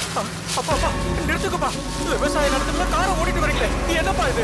அப்பா அப்பா நிறுத்துக்கப்பா விவசாய நிலத்துல காரை ஓடிட்டு வரீங்களே நீ என்னப்பா இது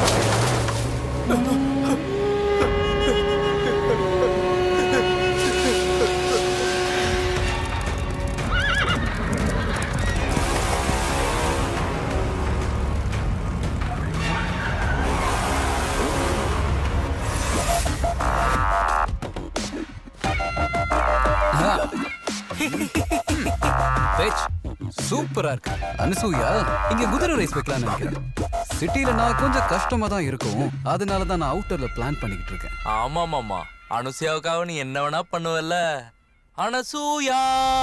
பேச் சூப்பரா இருக்கு அனுசூயா இங்க குதிரை ரேஸ் வைக்கலாம்னு நினைக்கிறேன் சிட்டில நான் கொஞ்சம் கஷ்டமா தான் இருக்கும் அதனால தான் நான் அவுட்டர்ல பிளான் பண்ணிக்கிட்டு இருக்கேன் ஆமா மாமா அனுசியாவுக்காக நீ என்ன வேணா பண்ணுவல்ல அனசூயா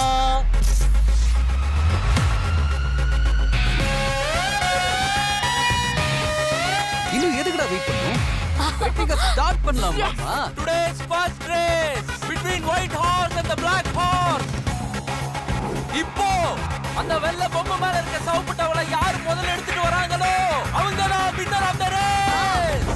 இன்னும் எதுக்குடா வெயிட் பண்ணணும் வெட்டிங்க ஸ்டார்ட் பண்ணலாம் மாமா today's first race between white horse and the black horse இப்போ அந்த வெள்ளை பொம்மை மேல இருக்க சவுப்பு டவலை யார் முதல்ல எடுத்துட்டு வராங்களோ அவங்க தான் winner of the race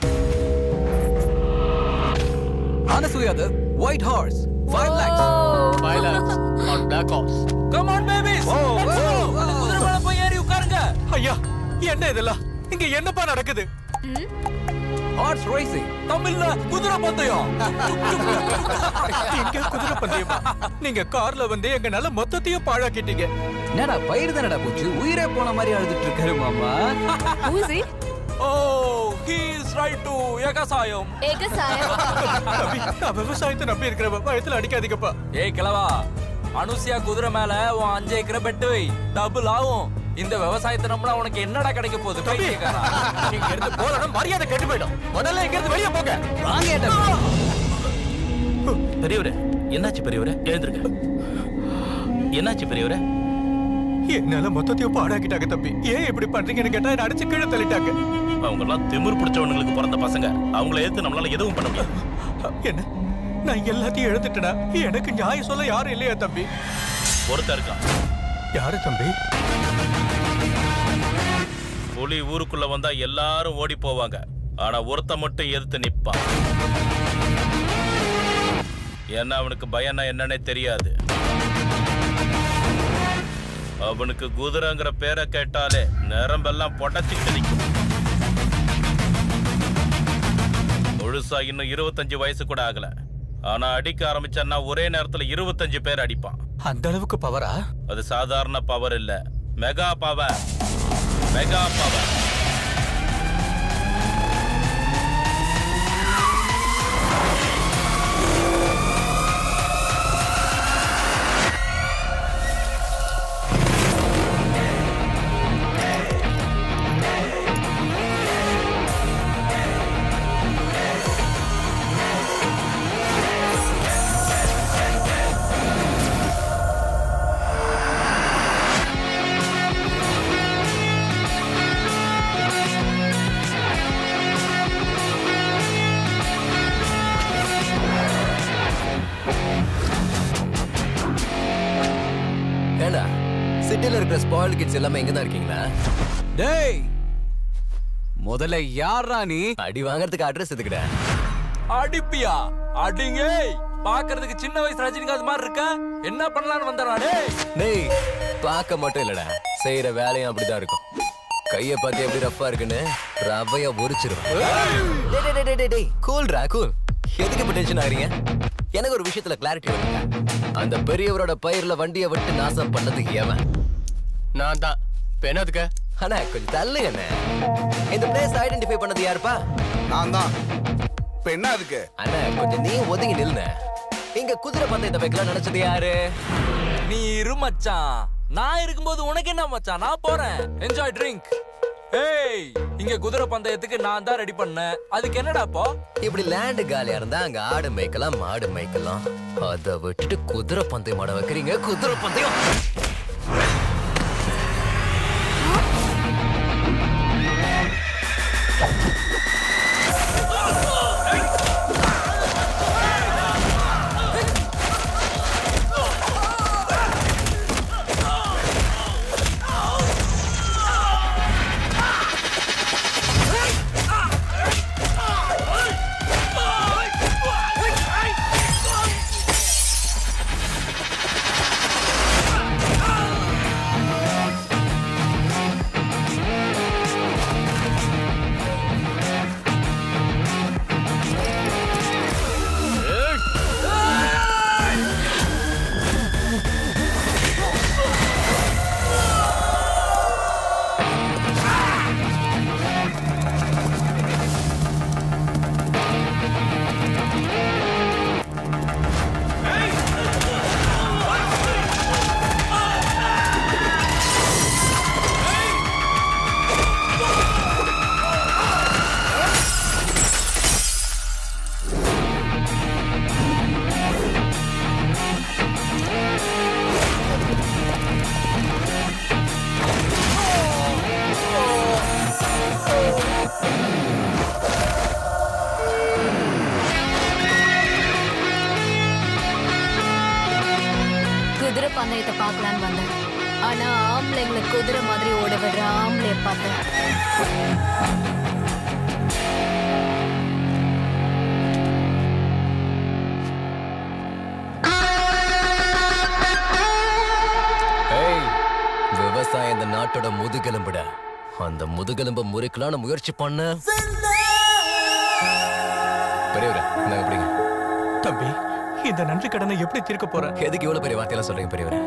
Anusuya the white horse 5 lakhs Five lakhs on black horse. Come on babies Whoa, let's whoa, go அந்த whoa. குதிரை மேல போய் ஏறி உட்காருங்க ஐயா என்ன இதெல்லாம் இங்க என்னப்பா நடக்குது ஹார்ஸ் ரேசிங் தமிழ்ல குதிரை பந்தயம் இங்க குதிரை பந்தயமா நீங்க கார்ல வந்து எங்க நல்ல மொத்தத்தையும் பாழாக்கிட்டீங்க என்னடா பயிர் தானடா போச்சு உயிரே போன மாதிரி அழுதுட்டு இருக்காரு மாமா ஊசி oh he is right to ஏகசாயம் ஏகசாயம் தம்பி, நான் விவசாயத்தை நம்பி இருக்கிறவ வயத்துல அடிக்காதீங்கப்பா ஏய் கிழவா அனுசியா குதிரை மேல உன் அஞ்சு ஏக்கரை பெட்டு வை டபுள் ஆகும் இந்த விவசாயத்தை நம்பினா உனக்கு என்னடா கிடைக்க போகுது தம்பி பைத்தியக்காரா. இங்க இருந்து போறோம் மரியாதை கெட்டு போயிடும் முதல்ல இங்க இருந்து வெளியே போங்க வாங்க ஏன்டா பெரியவரே என்னாச்சு பெரியவரே எழுந்திருக்க என்னாச்சு பெரியவரே என்னால மொத்தத்தையும் பாழாக்கிட்டாங்க தம்பி ஏன் இப்படி பண்றீங்கன்னு கேட்டா என்ன அடிச்சு கீழே தள்ளிட்டாங்க அவங்க எல்லாம் திமிர் பிடிச்சவனுங்களுக்கு பிறந்த பசங்க அவங்கள ஏத்து நம்மளால எதுவும் பண்ண முடியாது என்ன நான் எல்லாத்தையும் எழுந்துட்டேனா எனக்கு நியாயம் சொல்ல யாரும் இல்லையா தம்பி ஒருத்தர் இருக்கான் யாரு தம்பி புலி ஊருக்குள்ள வந்தா எல்லாரும் ஓடி போவாங்க ஆனா ஒருத்த மட்டும் எதிர்த்து நிப்பான் ஏன்னா அவனுக்கு பயம்னா என்னன்னே தெரியாது அவனுக்கு குதிரைங்கிற பேரை கேட்டாலே நரம்பெல்லாம் பொட்டச்சிட்டு நிற்கும் முழுசா இன்னும் இருபத்தஞ்சு வயசு கூட ஆகல ஆனா அடிக்க ஆரம்பிச்சான்னா ஒரே நேரத்துல இருபத்தஞ்சு பேர் அடிப்பான் அந்த அளவுக்கு பவரா அது சாதாரண பவர் இல்ல மெகா பவர் மெகா பவர் ஏண்டா சிட்டில இருக்கிற ஸ்பாயில் கிட்ஸ் எல்லாமே இங்க தான் இருக்கீங்களா டேய் முதல்ல யாரா நீ அடி வாங்குறதுக்கு அட்ரஸ் எதுக்குடா அடிப்பியா அடிங்க பாக்குறதுக்கு சின்ன வயசு ரஜினிகாந்த் மாதிரி இருக்க என்ன பண்ணலாம்னு வந்தாடா டேய் டேய் பார்க்க மட்டும் இல்லடா செய்யற வேலையும் அப்படிதான் இருக்கும் கைய பார்த்து எப்படி ரஃப்பா இருக்குன்னு ரவையா உரிச்சிரும் டேய் டேய், டேய் டேய் டேய் கூல்ரா கூல் எதுக்கு இப்ப டென்ஷன் ஆகிறீங்க எனக்கு ஒரு விஷயத்துல கிளாரிட்டி வருங்க அந்த பெரியவரோட பயிர்ல வண்டியை விட்டு நாசம் பண்ணது எவன் நான் தான் இப்போ என்னதுக்கு அண்ணா கொஞ்சம் தள்ளுங்க அண்ணே இந்த பிளேஸ் ஐடென்டிஃபை பண்ணது யாருப்பா நான் தான் இப்ப என்ன அதுக்கு அண்ணா கொஞ்சம் நீ ஒதுங்கி நில்லுன இங்க குதிரை பந்தயத்தை வைக்கலாம் நினைச்சது யாரு நீ இரு மச்சான் நான் இருக்கும்போது உனக்கு என்ன மச்சான் நான் போறேன் என்ஜாய் ட்ரிங்க் ஏய் இங்க குதிரை பந்தயத்துக்கு நான் தான் ரெடி பண்ணேன் அதுக்கு என்னடா இப்போ இப்படி லேண்ட் காலியா இருந்தா அங்க ஆடு மேய்க்கலாம் மாடு மேய்க்கலாம் அத விட்டுட்டு குதிரை பந்தயம் ஆட வைக்கிறீங்க குதிரை பந்தயம் ஏய் வந்தேன் ஆனா ஆம்பளைங்களை குதிரை மாதிரி ஓட விடுற ஆம்பளைய பார்த்தேன் ஏய் விவசாயம் இந்த நாட்டோட முதுகெலும்புட அந்த முதுகெலும்ப முறிக்கலாம்னு முயற்சி பண்ண பெரியவரே நாங்க எப்படிங்க தம்பி இந்த நன்றி கடனை எப்படி தீர்க்க போற எதுக்கு இவ்வளவு பெரிய வார்த்தையெல்லாம் சொல்றீங்க பெரியவரே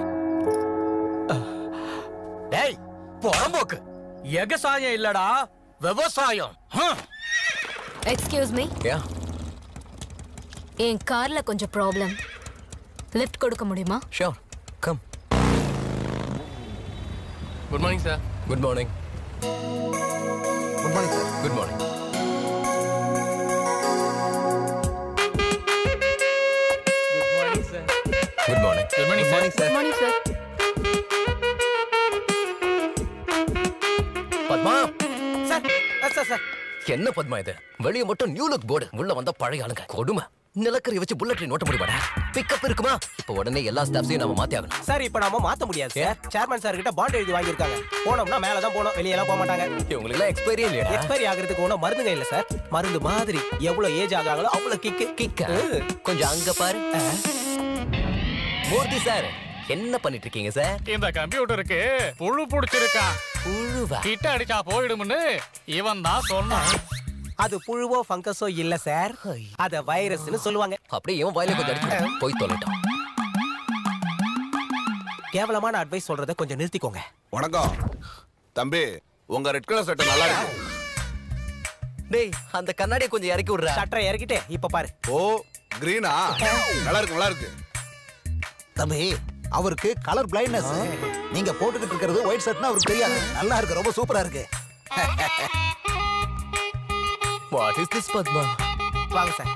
டேய் புறம்போக்கு எகசாயம் இல்லடா விவசாயம் ஹம். எக்ஸ்கியூஸ் மீ யா என் கார்ல கொஞ்சம் ப்ராப்ளம் லிஃப்ட் கொடுக்க முடியுமா sure come good morning sir good morning good morning sir good morning good morning sir good morning good morning sir morning sir Padma sir sir sir என்ன பத்மா இது வெளிய மட்டும் நியூ லுக் போர்டு உள்ள வந்த பழைய ஆளுங்க கொடுமை நிலக்கரி வச்சு புல்லட் ட்ரெயின் ஓட்ட முடியுமாடா பிக்கப் இருக்குமா இப்ப உடனே எல்லா ஸ்டாஃப்ஸையும் நம்ம மாத்தி ஆகணும் சார் இப்ப நாம மாத்த முடியாது சார் சேர்மன் சார் கிட்ட பாண்ட் எழுதி வாங்கியிருக்காங்க போனோம்னா மேல தான் போனோம் வெளியே எல்லாம் போக மாட்டாங்க இவங்களுக்கு எல்லாம் எக்ஸ்பைரி இல்லையா எக்ஸ்பைரி ஆகிறதுக்கு ஒன்றும் மருந்துங்க இல்ல சார் மருந்து மாதிரி எவ்வளவு ஏஜ் ஆகாங்களோ அவ்வளவு கிக்கு கிக்கா கொஞ்சம் அங்க பாரு மூர்த்தி சார் என்ன பண்ணிட்டு இருக்கீங்க சார் இந்த கம்ப்யூட்டருக்கு புழு புடிச்சிருக்கா புழுவா கிட்ட அடிச்சா போயிடும்னு இவன் தான் சொன்னான் அது புழுவோ ஃபங்கஸோ இல்ல சார் அத வைரஸ்னு சொல்லுவாங்க அப்படியே இவன் வாயில கொஞ்சம் அடிச்சு போய் தொலைட்டான் கேவலமான அட்வைஸ் சொல்றத கொஞ்சம் நிறுத்திக்கோங்க வணக்கம் தம்பி உங்க ரெட் கலர் சட்டை நல்லா இருக்கு டேய் அந்த கண்ணாடியை கொஞ்சம் இறக்கி விடுறா சட்டரை இறக்கிட்டே இப்ப பாரு ஓ கிரீனா நல்லா இருக்கு நல்லா இருக்கு தம்பி அவருக்கு கலர் பிளைண்ட்னஸ் நீங்க போட்டுக்கிட்டு இருக்கிறது ஒயிட் ஷர்ட்னா அவருக்கு தெரியாது நல்லா இருக்கு ரொம்ப சூப்பரா இருக்கு வாட் இஸ் திஸ் பத்மா வாங்க சார்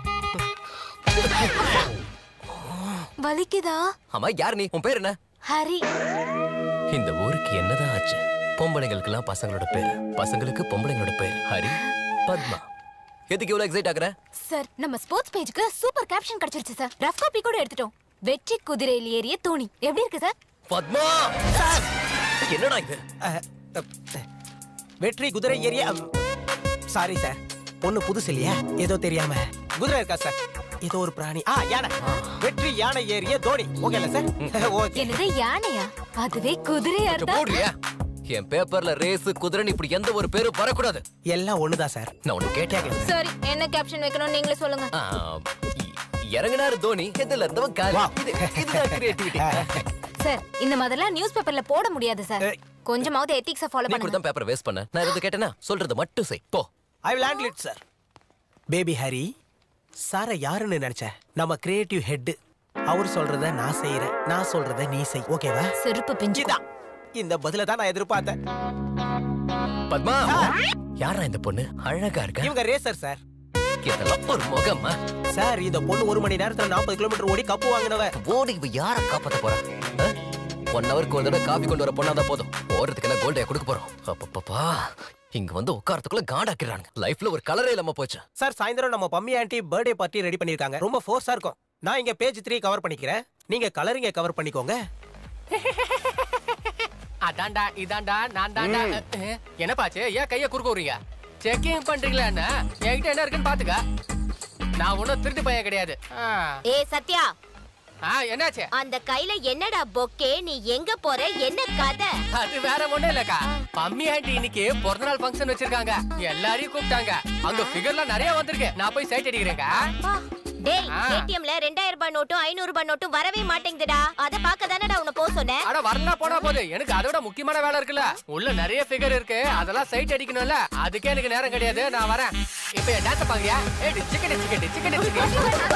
வலிக்குதா ஆமா யார் நீ உன் பேர் என்ன ஹரி இந்த ஊருக்கு என்னதான் ஆச்சு பொம்பளைங்களுக்கெல்லாம் பசங்களோட பேர் பசங்களுக்கு பொம்பளைங்களோட பேர் ஹரி பத்மா எதுக்கு இவ்வளவு எக்ஸைட் ஆகுற சார் நம்ம ஸ்போர்ட்ஸ் பேஜுக்கு சூப்பர் கேப்ஷன் கிடைச்சிருச்சு சார் ரஃப் காப்பி கூட எடுத்துட்டோம் வெற்றி குதிரையில் ஏறிய தோணி எப்படி இருக்கு சார் பத்மா என்னடா இது அஹ், அஹ், வெற்றி குதிரை ஏறிய சாரி சார் பொண்ணு புதுசு இல்லையா ஏதோ தெரியாம குதிரை இருக்கா சார் ஏதோ ஒரு பிராணி ஆ யானை வெற்றி யானை ஏறிய தோனி ஓகே இல்ல சார் ஓகே என்னது யானையா அதுவே குதிரையா கொஞ்சம் இருந்தா போடுறியா என் பேப்பர்ல ரேஸ் குதிரைன்னு இப்படி எந்த ஒரு பேரும் வரக்கூடாது எல்லாம் ஒண்ணுதான் சார் நான் உனக்கு கேட்டேன் சரி என்ன கேப்ஷன் வைக்கணும் நீங்களே சொல்லுங்க ஆ, இ- இறங்குனாரு தோனி எதுல இருந்தவன் காலி இது இதுதான் கிரியேட்டிவிட்டி சார் இந்த மாதிரிலாம் நியூஸ் பேப்பர்ல போட முடியாது சார் ஏய். கொஞ்சமாவது எத்திக்ஸ ஃபாலோ நீ கூட பண்ணுங்க தான் பேப்பர் வேஸ்ட் பண்ண நான் எது கேட்டேனா சொல்றது மட்டும் செய் போ I will handle it sir baby Hari சார யாருன்னு நினைச்ச நம்ம கிரியேட்டிவ் ஹெட் அவர் சொல்றத நான் செய்யறேன் நான் சொல்றத நீ செய் ஓகேவா செருப்பு பிஞ்சு இதான் இந்த பதில தான் நான் எதிர்பார்த்தேன் பத்மா யாரா இந்த பொண்ணு அழகா இருக்கா இவங்க ரேசர் சார் இதெல்லாம் ஒரு முகமா சார் இந்த பொண்ணு ஒரு மணி நேரத்துல நாற்பது கிலோமீட்டர் ஓடி கப்பு வாங்கினவ ஓடி இவ யார காப்பாத்த போறா ஒன் ஹவருக்கு ஒரு தடவை காபி கொண்டு வர பொண்ணா போதும் போறதுக்கு என்ன கோல்டைய கொடுக்க போறோம் அப்பப்பா இங்க வந்து உட்காரத்துக்குள்ள காடாக்கிறாங்க லைஃப்ல ஒரு கலரே இல்லாம போச்சு சார் சாயந்தரம் நம்ம Pammi aunty birthday party ready பண்ணிருக்காங்க ரொம்ப ஃபோர்ஸா இருக்கும் நான் இங்க பேஜ் த்ரீ கவர் பண்ணிக்கிறேன் நீங்க கலரிங்க கவர் பண்ணிக்கோங்க அதான்டா இதான்டா நான் தான்டா அஹ், என்னப்பாச்சு ஏன் கைய குறுக்க விடுறீங்க செக்கிங் பண்றீங்களா என்ன என்கிட்ட என்ன இருக்குன்னு பாத்துக்க நான் ஒன்னும் திருட்டு பையன் கிடையாது ஆ. ஏ சத்யா ஆ என்னாச்சு அந்த கையில என்னடா பொக்கே நீ எங்க போற என்ன கதை அது வேற ஒண்ணும் இல்லக்கா மம்மி ஆண்டி இன்னைக்கு பிறந்த நாள் ஃபங்க்ஷன் வச்சிருக்காங்க எல்லாரையும் கூப்பிட்டாங்க அங்க ஃபிகர்லாம் நிறைய வந்திருக்கு நான் போய் சைட் அடிக்கிறேங்க அப்பா, டேய் ஆ. ஏடிஎம்ல ரெண்டாயிரம் ரூபாய் நோட்டும் ஐநூறு ரூபாய் நோட்டும் வரவே மாட்டேங்குதுடா அத பாக்க தானடா உன்னை போக சொன்னேன் அட வரலாம் போனா போது எனக்கு அதை விட முக்கியமான வேலை இருக்குல்ல உள்ள நிறைய ஃபிகர் இருக்கு அதெல்லாம் சைட் அடிக்கணும்ல அதுக்கே எனக்கு நேரம் கிடையாது நான் வரேன் இப்ப என் டான்ஸ் பாக்குறியா ஏ chicken chicken chicken chicken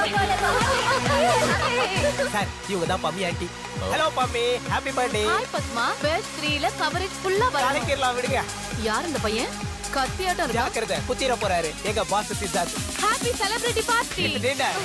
sir இவங்க தான் Pammi aunty hello Pammi happy birthday hi Padma page 3ல கவரேஜ் ஃபுல்லா வரும் நாளைக்கிடலாம் விடுங்க யார் இந்த பையன் கத்தியாட்டம் இருக்கா ஜாக்கிரதை குத்திர போறாரு எங்க boss Siddharth happy celebrity party dinner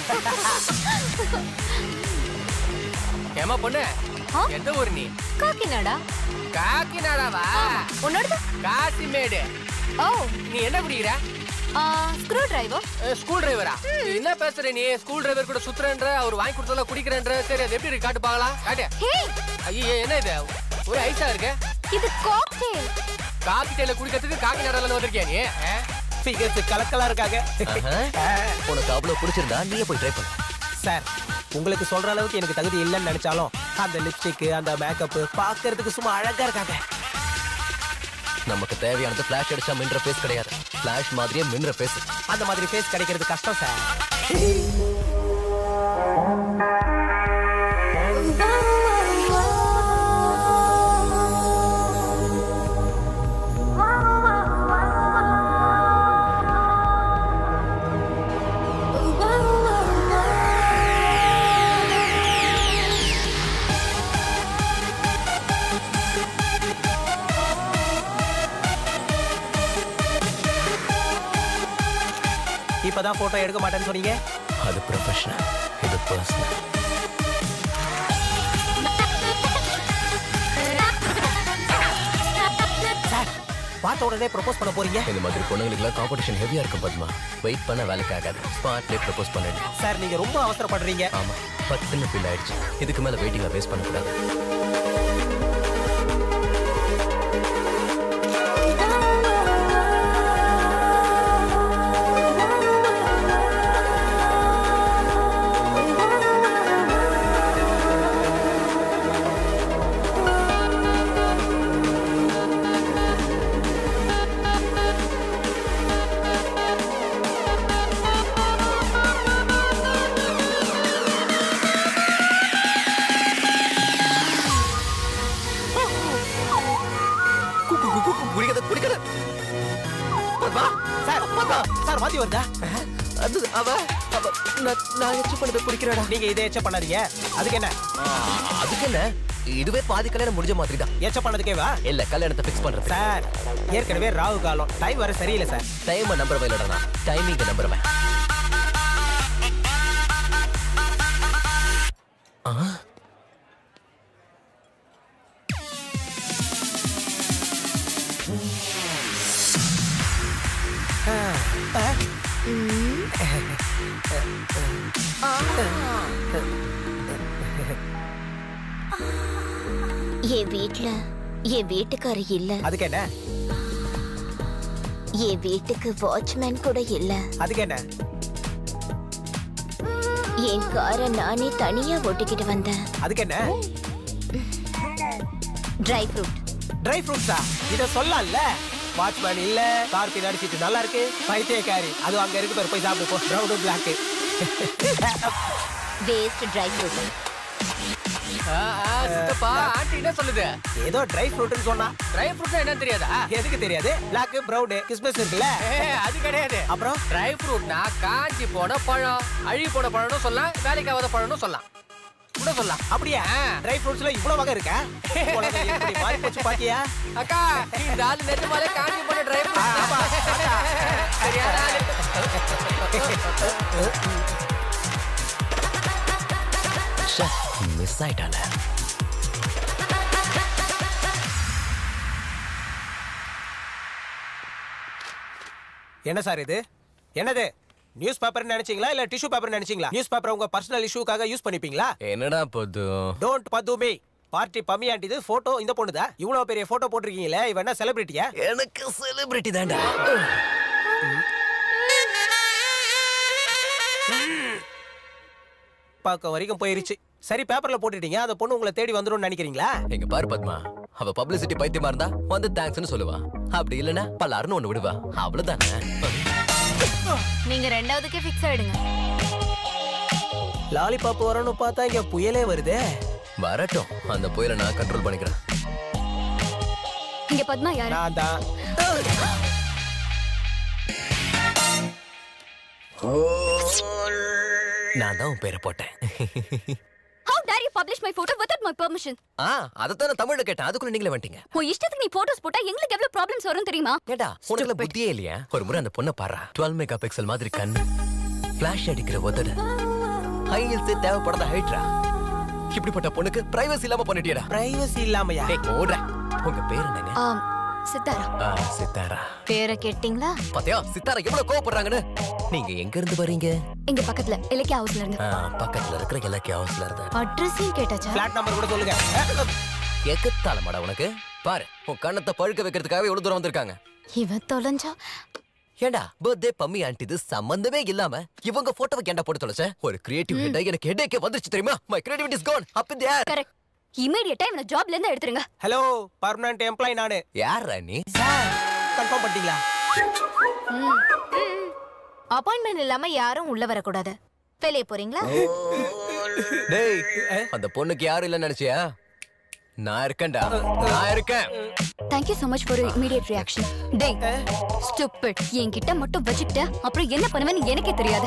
ஏமா பொண்ணு ஆ? எந்த ஊர் நீ காக்கினாடா காக்கிநாடாவா உன்னோடது காசிமேடு ஓ நீ என்ன குடிக்கிற ஸ்க்ரூ டிரைவர் ஸ்கூல் டிரைவரா என்ன பேசுற நீ ஸ்கூல் டிரைவர் கூட சுத்துறன்ற அவர் வாங்கி கொடுத்ததெல்லாம் குடிக்கிறன்ற சரி அது எப்படி இருக்கு காட்டு பார்க்கலாம் காட்டு ஹே ஐயோ என்ன இது ஒரு ஐஸா இருக்கு இது காக்டெயில் காக்கி டேல குடிக்கிறதுக்கு காக்கி நடல வந்திருக்கியா நீ ஆ? ஃபிகர்ஸ் கலக்கலா இருக்காங்க உனக்கு அவ்வளவு பிடிச்சிருந்தா நீயே போய் ட்ரை பண்ணு சார் உங்களுக்கு சொல்ற அளவுக்கு எனக்கு தகுதி இல்லைன்னு நினைச்சாலும் அந்த லிப்ஸ்டிக் அந்த மேக்கப் பார்க்கிறதுக்கு சும்மா அழகா இருக்காங்க நமக்கு தேவையானது ஃபிளாஷ் அடிச்சா மின்ற ஃபேஸ் கிடையாது ஃபிளாஷ் மாதிரியே மின்ற ஃபேஸ் அந்த மாதிரி ஃபேஸ் கிடைக்கிறது கஷ்டம் சார் இப்பதான் போட்டோ எடுக்க மாட்டேன்னு சொன்னீங்க அது ப்ரொஃபஷனல் இது பர்சனல் சார் பார்த்த உடனே ப்ரொபோஸ் பண்ண போறீங்க இந்த மாதிரி பொண்ணுங்களுக்குலாம் காம்படிஷன் ஹெவியா இருக்கும் பத்மா வெயிட் பண்ண வேலைக்கு ஆகாது ஸ்பாட்லேயே ப்ரப்போஸ் பண்ணிடு சார் நீங்க ரொம்ப அவசரப்படுறீங்க ஆமா பத்துன்னு ஃபீல் ஆயிடுச்சு இதுக்கு மேல வெயிட்டிங்ல வேஸ்ட் பண்ணக்கூடாது குடிக்காத குடிக்காத பத்மா சார் பத்மா சார் மாத்தி வருதா அது அவ அவ நான் நான் எச்சு பண்ணதை குடிக்கிறடா நீங்க இதை எச்ச பண்ணாதீங்க அதுக்கு என்ன அதுக்கு என்ன இதுவே பாதி கல்யாணம் முடிஞ்ச மாதிரி தான் எச்ச பண்ணதுக்கேவா இல்ல கல்யாணத்தை ஃபிக்ஸ் பண்றது சார் ஏற்கனவே ராகு காலம் டைம் வர சரியில்லை சார் டைம் நம்பர் இல்லடா நான் டைமிங் நம்புறவன் ஆ என் வீட்ல என் வீட்டுக்காரர் இல்ல அதுக்கு என்ன என் வீட்டுக்கு வாட்ச்மேன் கூட இல்ல அதுக்கு என்ன என் காரை நானே தனியா ஓட்டிக்கிட்டு வந்தேன் அதுக்கு என்ன ட்ரை ஃப்ரூட் ட்ரை ஃப்ரூட்ஸா இத சொல்லலாம்ல வாட்ச்மேன் இல்ல கார் பின்னாடி சீட்டு நல்லா இருக்கு பைத்தியக்காரி அது அங்க இருக்கு பாரு போய் சாப்பிடு போ brown black waste dry fruit ஆ, ஆ, சித்தப்பா ஆண்டி என்ன சொல்லுது ஏதோ ட்ரை ஃப்ரூட்னு சொன்னா ட்ரை ஃப்ரூட் என்னன்னு தெரியாதா எதுக்கு தெரியாது பிளாக் ப்ரௌன் கிறிஸ்மஸ் இருக்குல்ல ஏய், அது கிடையாது அப்புறம் ட்ரை ஃப்ரூட்னா காஞ்சி போன பழம் அழுகி போன பழம்னு சொல்லலாம் வேலைக்கு ஆகாத பழம்னு சொல்லலாம் கூட சொல்லலாம் அப்படியா ட்ரை ஃப்ரூட்ஸ்ல இவ்வளவு வகை இருக்கா உலகம் எப்படி மாறி போச்சு பாத்தியா அக்கா இந்த ஆளு நிஜமாலே காஞ்சி போன ட்ரை ஃப்ரூட் சரியான ஆளு மிஸ் ஆயிட்டால என்ன சார் இது என்னது நியூஸ் பேப்பர் நினைச்சீங்களா இல்ல டிஷ்யூ பேப்பர் நினைச்சீங்களா நியூஸ் பேப்பர் உங்க பர்சனல் இஷ்யூக்காக யூஸ் பண்ணிப்பீங்களா என்னடா பொது don't bother me party Pammi ஆண்டிது போட்டோ இந்த பொண்ணுதா இவ்வளவு பெரிய போட்டோ போட்டிருக்கீங்களே இவ என்ன செலிபிரிட்டியா எனக்கு செலிபிரிட்டி தான்டா பார்க்க வரைக்கும் போயிருச்சு சரி பேப்பர்ல போட்டுட்டீங்க அந்த பொண்ணு உங்களை தேடி வந்துரும்னு நினைக்கிறீங்களா எங்க பாரு பத்மா அவ பப்ளிசிட்டி பைத்தியமா இருந்தா வந்து தேங்க்ஸ்னு சொல்லுவா அப்படி இல்லனா பல்லாருன்னு ஒண்ணு விடுவா அவ்வளவுதானே நீங்க ரெண்டாவதுக்கே ஃபிக்ஸ் ஆயிடுங்க லாலிபாப் வரணும்னு பார்த்தா இங்க புயலே வருதே வரட்டும் அந்த புயலை நான் கண்ட்ரோல் பண்ணிக்கிறேன் இங்க பத்மா யாரு நான் தான் நான் தான் உன் பேரை போட்டேன் how dare you publish my photo without my permission ஆ அதைத்தான் நான் தமிழ்ல கேட்டேன் அதுக்குள்ள நீங்களே வந்துட்டீங்க உன் இஷ்டத்துக்கு நீ போட்டோஸ் போட்டா எங்களுக்கு எவ்வளவு ப்ராப்ளம்ஸ் வரும் தெரியுமா கேட்டா உனக்குல புத்தியே இல்லையா ஒரு முறை அந்த பொண்ணை பாரு டுவெல் மெகா பிக்சல் மாதிரி கண்ணு ஃபிளாஷ் அடிக்கிற உதடு ஹை ஹீல்ஸ் தேவைப்படாத ஹைட்ரா இப்படிப்பட்ட பொண்ணுக்கு பிரைவசி இல்லாம பண்ணிட்டியடா பிரைவசி இல்லாமையா டேய் ஓடுற உங்க பேர் என்னங்க சித்தாரா ஆ, சித்தாரா பேரை கேட்டீங்களா பாத்தியா சித்தாரா எவ்வளவு கோவப்படுறாங்கன்னு நீங்க எங்க இருந்து வரீங்க இங்க பக்கத்துல இலக்கிய ஹவுஸ்ல இருந்து ஆ, பக்கத்துல இருக்கிற இலக்கிய ஹவுஸ்ல இருந்து அட்ரஸையும் கேட்டாச்சா பிளாட் நம்பர் கூட சொல்லுங்க எக்கத்தாளமாடா உனக்கு பாரு உன் கண்ணத்தை பழுக்க வைக்கிறதுக்காகவே எவ்வளவு தூரம் வந்திருக்காங்க இவன் தொலைஞ்சா ஏண்டா பர்த்டே பம்மி ஆன்டி சம்பந்தமே இல்லாம இவங்க போட்டோவை கேண்டா போட்டு தொலைச்ச ஒரு கிரியேட்டிவ் ஹெட் எனக்கு ஹெட்டேக்கே வந்துருச்சு தெரியுமா my creativity is gone up in the air correct இமிடியேட்டா இவனை ஜாப்ல இருந்து எடுத்துருங்க ஹலோ பர்மனன்ட் எம்ப்ளாய் நானு யார் நீ கன்ஃபார்ம் பண்ணிட்டீங்களா அப்பாயின்மெண்ட் இல்லாம யாரும் உள்ள வரக்கூடாது வெளியே போறீங்களா டேய் அந்த பொண்ணுக்கு யாரும் இல்லைன்னு நினைச்சியா நான் இருக்கேன்டா நான் இருக்கேன் thank you so much for immediate reaction டேய் ஸ்டூபிட் என்கிட்ட மட்டும் வச்சுக்கிட்ட அப்புறம் என்ன பண்ணுவேன்னு எனக்கே தெரியாது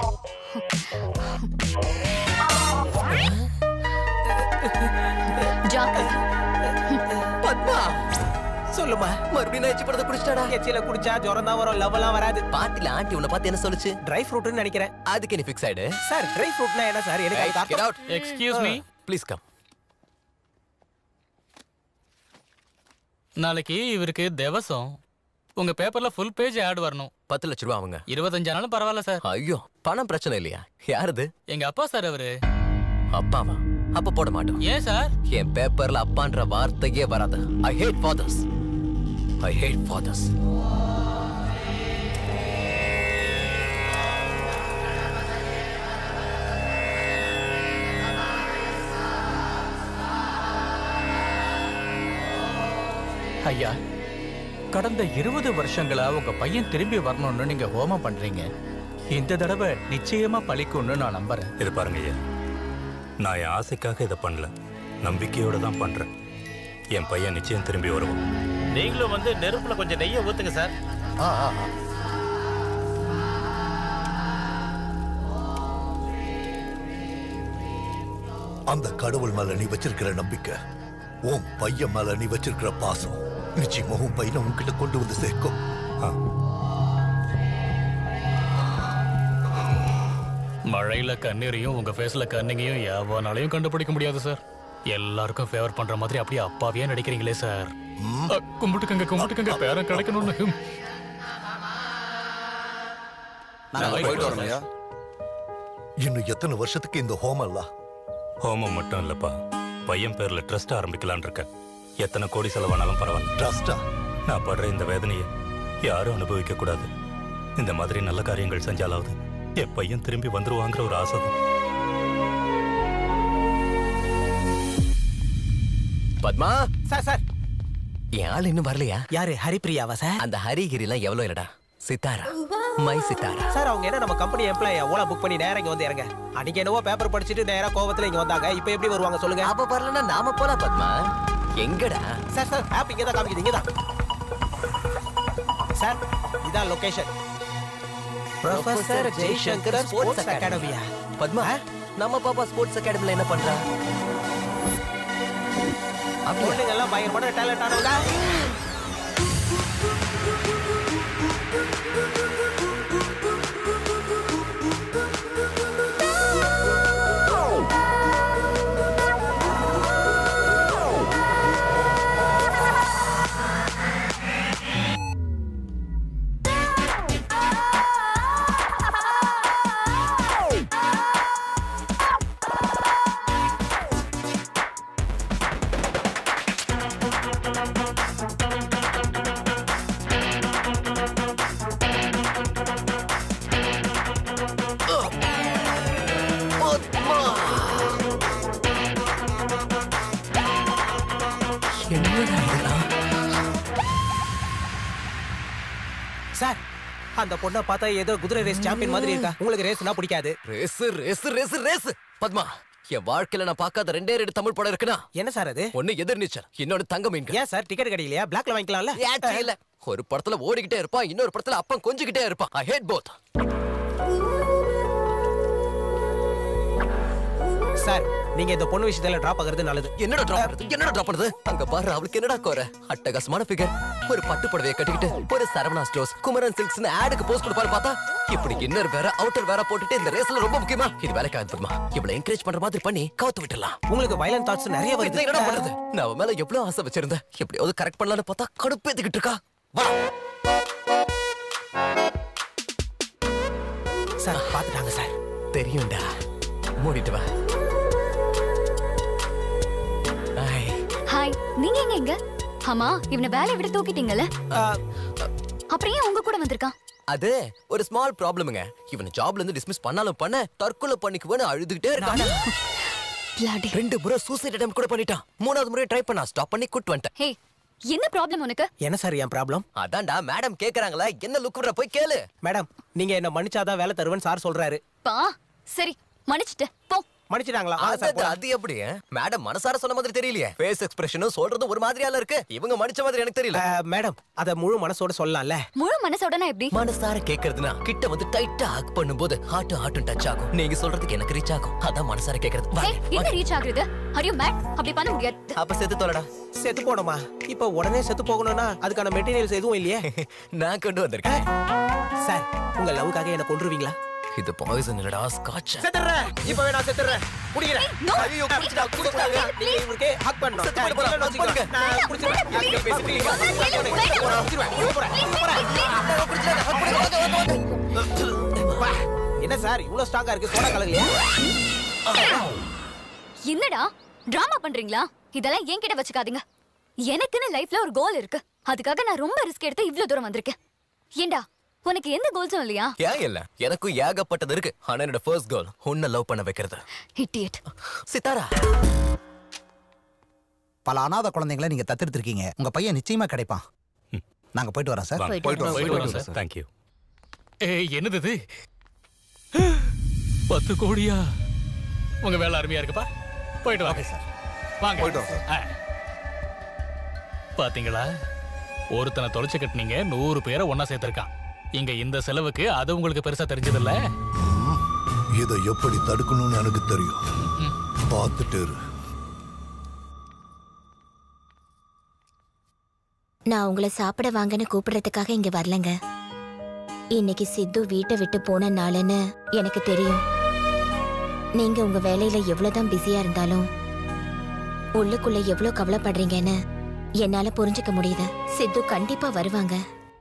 ஜாக்கிரதை பத்மா சொல்லுமா மறுபடியும் நான் படத்தை குடிச்சிட்டாடா எச்சில குடிச்சா ஜுரம் தான் வரும் லவ் எல்லாம் வராது பாட்டில ஆண்டி உன்னை பார்த்து என்ன சொல்லுச்சு ட்ரை ஃப்ரூட்னு நினைக்கிறேன் அதுக்கு நீ ஃபிக்ஸ் ஆயிடு சார் ட்ரை ஃப்ரூட்னா என்ன சார் எனக்கு அதுக்கு கெட் அர்த்தம்- out excuse me please come நாளைக்கு இவருக்கு திவசம் உங்க பேப்பர்ல ஃபுல் பேஜ் ஆட் வரணும் பத்து லட்ச ரூபா அவங்க இருபத்தஞ்சானாலும் பரவாயில்ல சார் ஐயோ பணம் பிரச்சனை இல்லையா யாருது எங்க அப்பா சார் அவரு அப்பாவா அப்ப போட மாட்டோம் ஏன் சார் என் பேப்பர்ல அப்பான்ற வார்த்தையே வராது I hate fathers I hate fathers ஐயா கடந்த இருபது வருஷங்களா உங்க பையன் திரும்பி வரணும்னு நீங்க ஹோமம் பண்றீங்க இந்த தடவை நிச்சயமா பலிக்கும்னு நான் நம்புறேன் இது பாருங்க ஐயா நான் என் ஆசைக்காக இதை பண்ணல நம்பிக்கையோட தான் பண்றேன் என் பையன் நிச்சயம் திரும்பி வருவான் நீங்களும் வந்து நெருப்புல கொஞ்சம் நெய்யை ஊத்துங்க சார் அந்த கடவுள் மேல நீ வச்சிருக்கிற நம்பிக்கை உன் பையன் மேல நீ வச்சிருக்கிற பாசம் நிச்சயமா உன் பையனை உன்கிட்ட கொண்டு வந்து சேர்க்கும் ஆ. மழையில கண்ணீரையும் உங்க ஃபேஸ்ல கண்ணிங்கையும் எவனாலையும் கண்டுபிடிக்க முடியாது சார் எல்லாருக்கும் ஃபேவர் பண்ற மாதிரி அப்படியே அப்பாவியே நடிக்கிறீங்களே சார் அ, கும்பிட்டுக்கங்க கும்பிட்டுக்கங்க பேரன் கிடைக்கணும்னு ஹம். நாங்க போயிட்டு வரோம் ஐயா. இன்னும் எத்தனை வருஷத்துக்கு இந்த ஹோமம் எல்லாம் ஹோமம் மட்டும் இல்லப்பா பையன் பேர்ல ட்ரஸ்ட் ஆரம்பிக்கலாம்னு இருக்கேன் எத்தனை கோடி செலவானாலும் பரவாயில்ல ட்ரஸ்டா நான் படுற இந்த வேதனையை யாரும் அனுபவிக்க கூடாது இந்த மாதிரி நல்ல காரியங்கள் செஞ்சாலாவது என் பையன் திரும்பி வந்துருவாங்கிற ஒரு ஆசை தான் பத்மா சார் சார் என் ஆள் இன்னும் வரலையா யாரு ஹரிப்பிரியாவா சார் அந்த ஹரிகிரிலாம் எவ்வளவு இல்லடா சித்தாரா மை சித்தாரா சார் அவங்க என்ன நம்ம கம்பெனி எம்ப்ளாய் ஓலா புக் பண்ணி நேரா இங்க வந்து இறங்க அன்னைக்கு என்னவோ பேப்பர் படிச்சுட்டு நேரா கோவத்துல இங்க வந்தாங்க இப்போ எப்படி வருவாங்க சொல்லுங்க அப்ப வரலன்னா நாம போலாம் பத்மா எங்கடா சார் சார் ஆப் இங்க தான் காமிக்குது இங்க தான் சார் இதான் லொகேஷன் ப்ரொஃபசர் ஜெய்சங்கர் ஸ்போர்ட்ஸ் அகாடமியா பத்மா நம்ம பாப்பா ஸ்போர்ட்ஸ் அகாடமில என்ன பண்றா பொண்ணுங்க எல்லாம் பயங்கரமான டேலண்ட் ஆனவங்க என்னடா இதெல்லாம் சார் அந்த பொண்ணை பார்த்தா ஏதோ குதிரை ரேஸ் சாம்பியன் மாதிரி இருக்கா உங்களுக்கு ரேஸ்னா பிடிக்காது race race race race Padma என் வாழ்க்கையில நான் பார்க்காத ரெண்டே ரெண்டு தமிழ் படம் இருக்குன்னா என்ன சார் அது ஒண்ணு எதிர்நீச்சல் இன்னொன்னு தங்க மீன் ஏன் சார் டிக்கெட் கிடைக்கலையா பிளாக்ல வாங்கிக்கலாம்ல ஏன் இல்ல ஒரு படத்துல ஓடிக்கிட்டே இருப்பான் இன்னொரு படத்துல அப்பன் கொஞ்சிக்கிட்டே இருப்பான் ஐ ஹேட் போத் சார் நீங்க இந்த பொண்ணு விஷயத்துல டிராப் ஆகுறது நல்லது என்னடா டிராப் பண்ணுது என்னடா டிராப் பண்ணுது அங்க பாரு அவளுக்கு என்னடா கோர அட்டகாசமான ஃபிகர் ஒரு பட்டு புடவைய கட்டிக்கிட்டு ஒரு சரவணா ஸ்டோர்ஸ் குமரன் சில்க்ஸ்னு ஆடுக்கு போஸ்ட் கொடுப்பாரு பார்த்தா இப்படி இன்னர் வேற அவுட்டர் வேற போட்டுட்டு இந்த ரேஸ்ல ரொம்ப முக்கியமா இது வேலைக்காக தெரியுமா இவளை என்கரேஜ் பண்ற மாதிரி பண்ணி கவுத்து விட்டுலாம் உங்களுக்கு வயலண்ட் தாட்ஸ் நிறைய வருது என்ன பண்றது நான் அவன் மேல எவ்வளவு ஆசை வச்சிருந்தேன் எப்படியாவது கரெக்ட் பண்ணலாம்னு பார்த்தா கடுப்பேத்திக்கிட்டு இருக்கா வா சார் பாத்துட்டாங்க சார் தெரியும்டா மூடிட்டு வா ஐ, ஹாய் நீங்க எங்க இங்க ஆமா இவனை வேலையை விட்டு தூக்கிட்டீங்கல்ல அப்புறம் ஏன் உங்க கூட வந்திருக்கான் அது ஒரு ஸ்மால் ப்ராப்ளமுங்க இவன் ஜாப்ல இருந்து டிஸ்மிஸ் பண்ணாலும் பண்ண தற்கொலை பண்ணிக்குவேன்னு அழுதுகிட்டே இருக்கான் ரெண்டு முறை சூசைட் அட்டம் கூட பண்ணிட்டான் மூணாவது முறை ட்ரை பண்ணா ஸ்டாப் பண்ணி கூட்டு வந்துட்டேன் ஹே என்ன ப்ராப்ளம் உனக்கு என்ன சார் என் ப்ராப்ளம் அதான்டா மேடம் கேக்குறாங்களா என்ன லுக் விடுற போய் கேளு மேடம் நீங்க என்ன மன்னிச்சாதான் வேலை தருவேன் சார் சொல்றாரு பா சரி மன்னிச்சிட்டு போ மன்னிச்சிட்டாங்களா வாங்க அது சார் போலாம். அது எப்படி மேடம் மனசார சொன்ன மாதிரி தெரியலையே ஃபேஸ் எக்ஸ்பிரஷனும் சொல்றது ஒரு மாதிரியால இருக்கு இவங்க மன்னிச்ச மாதிரி எனக்கு தெரியல மேடம் அத முழு மனசோட சொல்லலாம்ல முழு மனசோடனா எப்படி மனசார கேக்குறதுனா கிட்ட வந்து டைட்டா ஹக் பண்ணும்போது ஹார்ட் ஹார்ட்டும் டச் ஆகும் நீங்க சொல்றதுக்கு எனக்கு ரீச் ஆகும் அதான் மனசார கேக்குறது ஹே வாங்க, என்ன வாங்க. ரீச் ஆகுறது ஆர் யூ மேட் அப்படி பண்ண முடியாது அப்ப செத்து தொலைடா செத்து போனோமா இப்ப உடனே செத்து போகணும்னா அதுக்கான மெட்டீரியல்ஸ் எதுவும் இல்லையே நான் கொண்டு வந்திருக்கேன் சார் உங்க லவ்க்காக என்ன கொன்றுவீங்களா இது பாய்சன் இல்லடா ஸ்காட்ச் செத்துறேன் இப்பவே நான் செத்துறேன் குடிக்கிறேன் ஐயோ குடிச்சிட்டா குடிச்சிட்டாங்க நீங்க இவருக்கு ஹக் பண்ணணும் செத்து போயிட்டு போறா, இல்லைன்னு வச்சுக்கோங்க. நான் குடிச்சிருவேன் யார்கிட்ட பேசிட்டு வா. என்ன சார் இவ்வளவு ஸ்ட்ராங்கா இருக்கு சோடா கலகலையா என்னடா டிராமா பண்றீங்களா இதெல்லாம் என்கிட்ட வச்சுக்காதீங்க எனக்குன்னு லைஃப்ல ஒரு கோல் இருக்கு அதுக்காக நான் ரொம்ப ரிஸ்க் எடுத்து இவ்ளோ தூரம் வந்திருக்கேன் ஏண்டா உனக்கு எந்த கோல்ஸும் இல்லையா ஏன் இல்ல எனக்கும் ஏகப்பட்டது இருக்கு ஆனா என்னோட ஃபர்ஸ்ட் கோல் உன்னை லவ் பண்ண வைக்கிறது இட்டியட் சித்தாரா பல அனாதை குழந்தைங்களை நீங்க தத்தெடுத்திருக்கீங்க உங்க பையன் நிச்சயமா கிடைப்பான் நாங்க போயிட்டு வரோம் சார் வாங்க. போயிட்டு வரோம், போயிட்டு வரோம் சார். தேங்க்யூ ஏய் என்னது இது பத்து கோடியா உங்க வேலை அருமையா இருக்குப்பா போயிட்டு வாங்க சார் வாங்க போயிட்டு வாங்க ஆ. பாத்தீங்களா ஒருத்தனை தொலைச்சு கட்டினீங்க நூறு பேரை ஒன்னா சேர்த்திருக்கான் இங்க இந்த செலவுக்கு அது உங்களுக்கு பெருசா தெரிஞ்சதில்ல இதை எப்படி தடுக்கணும்னு எனக்கு தெரியும் பார்த்துட்டு இரு நான் உங்களை சாப்பிட வாங்கன்னு கூப்பிடுறதுக்காக இங்க வரலங்க இன்னைக்கு சித்து வீட்டை விட்டு போன நாளுன்னு எனக்கு தெரியும் நீங்க உங்க வேலையில எவ்வளவுதான் பிஸியா இருந்தாலும் உள்ளுக்குள்ள எவ்வளவு கவலைப்படுறீங்கன்னு என்னால புரிஞ்சுக்க முடியுது சித்து கண்டிப்பா வருவாங்க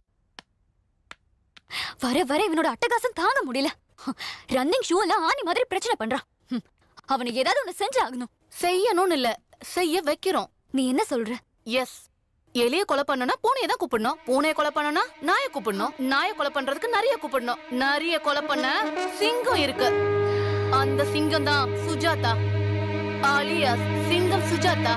வர வர இவனோட அட்டகாசம் தாங்க முடியல ரன்னிங் ஷூ எல்லாம் ஆணி மாதிரி பிரச்சனை பண்றான் ஹம், அவனுக்கு ஏதாவது ஒண்ணு செஞ்சு ஆகணும் செய்யணும்னு இல்ல செய்ய வைக்கிறோம் நீ என்ன சொல்ற எஸ் எலிய கொலை பண்ணனா பூனையை தான் கூப்பிடணும் பூனையை கொலை பண்ணனா நாயை கூப்பிடணும் நாயை கொலை பண்றதுக்கு நிறைய கூப்பிடணும் நிறைய கொலை பண்ண சிங்கம் இருக்கு அந்த சிங்கம் தான் சுஜாதா ஆலியாஸ் சிங்கம் சுஜாதா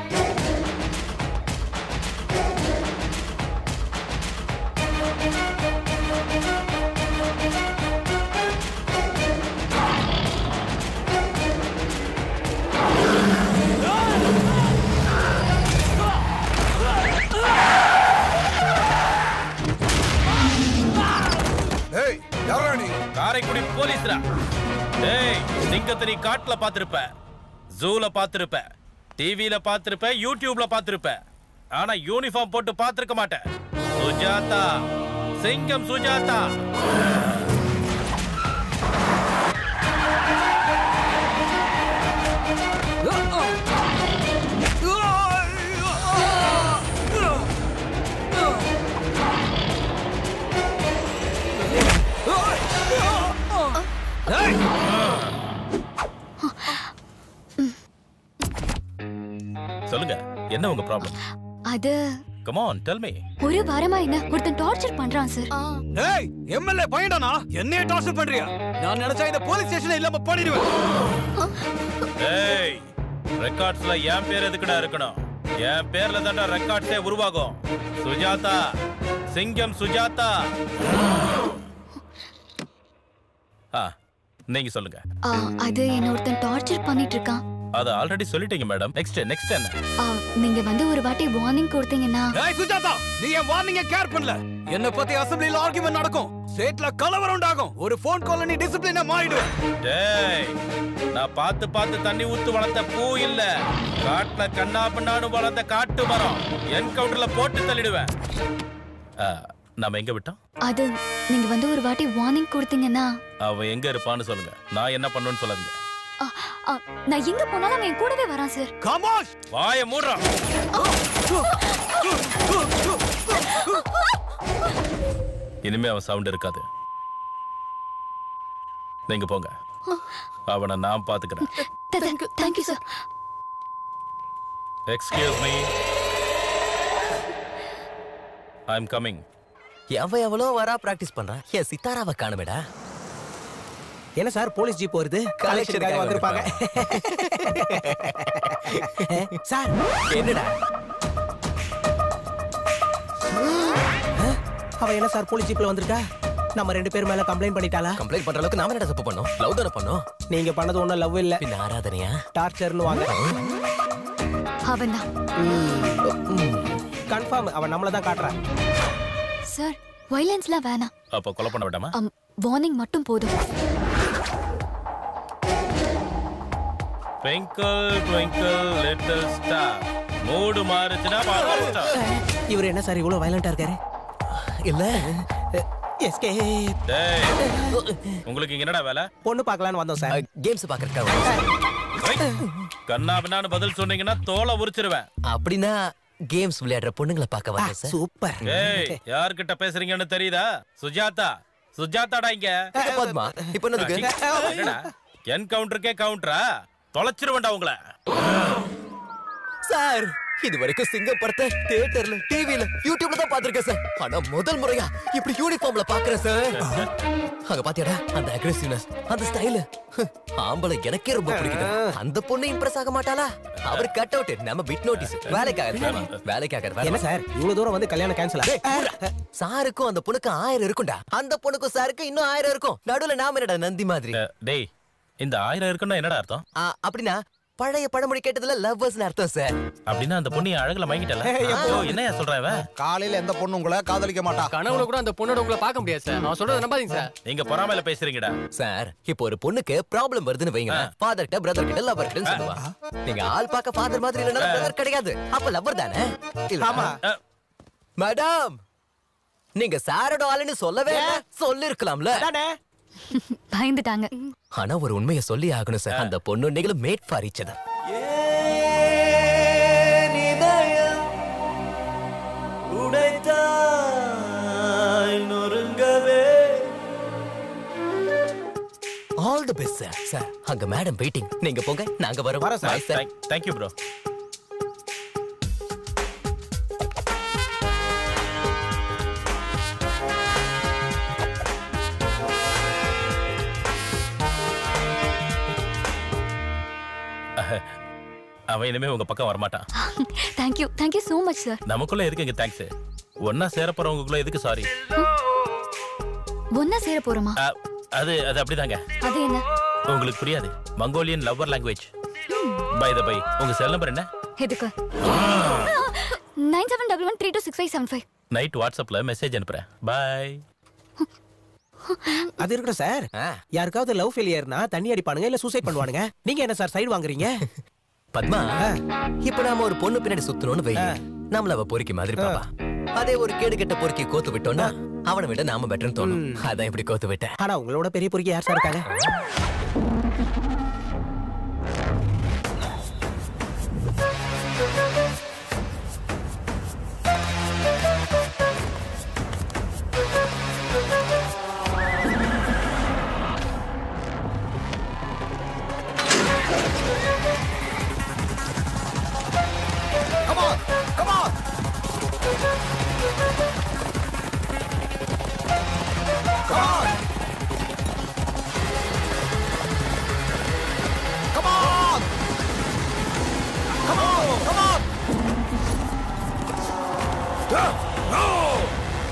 ஏய் யாரா நீ காரைக்குடி போலீஸ்ரா டேய் சிங்கத்தை நீ காட்டுல பாத்திருப்ப ஜூல பாத்திருப்ப டிவில பாத்திருப்ப யூடியூப்ல பாத்திருப்ப ஆனா யூனிஃபார்ம் போட்டு பாத்திருக்க மாட்டேன் சுஜாதா சிங்கம் சுஜாதா சொல்லுங்க என்ன உங்க ப்ராப்ளம் அது கம் ஆன் டெல் மீ ஒரு வாரமா என்ன ஒருத்தன் டார்ச்சர் பண்றான் சார் ஏய் எம்எல்ஏ பையன்டா என்னைய டார்ச்சர் பண்றியா நான் நினைச்சா இந்த போலீஸ் ஸ்டேஷன் இல்லாம பண்ணிடுவேன் ஏய் ரெக்கார்ட்ஸ்ல என் பேர் எதுக்குடா இருக்கணும் என் பேர்ல தான்டா ரெக்கார்ட்ஸே உருவாகும் சுஜாதா சிங்கம் சுஜாதா ஆ நீங்க சொல்லுங்க ஆ, அது என்ன ஒருத்தன் டார்ச்சர் பண்ணிட்டு இருக்கான் அது ஆல்ரெடி சொல்லிட்டீங்க மேடம் நெக்ஸ்ட் நெக்ஸ்ட் என்ன ஆ, நீங்க வந்து ஒரு வாட்டி வார்னிங் கொடுத்தீங்கன்னா ஏய் சுஜாதா நீ என் வார்னிங்க கேர் பண்ணல என்ன பத்தி அசெம்பிளில ஆர்குமெண்ட் நடக்கும் ஸ்டேட்ல கலவரம் உண்டாகும் ஒரு ஃபோன் கால்ல நீ டிசிப்ளினா மாறிடுவ டேய் நான் பார்த்து பார்த்து தண்ணி ஊத்து வளர்த்த பூ இல்ல காட்டுல கண்ணா பின்னான்னு வளர்ந்த காட்டு மரம் என்கவுண்டர்ல போட்டு தள்ளிடுவேன் ஆ, நாம எங்க விட்டோம் அது நீங்க வந்து ஒரு வாட்டி வார்னிங் கொடுத்தீங்கன்னா அவன் எங்க இருப்பான்னு சொல்லுங்க நான் என்ன பண்ணுன்னு சொல்லாதீங்க ஆ, ஆ, நான் எங்க போனாலும் அவன் என் கூடவே வரான் சார் காமோஷ் வாய மூடுறான் இனிமே அவன் சவுண்ட் இருக்காது நீங்க போங்க அவனை நான் பாத்துக்கிறேன் thank you sir excuse me I am coming எவன் எவ்வளோ வரா பிராக்டிஸ் பண்றான் என் சித்தாராவை காணுமேடா என்ன சார் போலீஸ் ஜீப் வருது கலெக்ஷனுக்காக கலெக்ஷனுக்காக வந்திருப்பாங்க சார் என்னடா அவ என்ன சார் போலீஸ் ஜீப்ல வந்திருக்கா நம்ம ரெண்டு பேர் மேல கம்ப்ளைண்ட் பண்ணிட்டாளா கம்ப்ளைண்ட் பண்ற அளவுக்கு நாம என்ன தப்பு பண்ணோம் லவ் தானே பண்ணோம் நீங்க பண்ணது ஒண்ணும் லவ் இல்ல பின்ன ஆராதனையா டார்ச்சர்னு வாங்க அவன் தான் கன்ஃபார்ம் அவன் நம்மள தான் காட்டுறான் சார் வைலன்ஸ்லாம் வேணாம் அப்ப கொலை பண்ண வேண்டாமா வார்னிங் மட்டும் போதும் twinkle twinkle little star mood மாறுச்சுன்னா பாரு star. இவர் என்ன சார் இவ்வளவு வயலண்டா இருக்காரு இல்ல எஸ்கே டேய் உங்களுக்கு இங்க என்னடா வேலை பொண்ணு பார்க்கலான்னு வந்தோம் சார் கேம்ஸ் பாக்குறதுக்காக கண்ணா பின்னான்னு பதில் சொன்னீங்கன்னா தோலை உரிச்சிருவேன் அப்படின்னா கேம்ஸ் விளையாடுற பொண்ணுங்களை பார்க்க வரேன் சார் சூப்பர் ஏய் யார்கிட்ட பேசுறீங்கன்னு தெரியுதா சுஜாதா சுஜாதாடா இங்க பத்மா இப்ப என்னதுக்கு என்னடா என்கவுண்டருக்கே கவுண்டரா தொலைச்சிருவேன்டா உங்களை சார் இது வரைக்கும் சிங்கம் படத்தை தியேட்டர்ல டிவில யூடியூப்ல தான் பாத்திருக்கேன் சார் ஆனா முதல் முறையா இப்படி யூனிஃபார்ம்ல பாக்குறேன் சார் அங்க பாத்தியாடா அந்த அக்ரெசிவ்னஸ் அந்த ஸ்டைல் ஆம்பளை எனக்கே ரொம்ப பிடிக்குது அந்த பொண்ணு இம்ப்ரெஸ் ஆக மாட்டாளா அவர் கட் அவுட் நம்ம பிட் நோட்டீஸ் வேலைக்காக வேலைக்காக என்ன சார் இவ்வளவு தூரம் வந்து கல்யாணம் கேன்சல் சாருக்கும் அந்த பொண்ணுக்கு ஆயிரம் இருக்கும்டா அந்த பொண்ணுக்கும் சாருக்கும் இன்னும் ஆயிரம் இருக்கும் நடுவுல நாம என்னடா நந்தி மாதிரி டேய் இந்த ஆயிரம் இருக்குன்னா என்னடா அர்த்தம் ஆ, அப்படின்னா பழைய பழமொழி கேட்டதுல லவ்வர்ஸ்னு அர்த்தம் சார் அப்படின்னா அந்த பொண்ணு என் அழகுல மயங்கிட்டல ஐயோ, என்னய்யா சொல்றா இவன் காலையில எந்த பொண்ணு உங்களை காதலிக்க மாட்டா கனவுல கூட அந்த பொண்ணோட உங்களை பார்க்க முடியாது சார் நான் சொல்றத நம்பாதீங்க சார் நீங்க பொறாமையில பேசுறீங்கடா சார் இப்போ ஒரு பொண்ணுக்கு ப்ராப்ளம் வருதுன்னு வைங்க ஃபாதர் கிட்ட பிரதர் கிட்ட லவர் கிட்ட சொல்லுவா நீங்க ஆள் பார்க்க ஃபாதர் மாதிரி இல்லனா பிரதர் கிடையாது அப்ப லவர் தானே ஆமா மேடம் நீங்க சாரோட ஆளுன்னு சொல்லவே சொல்லி இருக்கலாம்ல பயந்துட்டாங்க ஆனா ஒரு உண்மையை சொல்லி ஆகணும் சார் அந்த பொண்ணு நீங்களும் made for each other all the best sir sir அங்க மேடம் வெயிட்டிங் நீங்க போங்க நாங்க வரோம் வரோம் sir. Bye, sir. Thank you bro அவன் இனிமே உங்க பக்கம் வரமாட்டான் thank you thank you so much sir நமக்குள்ள எதுக்கு இங்க தேங்க்ஸ் ஒன்னா சேர போறவங்களுக்குள்ள எதுக்கு சாரி ஒன்னா சேர போறோமா அது அது அப்படிதாங்க அது என்ன உங்களுக்கு புரியாது Mongolian lover language by the by உங்க செல் நம்பர் என்ன எதுக்கு nine seven double one three two six five seven five night வாட்ஸ்அப்ல மெசேஜ் அனுப்புறேன் பை அது இருக்கட்டும் சார் யாருக்காவது லவ் ஃபெயிலியர்னா தண்ணி அடிப்பானுங்க இல்ல சூசைட் பண்ணுவானுங்க நீங்க என்ன சார் சைடு வாங்குறீங்க பத்மா இப்ப நாம ஒரு பொண்ணு பின்னாடி சுத்தணும்னு வை நம்மள அவ பொறுக்கி மாதிரி பாப்பா அதே ஒரு கேடு கெட்ட பொறுக்கி கோத்து விட்டோம்னா அவனை விட நாம பெட்டர்னு தோணும் அதான் இப்படி கோத்து விட்டேன் ஆனா உங்களோட பெரிய பொறுக்கி யார் சார் இருக்காங்க Come on, come on. Come on. Come on. Come on, come on. Yeah, no.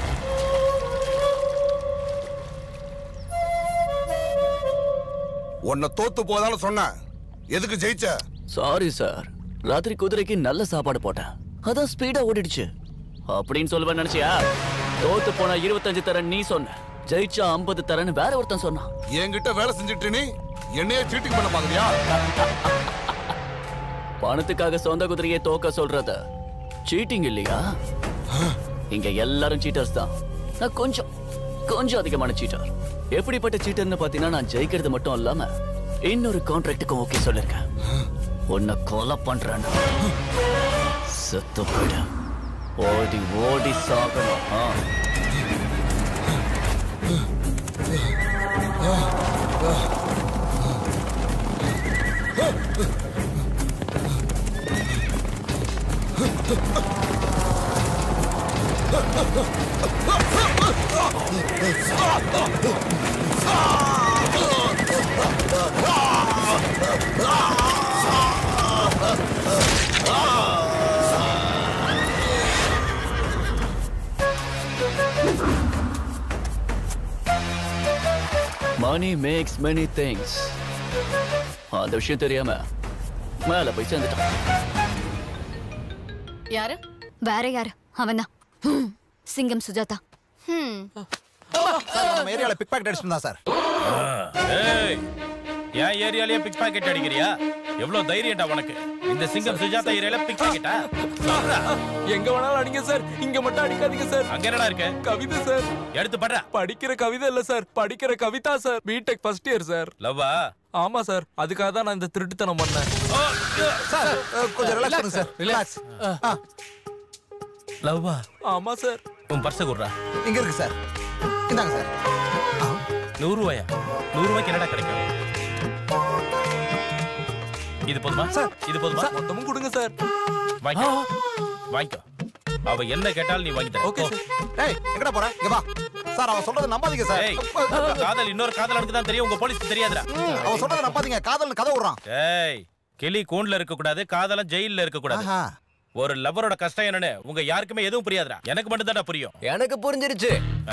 உன்னை தோத்து போதான்னு சொன்னேன் எதுக்கு ஜெயிச்ச சாரி சார் ராத்திரி குதிரைக்கு நல்ல சாப்பாடு போட்டேன் அதான் ஸ்பீடா ஓடிடுச்சு அப்படின்னு சொல்லுவேன் நினைச்சியா தோத்து போனா இருபத்தஞ்சு தரேன் நீ சொன்ன ஜெயிச்சா ஐம்பது தரேன்னு வேற ஒருத்தன் சொன்னான் என்கிட்ட வேலை செஞ்சுட்டு நீ என்னையே சீட்டிங் பண்ண பாக்குறியா பணத்துக்காக சொந்த குதிரையை தோக்க சொல்றது சீட்டிங் இல்லையா இங்க எல்லாரும் சீட்டர்ஸ் தான் நான் கொஞ்சம் கொஞ்சம் அதிகமான சீட்டர் எப்படிப்பட்ட சீட்டர்னு பாத்தீங்கன்னா நான் ஜெயிக்கிறது மட்டும் இல்லாம இன்னொரு கான்ட்ராக்டுக்கும் ஓகே சொல்லிருக்கேன் உன்னை கொலை பண்றேன்னு செத்து போயிடு ஓடி ஓடி சாகணும் ஆ. மணி மேக்ஸ் மெனி திங்ஸ் அந்த விஷயம் தெரியாம மேல போய் சேர்ந்துட்டான் யாரு வேற யாரு அவன்தான் ஹம், சிங்கம் சுஜாதா ஹம் சார் நம்ம ஏரியால பிக் பாக்கெட் அடிச்சிட்டு தான் சார் ஏய் என் ஏரியாலயே பிக் பாக்கெட் அடிக்கிறியா எவ்வளவு தைரியம்டா உனக்கு இந்த சிங்கம் சுஜாதா ஏரியால பிக் பாக்கெட்டா எங்க வேணாலும் அடிங்க சார் இங்க மட்டும் அடிக்காதீங்க சார் அங்க என்னடா இருக்கு கவிதை சார் எடுத்து படுறா படிக்கிற கவிதை இல்ல சார் படிக்கிற Kavitha sir BTech first year sir லவ்வா ஆமா சார் அதுக்காக தான் நான் இந்த திருட்டுத்தனம் பண்ணேன் சார் அஹ், கொஞ்சம் ரிலாக்ஸ் பண்ணுங்க சார் ரிலாக்ஸ் லவ்வா ஆமா சார் உன் பர்ஸ குடுறா இங்க இருக்கு சார் இந்தாங்க சார் நூறு ரூபாயா நூறு ரூபாய்க்கு என்னடா கிடைக்கும் இது போதுமா சார் இது போதுமா மொத்தமும் கொடுங்க சார் வாங்கிக்கோ வாங்கிக்கோ அவ என்ன கேட்டாலும் நீ வாங்கி தர ஓகே சார் டேய் எங்கடா போற இங்க வா சார் அவன் சொல்றத நம்பாதீங்க சார் ஏய் காதல் இன்னொரு காதலனுக்கு தான் தெரியும் உங்க போலீஸ்க்கு தெரியாதுடா ம், அவன் சொல்றத நம்பாதீங்க காதல்னு கதை விடுறான் ஏய் கிளி கூண்டுல இருக்க கூடாது காதலன் ஜெயில்ல இருக்க கூடாது ஆஹா. ஒரு லவ்வரோட கஷ்டம் என்னன்னு உங்க யாருக்குமே எதுவும் புரியாதுடா எனக்கு மட்டும் தான்டா புரியும் எனக்கு புரிஞ்சிருச்சு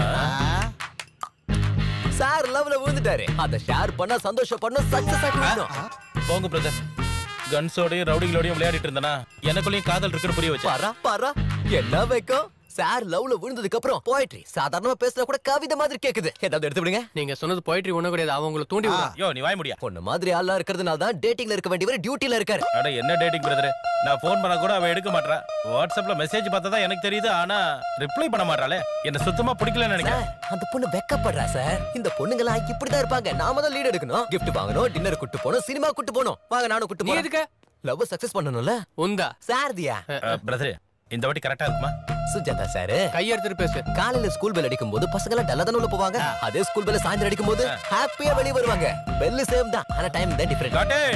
சார் லவ்ல விழுந்துட்டாரு அத ஷேர் பண்ண சந்தோஷப்படணும் சக்சஸ் ஆக்கணும் போங்க பிரதர் கன்ஸோடயும் ரவுடிகளோடயும் விளையாடிட்டு இருந்தனா எனக்குள்ளேயும் காதல் இருக்குன்னு புரிய வச்சா பாரா பாரா என்ன வைக்கும் சார் லவ்ல விழுந்ததுக்கு அப்புறம் போயிட்ரி சாதாரணமா பேசுனா கூட கவிதை மாதிரி கேக்குது ஏதாவது எடுத்து விடுங்க நீங்க சொன்னது போயிட்ரி ஒண்ணு கிடையாது அவன் உங்களை தூண்டி விடுறான் யோ நீ வாய முடியா பொண்ணு மாதிரி ஆளா இருக்கிறதுனால தான் டேட்டிங்ல இருக்க வேண்டியவர் டியூட்டில இருக்காரு அட என்ன டேட்டிங் பிரதர் நான் ஃபோன் பண்ணா கூட அவ எடுக்க மாட்டா வாட்ஸ்அப்ல மெசேஜ் பார்த்தா தான் எனக்கு தெரியுது ஆனா ரிப்ளை பண்ண மாட்டாளே என்ன சுத்தமா பிடிக்கலன்னு நினைக்கிறேன் அந்த பொண்ணு வெக்கப்படுறா சார் இந்த பொண்ணுங்களா இப்படிதான் இருப்பாங்க நாம தான் லீட் எடுக்கணும் கிஃப்ட் வாங்கணும் டின்னர் கூட்டு போகணும் சினிமா கூட்டு போகணும் வாங்க நானும் கூட்டு நீ போறேன் எதுக்கு லவ் சக்சஸ் பண்ணணும்ல உந்தா சாரதியா பிரதர் இந்த வாட்டி கரெக்டா இருக்குமா சுஜாதா சார் கையெடுத்துட்டு பேசு காலையில ஸ்கூல் பெல் அடிக்கும் போது பசங்க எல்லாம் டல்லா தானே உள்ள போவாங்க அதே ஸ்கூல் பெல் சாயந்தரம் அடிக்கும் போது ஹாப்பியா வெளிய வருவாங்க பெல் சேம் தான் ஆனா டைம் தான் different Got it.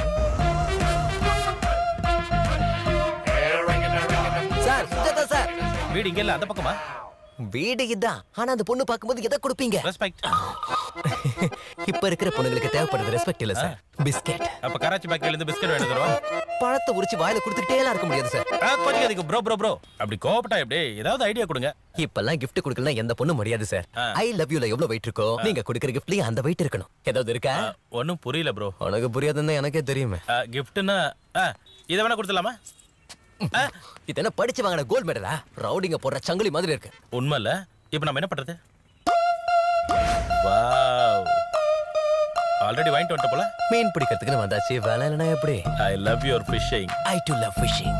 Sir Sujatha sir வீடு இங்க இல்ல அந்த பக்கமா வீடு இதான் ஆனா அந்த பொண்ணு பாக்கும்போது எதை கொடுப்பீங்க ரெஸ்பெக்ட் இப்ப இருக்கிற பொண்ணுங்களுக்கு தேவைப்படுறது ரெஸ்பெக்ட் இல்ல சார் பிஸ்கெட் அப்ப கராச்சி பேக்கரில இருந்து பிஸ்கட் எடுத்து தருவா பழத்தை உரிச்சு வாயில கொடுத்துக்கிட்டே எல்லாம் இருக்க முடியாது சார் கொஞ்சம் அதுக்கு ப்ரோ ப்ரோ ப்ரோ அப்படி கோபப்பட்டா எப்படி ஏதாவது ஐடியா கொடுங்க இப்பெல்லாம் gift கொடுக்கலாம் எந்த பொண்ணு முடியாது சார் ஐ லவ் யூல எவ்வளவு வெயிட் இருக்கோ நீங்க கொடுக்கிற கிஃப்ட்லயும் அந்த வெயிட் இருக்கணும் ஏதாவது இருக்கா ஒன்னும் புரியல ப்ரோ உனக்கு புரியாதுன்னு எனக்கே தெரியுமே கிஃப்ட்னா இதை வேணா கொடுத்துலாமா இது என்ன படிச்சு வாங்கின கோல்ட் மெடலா ரவுடிங்க போடுற சங்கிலி மாதிரி இருக்கு உண்மை இல்ல இப்ப நம்ம என்ன பண்றது வாவ் ஆல்ரெடி வாங்கிட்டு வந்துட்ட போல மீன் பிடிக்கிறதுக்குன்னு வந்தாச்சு வேலை இல்லைனா எப்படி I love your fishing I do love fishing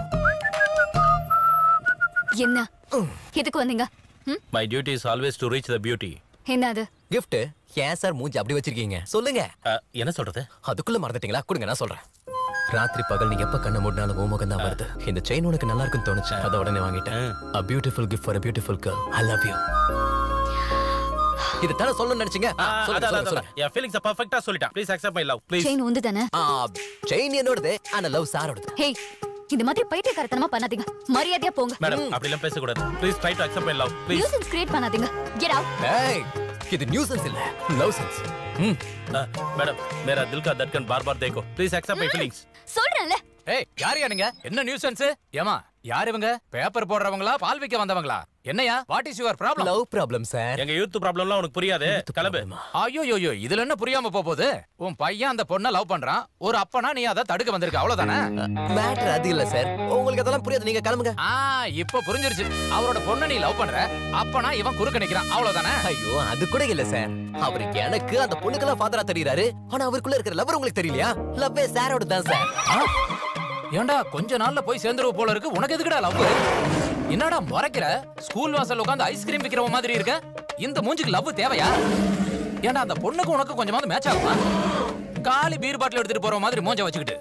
என்ன எதுக்கு வந்தீங்க ம்? My duty is always to reach the beauty என்ன அது கிஃப்ட் ஏன் சார் மூஞ்சி அப்படி வச்சிருக்கீங்க சொல்லுங்க என்ன சொல்றது அதுக்குள்ள மறந்துட்டீங்களா கொடுங்க நான் சொல்றேன் ராத்திரி பகல் நீ எப்ப கண்ண மூடினாலும் உன் முகம் தான் வருது இந்த செயின் உனக்கு நல்லா இருக்குன்னு தோணுச்சு அதை உடனே வாங்கிட்டேன் a beautiful gift for a beautiful girl i love you இது தானே சொல்லணும்னு நினைச்சீங்க ஆ, சொல்லுங்க, சொல்லுங்க, சொல்லுங்க. என் ஃபீலிங்ஸ் பர்ஃபெக்ட்டா சொல்லிட்டான் please accept my love please செயின் உந்து தானே ஆ, செயின் என்னோடது ஆனா லவ் சாரோடது ஹே இந்த மாதிரி பைத்தியக்காரத்தனமா பண்ணாதீங்க மரியாதையா போங்க மேடம் அப்படி எல்லாம் பேசக்கூடாது please try to accept my love please nuisance create பண்ணாதீங்க கெட் அவுட் ஏய் இது நியூசன்ஸ் இல்ல லவ் சென்ஸ் மேடம் மேரா தில் கா தட்கன் பார் பார் தேக்கோ ப்ளீஸ் அக்செப்ட் மை ஃபீலிங்ஸ் சொல்றேன்ல ஏய் யார் யாருங்க என்ன நியூசன்ஸ் ஏமா யார் இவங்க பேப்பர் போடுறவங்களா பால் விக்க வந்தவங்களா என்னையா what is your problem love problem sir எங்க யூத் ப்ராப்ளம்லாம் உனக்கு புரியாது கிளம்பு ஐயோ யோ இதுல என்ன புரியாம போக போகுது உன் பையன் அந்த பொண்ணை லவ் பண்றான் ஒரு அப்பனா நீ அதை தடுக்க வந்திருக்க அவ்வளவுதானே மேட்டர் அது இல்ல சார் உங்களுக்கு அதெல்லாம் புரியாது நீங்க கிளம்புங்க ஆ இப்ப புரிஞ்சிருச்சு அவரோட பொண்ணை நீ லவ் பண்ற அப்பனா இவன் குறுக்க நிக்கிறான் அவ்வளவுதானே ஐயோ அது கூட இல்ல சார் அவருக்கு எனக்கு அந்த பொண்ணுக்கெல்லாம் ஃபாதரா தெரியுறாரு ஆனா அவருக்குள்ள இருக்கிற லவர் உங்களுக்கு தெரியலையா லவ்வே சாரோட தான் சார் ஏன்டா கொஞ்ச நாள்ல போய் சேர்ந்துருவ போல இருக்கு உனக்கு எதுக்குடா லவ் என்னடா முறைக்கிற ஸ்கூல் வாசல் உட்காந்து ஐஸ்கிரீம் விக்கிறவ மாதிரி இருக்க இந்த மூஞ்சிக்கு லவ் தேவையா ஏன்டா அந்த பொண்ணுக்கு உனக்கு கொஞ்சமாவது மேட்ச் ஆகுமா காலி பீர் பாட்டில் எடுத்துட்டு போற மாதிரி மூஞ்ச வச்சுக்கிட்டு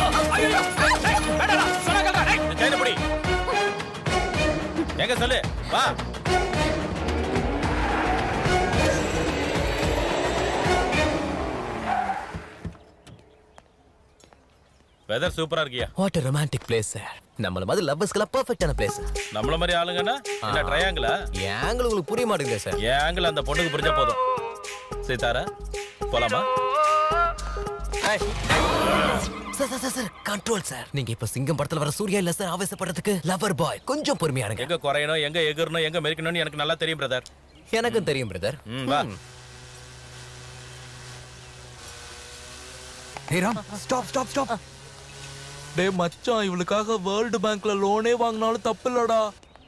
கையில பிடி எங்க சொல்லு வா வெதர் சூப்பரா இருக்கியா what a romantic place sir நம்மள மாதிரி லவ்வர்ஸ்க்கெல்லாம் பெர்ஃபெக்ட்டான பிளேஸ் நம்மள மாதிரி ஆளுங்கன்னா என்ன ட்ரையாங்கிளா என் ஆங்கிள் உங்களுக்கு புரிய மாட்டேங்குது சார் என் ஆங்கிள் அந்த பொண்ணுக்கு புரிஞ்சா போதும் சீதாரா போலாமா sir sir sir sir control sir நீங்க இப்ப சிங்கம் படத்துல வர சூர்யா இல்ல சார் ஆவேசப்படுறதுக்கு லவர் பாய் கொஞ்சம் பொறுமையா இருங்க எங்க குறையணும் எங்க எகிரணும் எங்க மெரிக்கணும்னு எனக்கு நல்லா தெரியும் பிரதர் எனக்கும் தெரியும் பிரதர் ம் வா hey Ram stop stop stop டேய் மச்சான் இவளுக்காக வேர்ல்டு பேங்க்ல லோனே வாங்கினாலும் தப்பு இல்லடா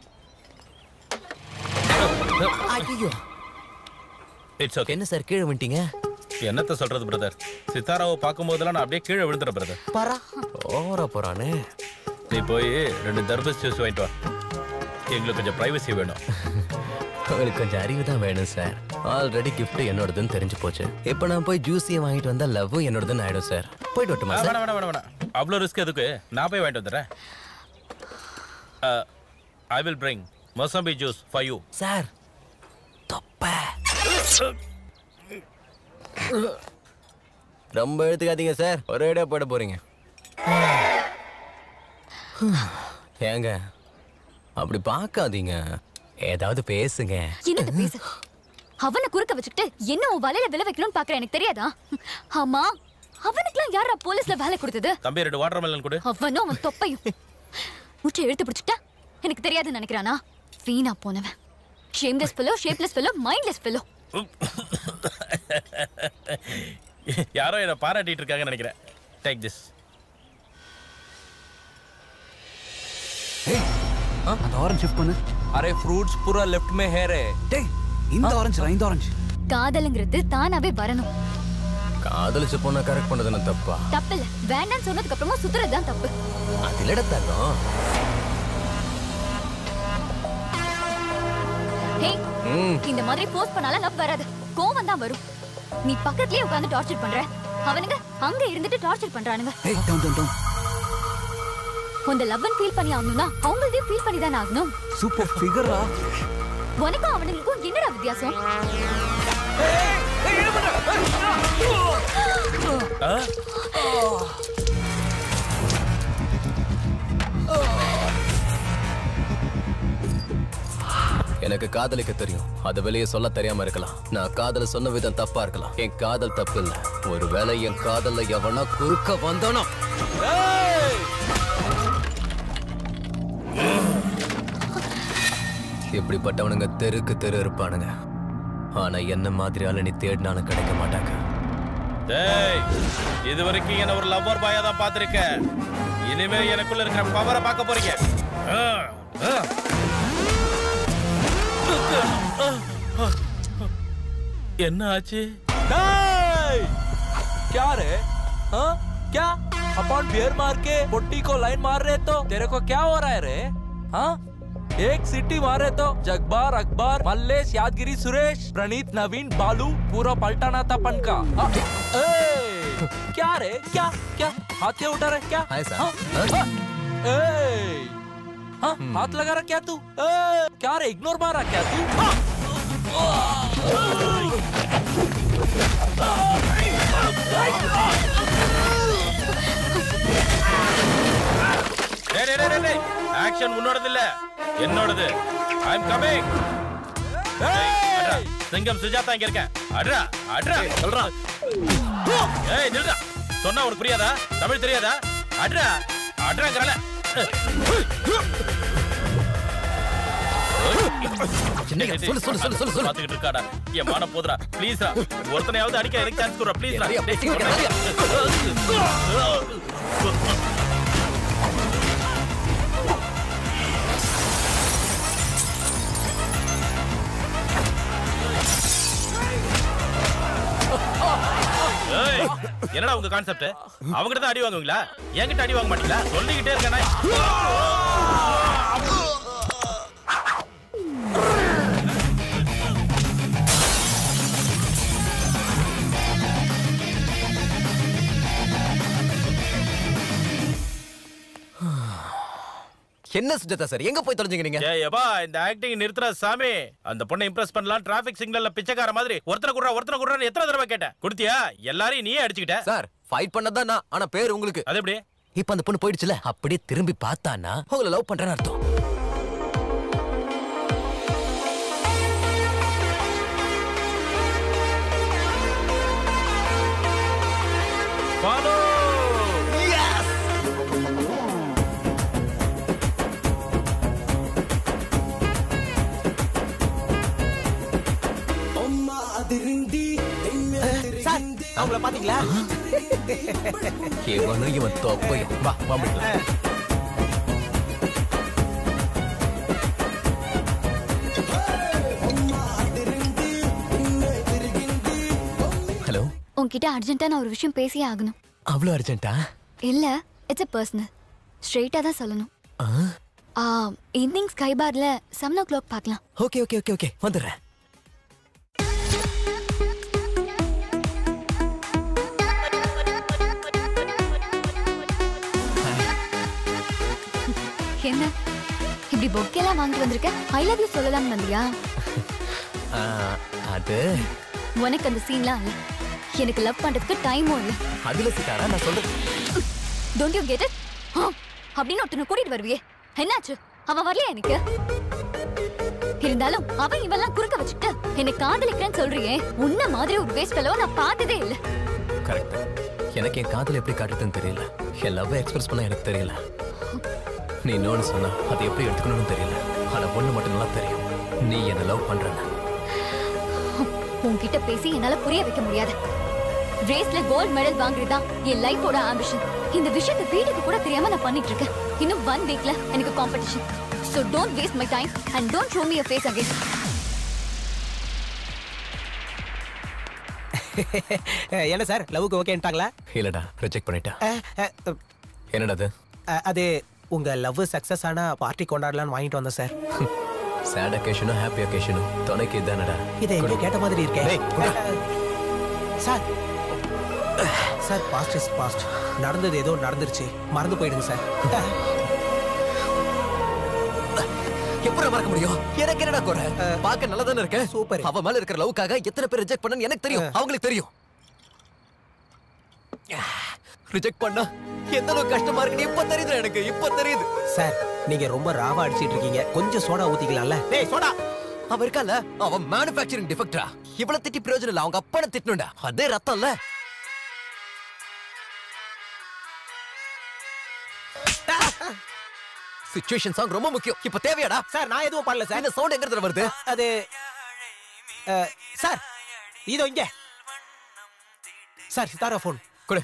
ஐயோ இட்ஸ் ஓகே என்ன சார் கீழே விட்டீங்க என்னத்த சொல்றது பிரதர் சித்தாராவை பார்க்கும் போதெல்லாம் நான் அப்படியே கீழே விழுந்துறேன் பிரதர் பாரா ஓர போறானே நீ போய் ரெண்டு தர்பஸ் ஜூஸ் வாங்கிட்டு வா எங்களுக்கு கொஞ்சம் பிரைவசி வேணும் உங்களுக்கு கொஞ்சம் அறிவு தான் வேணும் சார் ஆல்ரெடி கிஃப்ட் என்னோடதுன்னு தெரிஞ்சு போச்சு இப்போ நான் போய் ஜூஸியை வாங்கிட்டு வந்தா லவ் என்னோடதுன்னு ஆயிடும் சார் போயிட்டு வரட்டுமா ஆ, சார் வேணாம் வேணாம் வேணாம் வேணாம் அவ்வளோ ரிஸ்க் எதுக்கு நான் போய் வாங்கிட்டு வந்துடுறேன் I will bring mosambi juice for you sir ரொம்ப எடுத்துக்காதீங்க சார் ஒரே இடம் போயிட போறீங்க ஏங்க அப்படி பார்க்காதீங்க ஏதாவது பேசுங்க என்னது பேசு அவனை குறுக்க வச்சுக்கிட்டு என்ன உன் வலையில விழ வைக்கணும்னு பாக்குற எனக்கு தெரியாதா ஆமா அவனுக்குலாம் யாரா போலீஸ்ல வேலை கொடுத்தது தம்பி ரெண்டு வாட்டர் மெலன் கொடு அவனும் அவன் தொப்பையும் முச்சை இழுத்து பிடிச்சிட்டா எனக்கு தெரியாதுன்னு நினைக்கிறானா வீணா போனவன் shameless fellow shapeless fellow mindless fellow யாரோ என்னை பாராட்டிட்டு இருக்காங்கன்னு நினைக்கிறேன் டேக் திஸ் அந்த ஆரஞ்சு ஷிஃப்ட் பண்ணு அரே ஃப்ரூட்ஸ் பூரா லெஃப்ட் மே ஹே ரே டேய் இந்த ஆரஞ்சு இந்த ஆரஞ்சு காதலுங்கிறது தானாவே வரணும் காதலிச்சு பொண்ணை கரெக்ட் பண்ணது என்ன தப்பா தப்பு இல்ல வேண்டாம்னு சொன்னதுக்கு அப்புறமா சுத்துறது தான் தப்பு அது இல்லடா தங்கம் ஹே ம். இந்த மாதிரி போஸ்ட் பண்ணால லவ் வராது கோவம் தான் வரும் நீ பக்கத்துலயே உட்கார்ந்து டார்ச்சர் பண்ற அவனுங்க அங்க இருந்துட்டு டார்ச்சர் பண்றானுங்க ஏய் டவுன் டவுன் டவுன் உந்த லவ்ன் ஃபீல் பண்ணி ஆகணும்னா அவங்கள்தையும் ஃபீல் பண்ணி தானே ஆகணும் சூப்பர் ஃபிகரா உனக்கும் அவனுங்களுக்கும் என்னடா வித்தியாசம் எனக்கு காதலிக்க தெரியும் அது வெளியே சொல்ல தெரியாம இருக்கலாம் நான் காதல சொன்ன விதம் தப்பா இருக்கலாம் என் காதல் தப்பு இல்ல ஒருவேளை என் காதல்ல எவனா குறுக்க வந்தானோ இப்படிப்பட்டவனுங்க தெருக்கு தெரு இருப்பானுங்க ஆனா என்ன மாதிரி ஆளு நீ தேடினாலும் கிடைக்க மாட்டாங்க டேய் இது வரைக்கும் என்ன ஒரு லவ்வர் பாயா தான் பார்த்திருக்கேன் இனிமே எனக்குள்ள இருக்கிற பவரை பார்க்க போறீங்க ஆ, ஆ. என்ன ஆச்சு डேய் क्या रे हाँ क्या अपन बियर मार के पुट्टी को लाइन मार रहे तो तेरे को क्या हो रहा है रे हाँ एक सिटी मारे तो जगबार अखबार मल्लेश यादगिरी सुरेश प्रणीत नवीन बालू पूरा पलटाना था पन का हाँ, ए, क्या रे क्या क्या हाथ क्या उठा रहे क्या हाय सर हाँ, हाँ, ए, हाँ, हाथ लगा रहा क्या तू ए, क्या रे इग्नोर मारा क्या तू हाँ, டேய், டேய், டேய், டேய், டேய். ஆக்ஷன் உன்னோடது இல்ல என்னோடது ஐ அம் கமிங் சிங்கம் சுஜாதா இங்க இருக்கேன் அட்ரா அட்ரா சொல்றா ஏய் நில்றா சொன்னா உனக்கு புரியாதா தமிழ் தெரியாதா அட்ரா அட்ராங்கறல சின்னங்க, சொல்லு, சொல்லு, சொல்லு, சொல்லு, சொல்லு. பாத்துக்கிட்டு இருக்காடா என் மானம் போதுடா ப்ளீஸ்ரா ஒருத்தனையாவது அடிக்க எனக்கு சான்ஸ் கொடுறா ப்ளீஸ்ரா நிறைய பேசிக்க ஏய், என்னடா உங்க கான்செப்ட் அவங்கிட்ட தான் அடி வாங்குவீங்களா என்கிட்ட அடி வாங்க மாட்டீங்களா சொல்லிக்கிட்டே இருக்கேன் என்ன சுஜாதா சார் எங்க போய் தொலைஞ்சீங்க நீங்க ஏய் எப்பா இந்த ஆக்டிங் நிறுத்துற சாமி அந்த பொண்ணை இம்ப்ரெஸ் பண்ணலாம் டிராபிக் சிக்னல்ல பிச்சைக்கார மாதிரி ஒருத்தனை குடுறா ஒருத்தனை குடுறான்னு எத்தனை தடவை கேட்டேன் கொடுத்தியா எல்லாரையும் நீயே அடிச்சுக்கிட்ட சார் ஃபைட் பண்ணதான் நான் ஆனா பேர் உங்களுக்கு அது எப்படி இப்ப அந்த பொண்ணு போயிடுச்சுல அப்படியே திரும்பி பார்த்தானா உங்களை லவ் பண்றேன்னு அர்த்தம் ஃபாலோ சார் அவங்கள பாத்தீங்களா இவனும் இவன் தொப்பையும் வா வாமிடலாம் ஹலோ உன்கிட்ட அர்ஜென்ட்டா நான் ஒரு விஷயம் பேசியே ஆகணும் அவ்வளோ அர்ஜென்ட்டா இல்ல இட்ஸ் a பர்சனல் ஸ்ட்ரெயிட்டா தான் சொல்லணும் ஆ ஈவினிங் ஸ்கை பார்ல செவன் ஓ கிளாக் பார்க்கலாம் ஓகே ஓகே ஓகே ஓகே வந்துடுறேன் என்ன இப்படி பொக்கெல்லாம் வாங்கிட்டு வந்திருக்க ஐ லவ் யூ சொல்லலாம் வந்தியா ஆ, அது உனக்கு அந்த சீன்லாம் இல்ல எனக்கு லவ் பண்றதுக்கு டைமும் இல்ல அதுல சித்தாரா நான் சொல்றது டோன்ட் யூ கெட் இட் அப்படின்னு ஒருத்தனை கூட்டிட்டு வருவியே என்னாச்சு அவன் வரலையா எனக்கு இருந்தாலும் அவன் இவெல்லாம் குறுக்க வச்சுட்டு என்னை காதலிக்கிறேன்னு சொல்றியே உன்ன மாதிரி ஒரு வேஸ்ட் ஃபெலோ நான் பார்த்ததே இல்ல கரெக்ட் எனக்கு என் காதல் எப்படி காட்டுறதுன்னு தெரியல என் லவ் எக்ஸ்பிரஸ் பண்ண எனக்கு தெரியல நீ இன்னொன்னு சொன்னா அதை எப்படி எடுத்துக்கணும்னு தெரியல ஆனா ஒண்ணு மட்டும் நல்லா தெரியும் நீ என்ன லவ் பண்றேன்னு உன்கிட்ட பேசி என்னால புரிய வைக்க முடியாது ரேஸ்ல கோல்ட் மெடல் வாங்குறதுதான் என் லைஃபோட ஆம்பிஷன் இந்த விஷயத்தை வீட்டுக்கு கூட தெரியாம நான் பண்ணிட்டு இருக்கேன் இன்னும் ஒன் வீக்ல எனக்கு competition so don't waste my time and don't show me your face again என்ன சார் லவ்வுக்கு ஓகேன்ட்டாங்களா இல்லடா ரிஜெக்ட் பண்ணிட்டேன் அஹ், அஹ், அஹ், என்னடா அது அஹ், அது உங்க லவ் சக்சஸ் ஆனா பார்ட்டி கொண்டாடலாம்னு வாங்கிட்டு வந்தேன் சார் சேட் அக்கேஷனும் ஹாப்பி அக்கேஷனும் துணைக்கு இதானடா இதை எங்க கேட்ட மாதிரி இருக்கே டேய், குடுடா. Sir sir past is past நடந்தது ஏதோ நடந்துருச்சு மறந்து போயிடுங்க சார் எப்படி மறக்க முடியும் எனக்கு என்னடா குறை பார்க்க நல்லா தானே இருக்க சூப்பர் அவ மேல இருக்கிற லவ்க்காக எத்தனை பேர் ரிஜெக்ட் பண்ணனு எனக்கு தெரியும் அவங்களுக்கு தெரியும் ரிஜெக்ட் பண்ணா எந்த அளவுக்கு கஷ்டமா இருக்கு இப்ப தெரியுது எனக்கு இப்ப தெரியுது சார் நீங்க ரொம்ப ராவா அடிச்சிட்டு இருக்கீங்க கொஞ்சம் சோடா ஊத்திக்கலாம்ல டேய் சோடா அவ இருக்கல அவன் மேனுஃபேக்சரிங் டிஃபெக்டரா இவ்வளவு திட்டி பிரயோஜனம் இல்ல அவங்க அப்பனை திட்டணும்டா அதே ரத்தம் இல்ல சிச்சுவேஷன் சாங் ரொம்ப முக்கியம் இப்ப தேவையாடா சார் நான் எதுவும் பண்ணல சார் இந்த சவுண்ட் எங்க இருந்து வருது அது அஹ், சார் இதோ இங்க சார் சித்தாரா ஃபோன் கொடு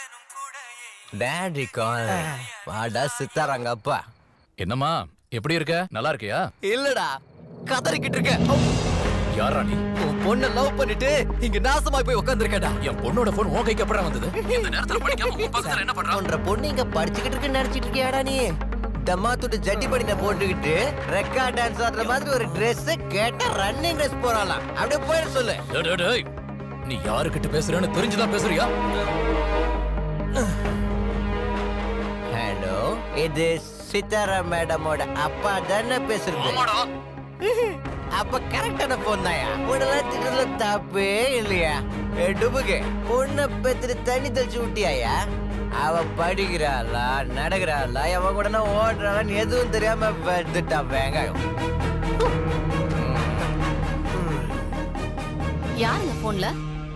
டேடி கால் வாடா சித்தாராங்க அப்பா என்னம்மா எப்படி இருக்க நல்லா இருக்கியா இல்லடா கதறிக்கிட்டு இருக்க யாரா நீ உன் பொண்ணை லவ் பண்ணிட்டு இங்க நாசமா போய் உட்கார்ந்திருக்கடா என் பொண்ணோட போன் உன் கைக்கு அப்புறம் வந்தது இந்த நேரத்துல படிக்காம உன் பக்கத்துல என்ன பண்றான் உன்ற பொண்ணு இங்க படிச்சுக்கிட்டு இருக்குன்னு நினைச்சிட்டு இருக்கியாடா நீ டம்மா துட்டு ஜட்டி படின போட்டுக்கிட்டு ரெக்கார்ட் டான்ஸ் ஆடுற மாதிரி ஒரு Dress கேட்ட ரன்னிங் ட்ரெஸ் போறாளாம் அப்படியே போயிட சொல்லு டேய், டேய், டேய். நீ யாருக்கிட்ட பேசுறேன்னு தெரிஞ்சுதான் பேசுறியா ஹலோ இது சித்தாரா மேடமோட அப்பா தானே பேசுறது அப்ப கரெக்டான போன் தாயா உடலாம் திட்டத்துல தப்பே இல்லையா ஏ டுபுக்கு பொண்ணை பெத்துட்டு தண்ணி தெளிச்சு விட்டியாயா அவ படிக்கிறாளா நடக்கிறாளா அவ கூட ஓடுறாளான்னு எதுவும் தெரியாம பெத்துட்டா வெங்காயம் யார் இந்த போன்ல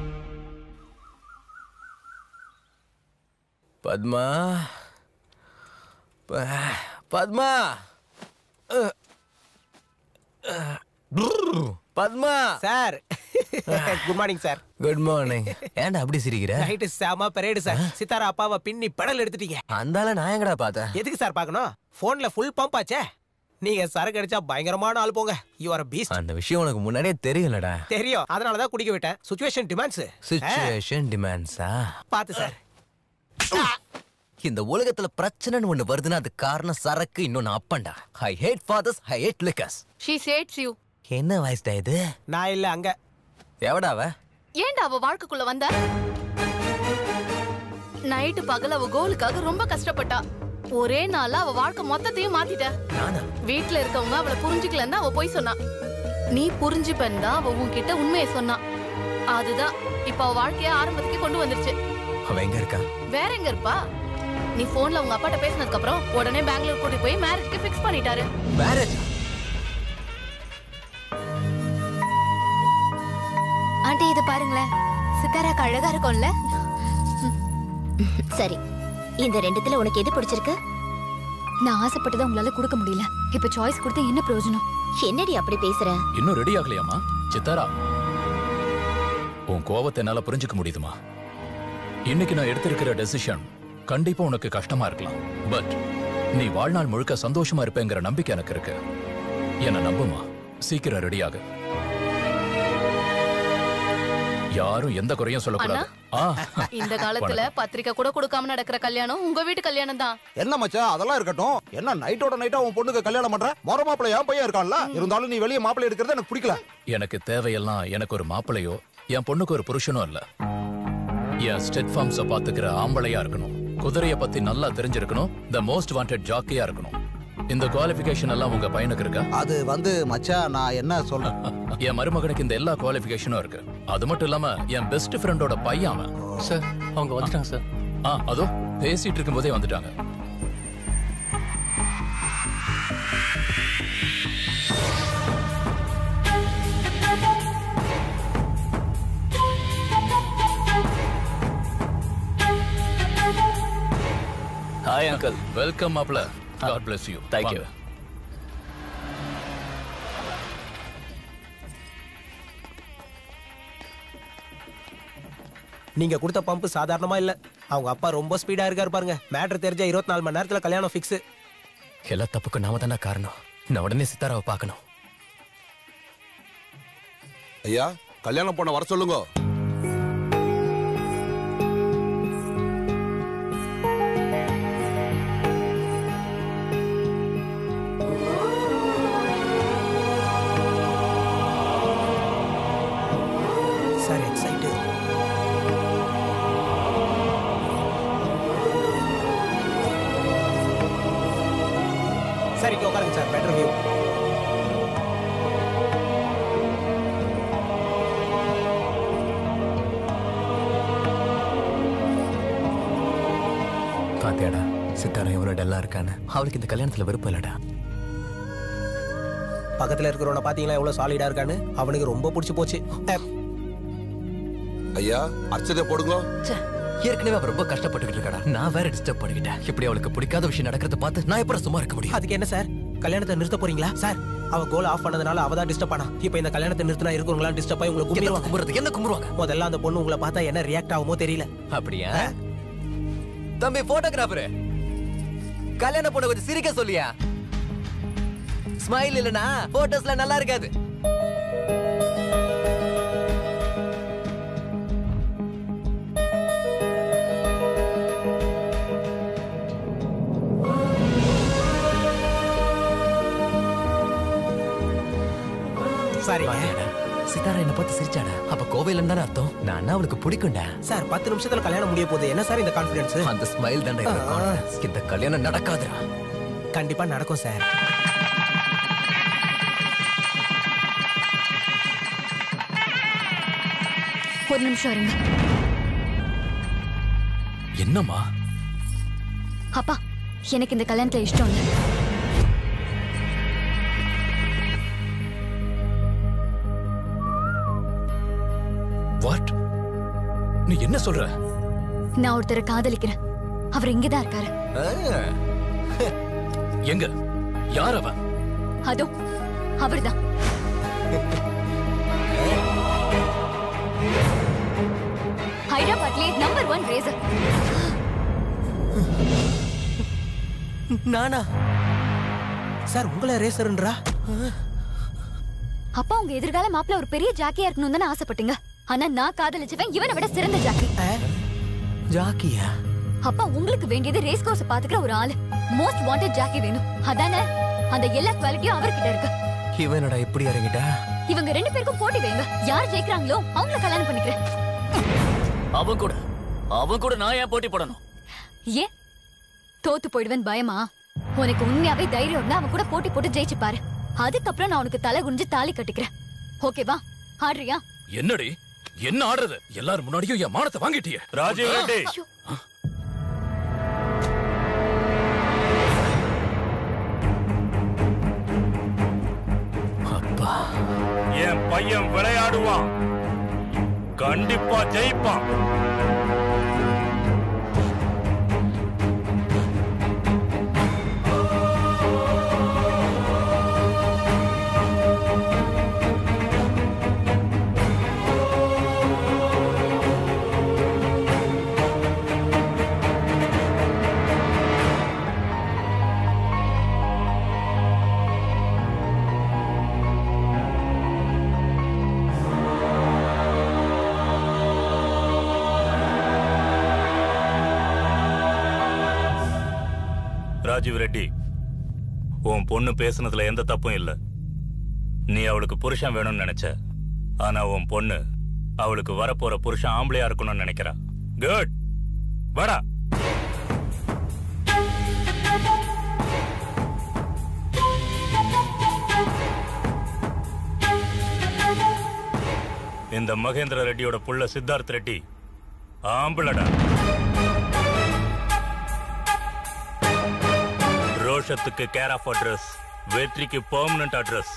பத்மா ப- பத்மா அஹ். அஹ். Padma sir good morning sir good morning ஏன்டா அப்படி சிரிக்கிற நைட்டு செம பரேடு சார் சித்தாரா அப்பாவை பின்னி பெடல் எடுத்துட்டீங்க அந்தால நான் எங்கடா பார்த்தேன் எதுக்கு சார் பார்க்கணும் போன்ல ஃபுல் பம்ப் ஆச்சே நீங்க சரக்கு அடிச்சா பயங்கரமான ஆள் போங்க யூ ஆர் பீஸ்ட் அந்த விஷயம் உனக்கு முன்னாடியே தெரியலடா தெரியும் அதனால தான் குடிக்க விட்டேன் சுச்சுவேஷன் டிமாண்ட்ஸ் சிச்சுவேஷன் டிமாண்ட்ஸா பார்த்து சார் இந்த உலகத்துல பிரச்சனைன்னு ஒண்ணு வருதுன்னா அது காரணம் சரக்கு இன்னொன்னு அப்பண்டா I hate fathers I hate liquors she sets you என்ன வயசுடா இது நான் இல்ல அங்க எவடாவ ஏன்டா அவ வாழ்க்கைக்குள்ள வந்த நைட்டு பகல் அவ கோலுக்காக ரொம்ப கஷ்டப்பட்டா ஒரே நாள்ல அவ வாழ்க்கை மொத்தத்தையும் மாத்திட்ட வீட்ல இருக்கவங்க அவளை புரிஞ்சுக்கலன்னு அவ போய் சொன்னா நீ புரிஞ்சுப்பேன்னு தான் அவ உன்கிட்ட உண்மையை சொன்னா அதுதான் இப்ப அவ வாழ்க்கைய ஆரம்பத்துக்கு கொண்டு வந்துருச்சு அவன் எங்க இருக்கா வேற எங்க இருப்பா நீ போன்ல உங்க அப்பாட்ட பேசினதுக்கு அப்புறம் உடனே பெங்களூர் கூட்டி போய் மேரேஜ்க்கு ஃபிக்ஸ் பண்ணிட்டாரு மேரேஜ் ஆண்டி இத பாருங்களேன் சித்தாராக்கு அழகா இருக்கும்ல சரி இந்த ரெண்டுத்துல உனக்கு எது பிடிச்சிருக்கு நான் ஆசைப்பட்டதை உங்களால கொடுக்க முடியல இப்ப சாய்ஸ் கொடுத்து என்ன பிரயோஜனம் என்னடி அப்படி பேசுற இன்னும் ரெடி ஆகலையாமா சித்தாரா உன் கோவத்தை என்னால புரிஞ்சுக்க முடியுதுமா இன்னைக்கு நான் எடுத்திருக்கிற டெசிஷன் கண்டிப்பா உனக்கு கஷ்டமா இருக்கலாம் பட் நீ வாழ்நாள் முழுக்க சந்தோஷமா இருப்பேங்கிற நம்பிக்கை எனக்கு இருக்கு என்ன நம்புமா சீக்கிரம் ரெடி ஆகு யாரும் எந்த குறையும் சொல்லக்கூடாது ஆ இந்த காலத்துல பத்திரிக்கை கூட கொடுக்காம நடக்கிற கல்யாணம் உங்க வீட்டு கல்யாணம் தான் என்ன மச்சான் அதெல்லாம் இருக்கட்டும் என்ன நைட்டோட நைட்டா உன் பொண்ணுக்கு கல்யாணம் பண்ற மொற மாப்பிள்ளை என் பையன் இருக்கான்ல இருந்தாலும் நீ வெளியே மாப்பிள்ளை எடுக்கிறது எனக்கு பிடிக்கல எனக்கு தேவையெல்லாம் எனக்கு ஒரு மாப்பிளையோ என் பொண்ணுக்கு ஒரு புருஷனும் இல்ல என் ஸ்டெட் ஃபார்ம்ஸ பாத்துக்கிற ஆம்பளையா இருக்கணும் குதிரைய பத்தி நல்லா தெரிஞ்சிருக்கணும் த மோஸ்ட் வாண்டட் ஜாக்கியா இருக்கணும் இந்த குவாலிஃபிகேஷன் எல்லாம் உங்க பையனுக்கு இருக்கா அது வந்து மச்சான் நான் என்ன சொல்றேன் என் மருமகனுக்கு இந்த எல்லா குவாலிஃபிகேஷனும் இருக்கு அது மட்டும் இல்லாம என் பெஸ்ட் ஃப்ரெண்டோட பையன் அவன் சார் அவங்க வந்துட்டாங்க சார் ஆ அதோ பேசிட்டு இருக்கும்போதே வந்துட்டாங்க ஹாய் அங்கிள் வெல்கம் மாப்ள God bless you Thank you. நீங்க கொடுத்த பம்ப் சாதாரணமா இல்ல அவங்க அப்பா ரொம்ப ஸ்பீடா இருக்காரு பாருங்க மேட்டர் தெரிஞ்ச இருபத்தி நாலு மணி நேரத்துல கல்யாணம் ஃபிக்ஸ் எல்லா தப்புக்கும் நாம தானே காரணம் நான் உடனே சித்தாராவை பார்க்கணும் ஐயா கல்யாணம் பொண்ணை வர சொல்லுங்க சார் எக்ஸைட்டு சரி இங்க உட்காருங்க சார் பெட்டர் வியூ பாத்தியாடா சித்தாரா எவ்வளவு டல்லா இருக்கான்னு அவளுக்கு இந்த கல்யாணத்துல விருப்பம் இல்லடா பக்கத்துல இருக்கிறவன பாத்தீங்களா எவ்வளவு சாலிடா இருக்கான்னு அவனுக்கு ரொம்ப பிடிச்சு போச்சு அஹ், ஐயா அர்ச்சதை போடுங்க ஏற்கனவே அவ ரொம்ப கஷ்டப்பட்டுக்கிட்டு இருக்காடா நான் வேற டிஸ்டர்ப் பண்ணிக்கிட்டேன் இப்படி அவளுக்கு பிடிக்காத விஷயம் நடக்கிறத பார்த்து நான் எப்படி சும்மா இருக்க முடியும் அதுக்கு என்ன சார் கல்யாணத்தை நிறுத்த போறீங்களா சார் அவ கோல் ஆஃப் பண்ணதுனால அவ தான் டிஸ்டர்ப் பண்ணா இப்போ இந்த கல்யாணத்தை நிறுத்தினா இருக்கிறவங்களாம் டிஸ்டர்ப் ஆகி உங்களை கும்பிடுவாங்க கும்பிடுறது என்ன கும்பிடுவாங்க முதல்ல அந்த பொண்ணு உங்களை பார்த்தா என்ன ரியாக்ட் ஆகுமோ தெரியல அப்படியா தம்பி போட்டோகிராஃபரு கல்யாண பொண்ணு கொஞ்சம் சிரிக்க சொல்லியா ஸ்மைல் இல்லனா போட்டோஸ்ல நல்லா இருக்காது சரிங்க சித்தாரா என்ன பார்த்து சிரிச்சாடா அப்ப கோவையில தானே அர்த்தம் நான் அவளுக்கு பிடிக்கும்டா சார் பத்து நிமிஷத்துல கல்யாணம் முடிய போகுது என்ன சார் இந்த கான்ஃபிடன்ஸ் அந்த ஸ்மைல் தான்டா இந்த confidence. இந்த கல்யாணம் நடக்காதுடா கண்டிப்பா நடக்கும் சார் ஒரு நிமிஷம் இருங்க என்னம்மா அப்பா எனக்கு இந்த கல்யாணத்துல இஷ்டம் இல்லை வாட் நீ என்ன சொல்ற நான் ஒருத்தரை காதலிக்கிறேன் அவர் இங்கதான் இருக்காரு எங்க யார் அவன் அதோ அவர்தான் ஹைதராபாத்லயே நம்பர் ஒன் ரேசர் நானா சார் உங்களை ரேசர்ன்றா அப்பா உங்க எதிர்கால மாப்பிள்ள ஒரு பெரிய ஜாக்கியா இருக்கணும் தானே ஆசைப்பட்டீங்க ஆனா நான் காதலிச்சவன் இவனை விட சிறந்த ஜாக்கி ஜாக்கியா அப்பா உங்களுக்கு வேண்டியது ரேஸ் கோர்ஸ் பாத்துக்கிற ஒரு ஆளு மோஸ்ட் வாண்டட் ஜாக்கி வேணும் அதானே அந்த எல்லா குவாலிட்டியும் அவர்கிட்ட இருக்கு இவனடா இப்படி இறங்கிட்டா இவங்க ரெண்டு பேருக்கும் போட்டி வைங்க யார் ஜெயிக்கிறாங்களோ அவங்கள கல்யாணம் பண்ணிக்கிறேன் அவன் கூட அவன் கூட நான் ஏன் போட்டி போடணும் ஏன் தோத்து போயிடுவேன் பயமா உனக்கு உண்மையாவே தைரியம் இருந்தா அவன் கூட போட்டி போட்டு ஜெயிச்சு பாரு அதுக்கப்புறம் நான் உனக்கு தலை குனிஞ்சு தாலி கட்டிக்கிறேன் ஓகேவா ஆடுறியா என்னடி என்ன ஆடுறது எல்லாரும் முன்னாடியும் என் மானத்தை வாங்கிட்டியே ராஜீவ் ரெட்டி ஐயோ. அப்பா என் பையன் விளையாடுவான் கண்டிப்பா ஜெயிப்பான் ராஜீவ் ரெட்டி உன் பொண்ணு பேசுனதுல எந்த தப்பும் இல்ல நீ அவளுக்கு புருஷன் வேணும்னு நினைச்ச ஆனா உன் பொண்ணு அவளுக்கு வரப்போற புருஷன் ஆம்பளையா இருக்கணும்னு நினைக்கிறா குட் வாடா இந்த மகேந்திர ரெட்டியோட புள்ள சித்தார்த் ரெட்டி ஆம்பளடா ரோஷத்துக்கு கேர் ஆஃப் அட்ரஸ் வெற்றிக்கு பெர்மனன்ட் அட்ரஸ்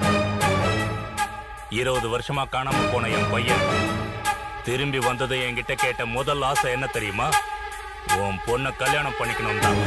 இருபது வருஷமா காணாம போன என் பையன் திரும்பி வந்ததை என்கிட்ட கேட்ட முதல் ஆசை என்ன தெரியுமா உன் பொண்ணை கல்யாணம் பண்ணிக்கணும் தான்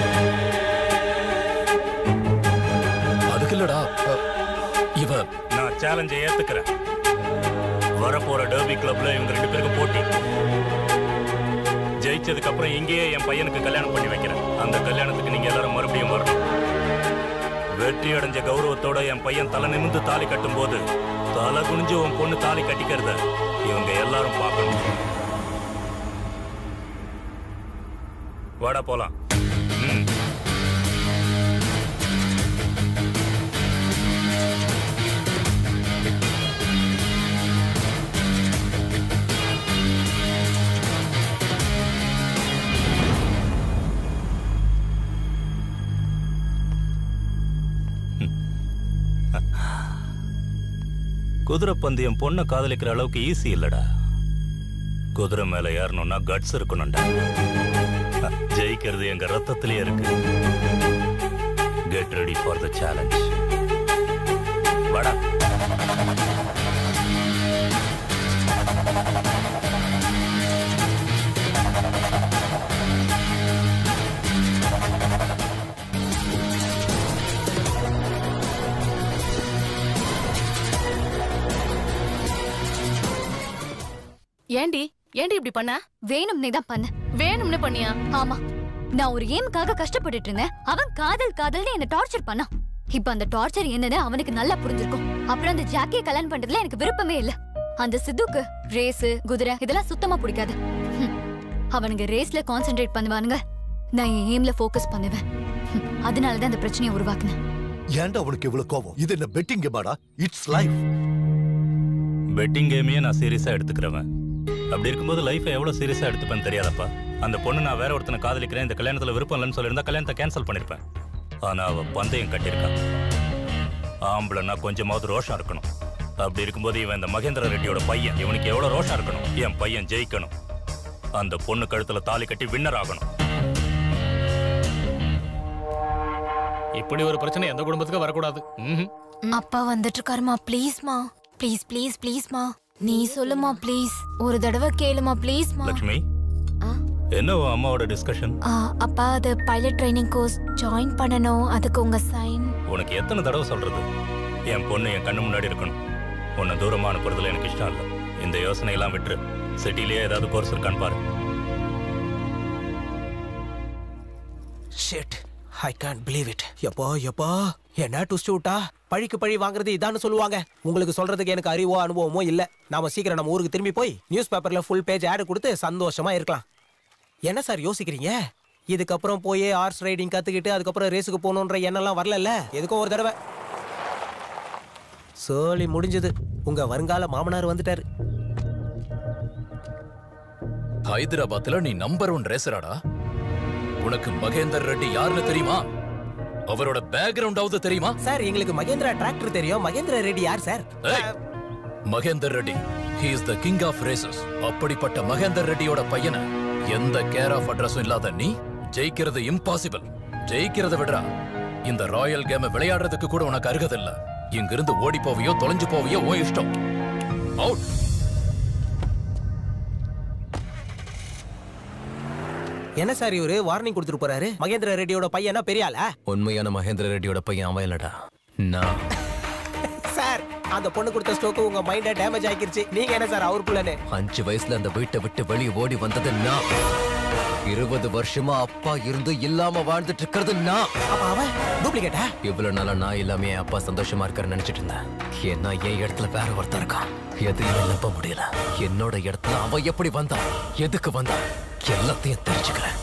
அதுக்கு இல்லடா அ, இவ நான் சேலஞ்சை ஏத்துக்கிறேன் வரப்போற டர்பி கிளப்ல இவங்க ரெண்டு பேருக்கும் போட்டி ஜெயிச்சதுக்கு அப்புறம் இங்கேயே என் பையனுக்கு கல்யாணம் பண்ணி வைக்கிறேன் அந்த கல்யாணத்துக்கு நீங்க எல்லாரும் மறுபடியும் வரணும் வெற்றி அடைஞ்ச கௌரவத்தோட என் பையன் தலை நிமிந்து தாலி கட்டும் போது தலை குனிஞ்சு உன் பொண்ணு தாலி கட்டிக்கிறத இவங்க எல்லாரும் பார்க்கணும் வாடா போலாம் ம் குதிரை பந்தயம் பொண்ணை காதலிக்கிற அளவுக்கு ஈஸி இல்லடா குதிரை மேல ஏறணும்னா கட்ஸ் இருக்கணும்டா ஜெயிக்கிறது எங்க ரத்தத்திலே இருக்கு get ready for the challenge வாடா ஏண்டி ஏண்டி இப்படி பண்ண வேணும்னே தான் பண்ண வேணும்னு பண்ணியா ஆமா நான் ஒரு ஏமுக்காக கஷ்டப்பட்டுட்டு இருந்தேன் அவன் காதல் காதல்னு என்ன டார்ச்சர் பண்ணான் இப்ப அந்த டார்ச்சர் என்னன்னு அவனுக்கு நல்லா புரிஞ்சிருக்கும் அப்புறம் அந்த ஜாக்கிய கல்யாணம் பண்றதுல எனக்கு விருப்பமே இல்ல அந்த சித்துக்கு ரேஸ் குதிரை இதெல்லாம் சுத்தமா பிடிக்காது ஹம். அவனுங்க ரேஸ்ல கான்சென்ட்ரேட் பண்ணுவானுங்க நான் என் ஏம்ல ஃபோக்கஸ் பண்ணுவேன் ஹம். அதனாலதான் அந்த பிரச்சனையை உருவாக்குனேன் ஏன்டா உனக்கு இவ்வளவு கோவம் இது என்ன பெட்டிங் கேமாடா இட்ஸ் லைஃப் பெட்டிங் கேமையே நான் சீரியஸா எடுத்துக்கிறவன் அப்படி இருக்கும்போது லைஃபை எவ்வளவு சீரியஸா எடுத்துப்பேன்னு தெரியாதப்பா அந்த பொண்ணு நான் வேற ஒருத்தனை காதலிக்கிறேன் இந்த கல்யாணத்துல விருப்பம் இல்லைன்னு சொல்லியிருந்தா கல்யாணத்தை கேன்சல் பண்ணிருப்பேன் ஆனா அவ பந்தயம் கட்டியிருக்கான் ஆம்பளைன்னா கொஞ்சமாவது ரோஷம் இருக்கணும் அப்படி இருக்கும்போது இவன் இந்த மகேந்திர ரெட்டியோட பையன் இவனுக்கு எவ்வளவு ரோஷம் இருக்கணும் என் பையன் ஜெயிக்கணும் அந்த பொண்ணு கழுத்துல தாலி கட்டி வின்னர் ஆகணும் இப்படி ஒரு பிரச்சனை எந்த குடும்பத்துக்கும் வரக்கூடாது ம்ஹும். அப்பா வந்துட்டு இருக்காருமா ப்ளீஸ்மா ப்ளீஸ் ப்ளீஸ் ப்ளீஸ்மா நீ சொல்லுமா ப்ளீஸ் ஒரு தடவை கேளுமா ப்ளீஸ்மா லக்ஷ்மி என்ன உன் அம்மாவோட டிஸ்கஷன் அப்பா அது பைலட் ட்ரைனிங் கோர்ஸ் ஜாயின் பண்ணணும் அதுக்கு உங்க சைன் உனக்கு எத்தனை தடவை சொல்றது என் பொண்ணு என் கண்ணு முன்னாடி இருக்கணும் உன்னை தூரமா அனுப்புறதுல எனக்கு இஷ்டம் இல்லை இந்த யோசனையெல்லாம் விட்டுரு சிட்டிலேயே ஏதாவது கோர்ஸ் இருக்கான்னு பாரு shit I can't believe it எப்பா எப்பா என்ன டுஸ்ட் விட்டா பழிக்கு பழி வாங்குறது இதான்னு சொல்லுவாங்க உங்களுக்கு சொல்றதுக்கு எனக்கு அறிவோ அனுபவமோ இல்ல நாம சீக்கிரம் நம்ம ஊருக்கு திரும்பி போய் நியூஸ் பேப்பர்ல ஃபுல் பேஜ் ஆட் கொடுத்து சந்தோஷமா இருக்கலாம் என்ன சார் யோசிக்கிறீங்க இதுக்கப்புறம் போய் ஹார்ஸ் ரைடிங் கத்துக்கிட்டு அதுக்கப்புறம் ரேஸுக்கு போகணுன்ற எண்ணம்லாம் வரலல்ல எதுக்கும் ஒரு தடவை சோழி முடிஞ்சது உங்க வருங்கால மாமனார் வந்துட்டாரு ஹைதராபாத்ல நீ நம்பர் ஒன் ரேசராடா உனக்கு மகேந்தர் ரெட்டி யாருன்னு தெரியுமா அவரோட பேக்ரவுண்டாவது தெரியுமா சார் எங்களுக்கு மகேந்திரா டிராக்டர் தெரியும் மகேந்திரா ரெட்டி யார் சார் ஏய், Mahendar Reddy he is the king of races அப்படிப்பட்ட மகேந்தர் ரெட்டியோட பையனை எந்த கேர் ஆஃப் அட்ரஸும் இல்லாத நீ ஜெயிக்கிறது இம்பாசிபிள் ஜெயிக்கிறத விடுறா இந்த ராயல் கேமை விளையாடுறதுக்கு கூட உனக்கு அருகது இல்ல இங்கிருந்து ஓடி போவியோ தொலைஞ்சு போவியோ ஓ இஷ்டம் அவுட் என்ன சார் இவரு வார்னிங் கொடுத்துட்டு போறாரு மகேந்திர ரெட்டியோட பையனா பெரிய ஆளா உண்மையான மகேந்திர ரெட்டியோட பையன் அவன் இல்லடா நான் சார் அந்த பொண்ணு கொடுத்த ஸ்டோக்கு உங்க மைண்ட டேமேஜ் ஆக்கிருச்சு நீங்க என்ன சார் அவர் புள்ளனு அஞ்சு வயசுல அந்த வீட்டை விட்டு வெளியே ஓடி வந்தது நான் இருபது வருஷமா அப்பா இருந்து இல்லாம வாழ்ந்துட்டு இருக்கிறது நான் அப்ப அவன் டூப்ளிகேட்டா இவ்வளவு நாளா நான் இல்லாம என் அப்பா சந்தோஷமா இருக்காருன்னு நினைச்சிட்டு இருந்தேன் ஏன்னா என் இடத்துல வேற ஒருத்தன் இருக்கான் எதையுமே நம்ப முடியல என்னோட இடத்துல அவன் எப்படி வந்தான் எதுக்கு வந்தான் எல்லாத்தையும் தெரிஞ்சுக்கிறேன்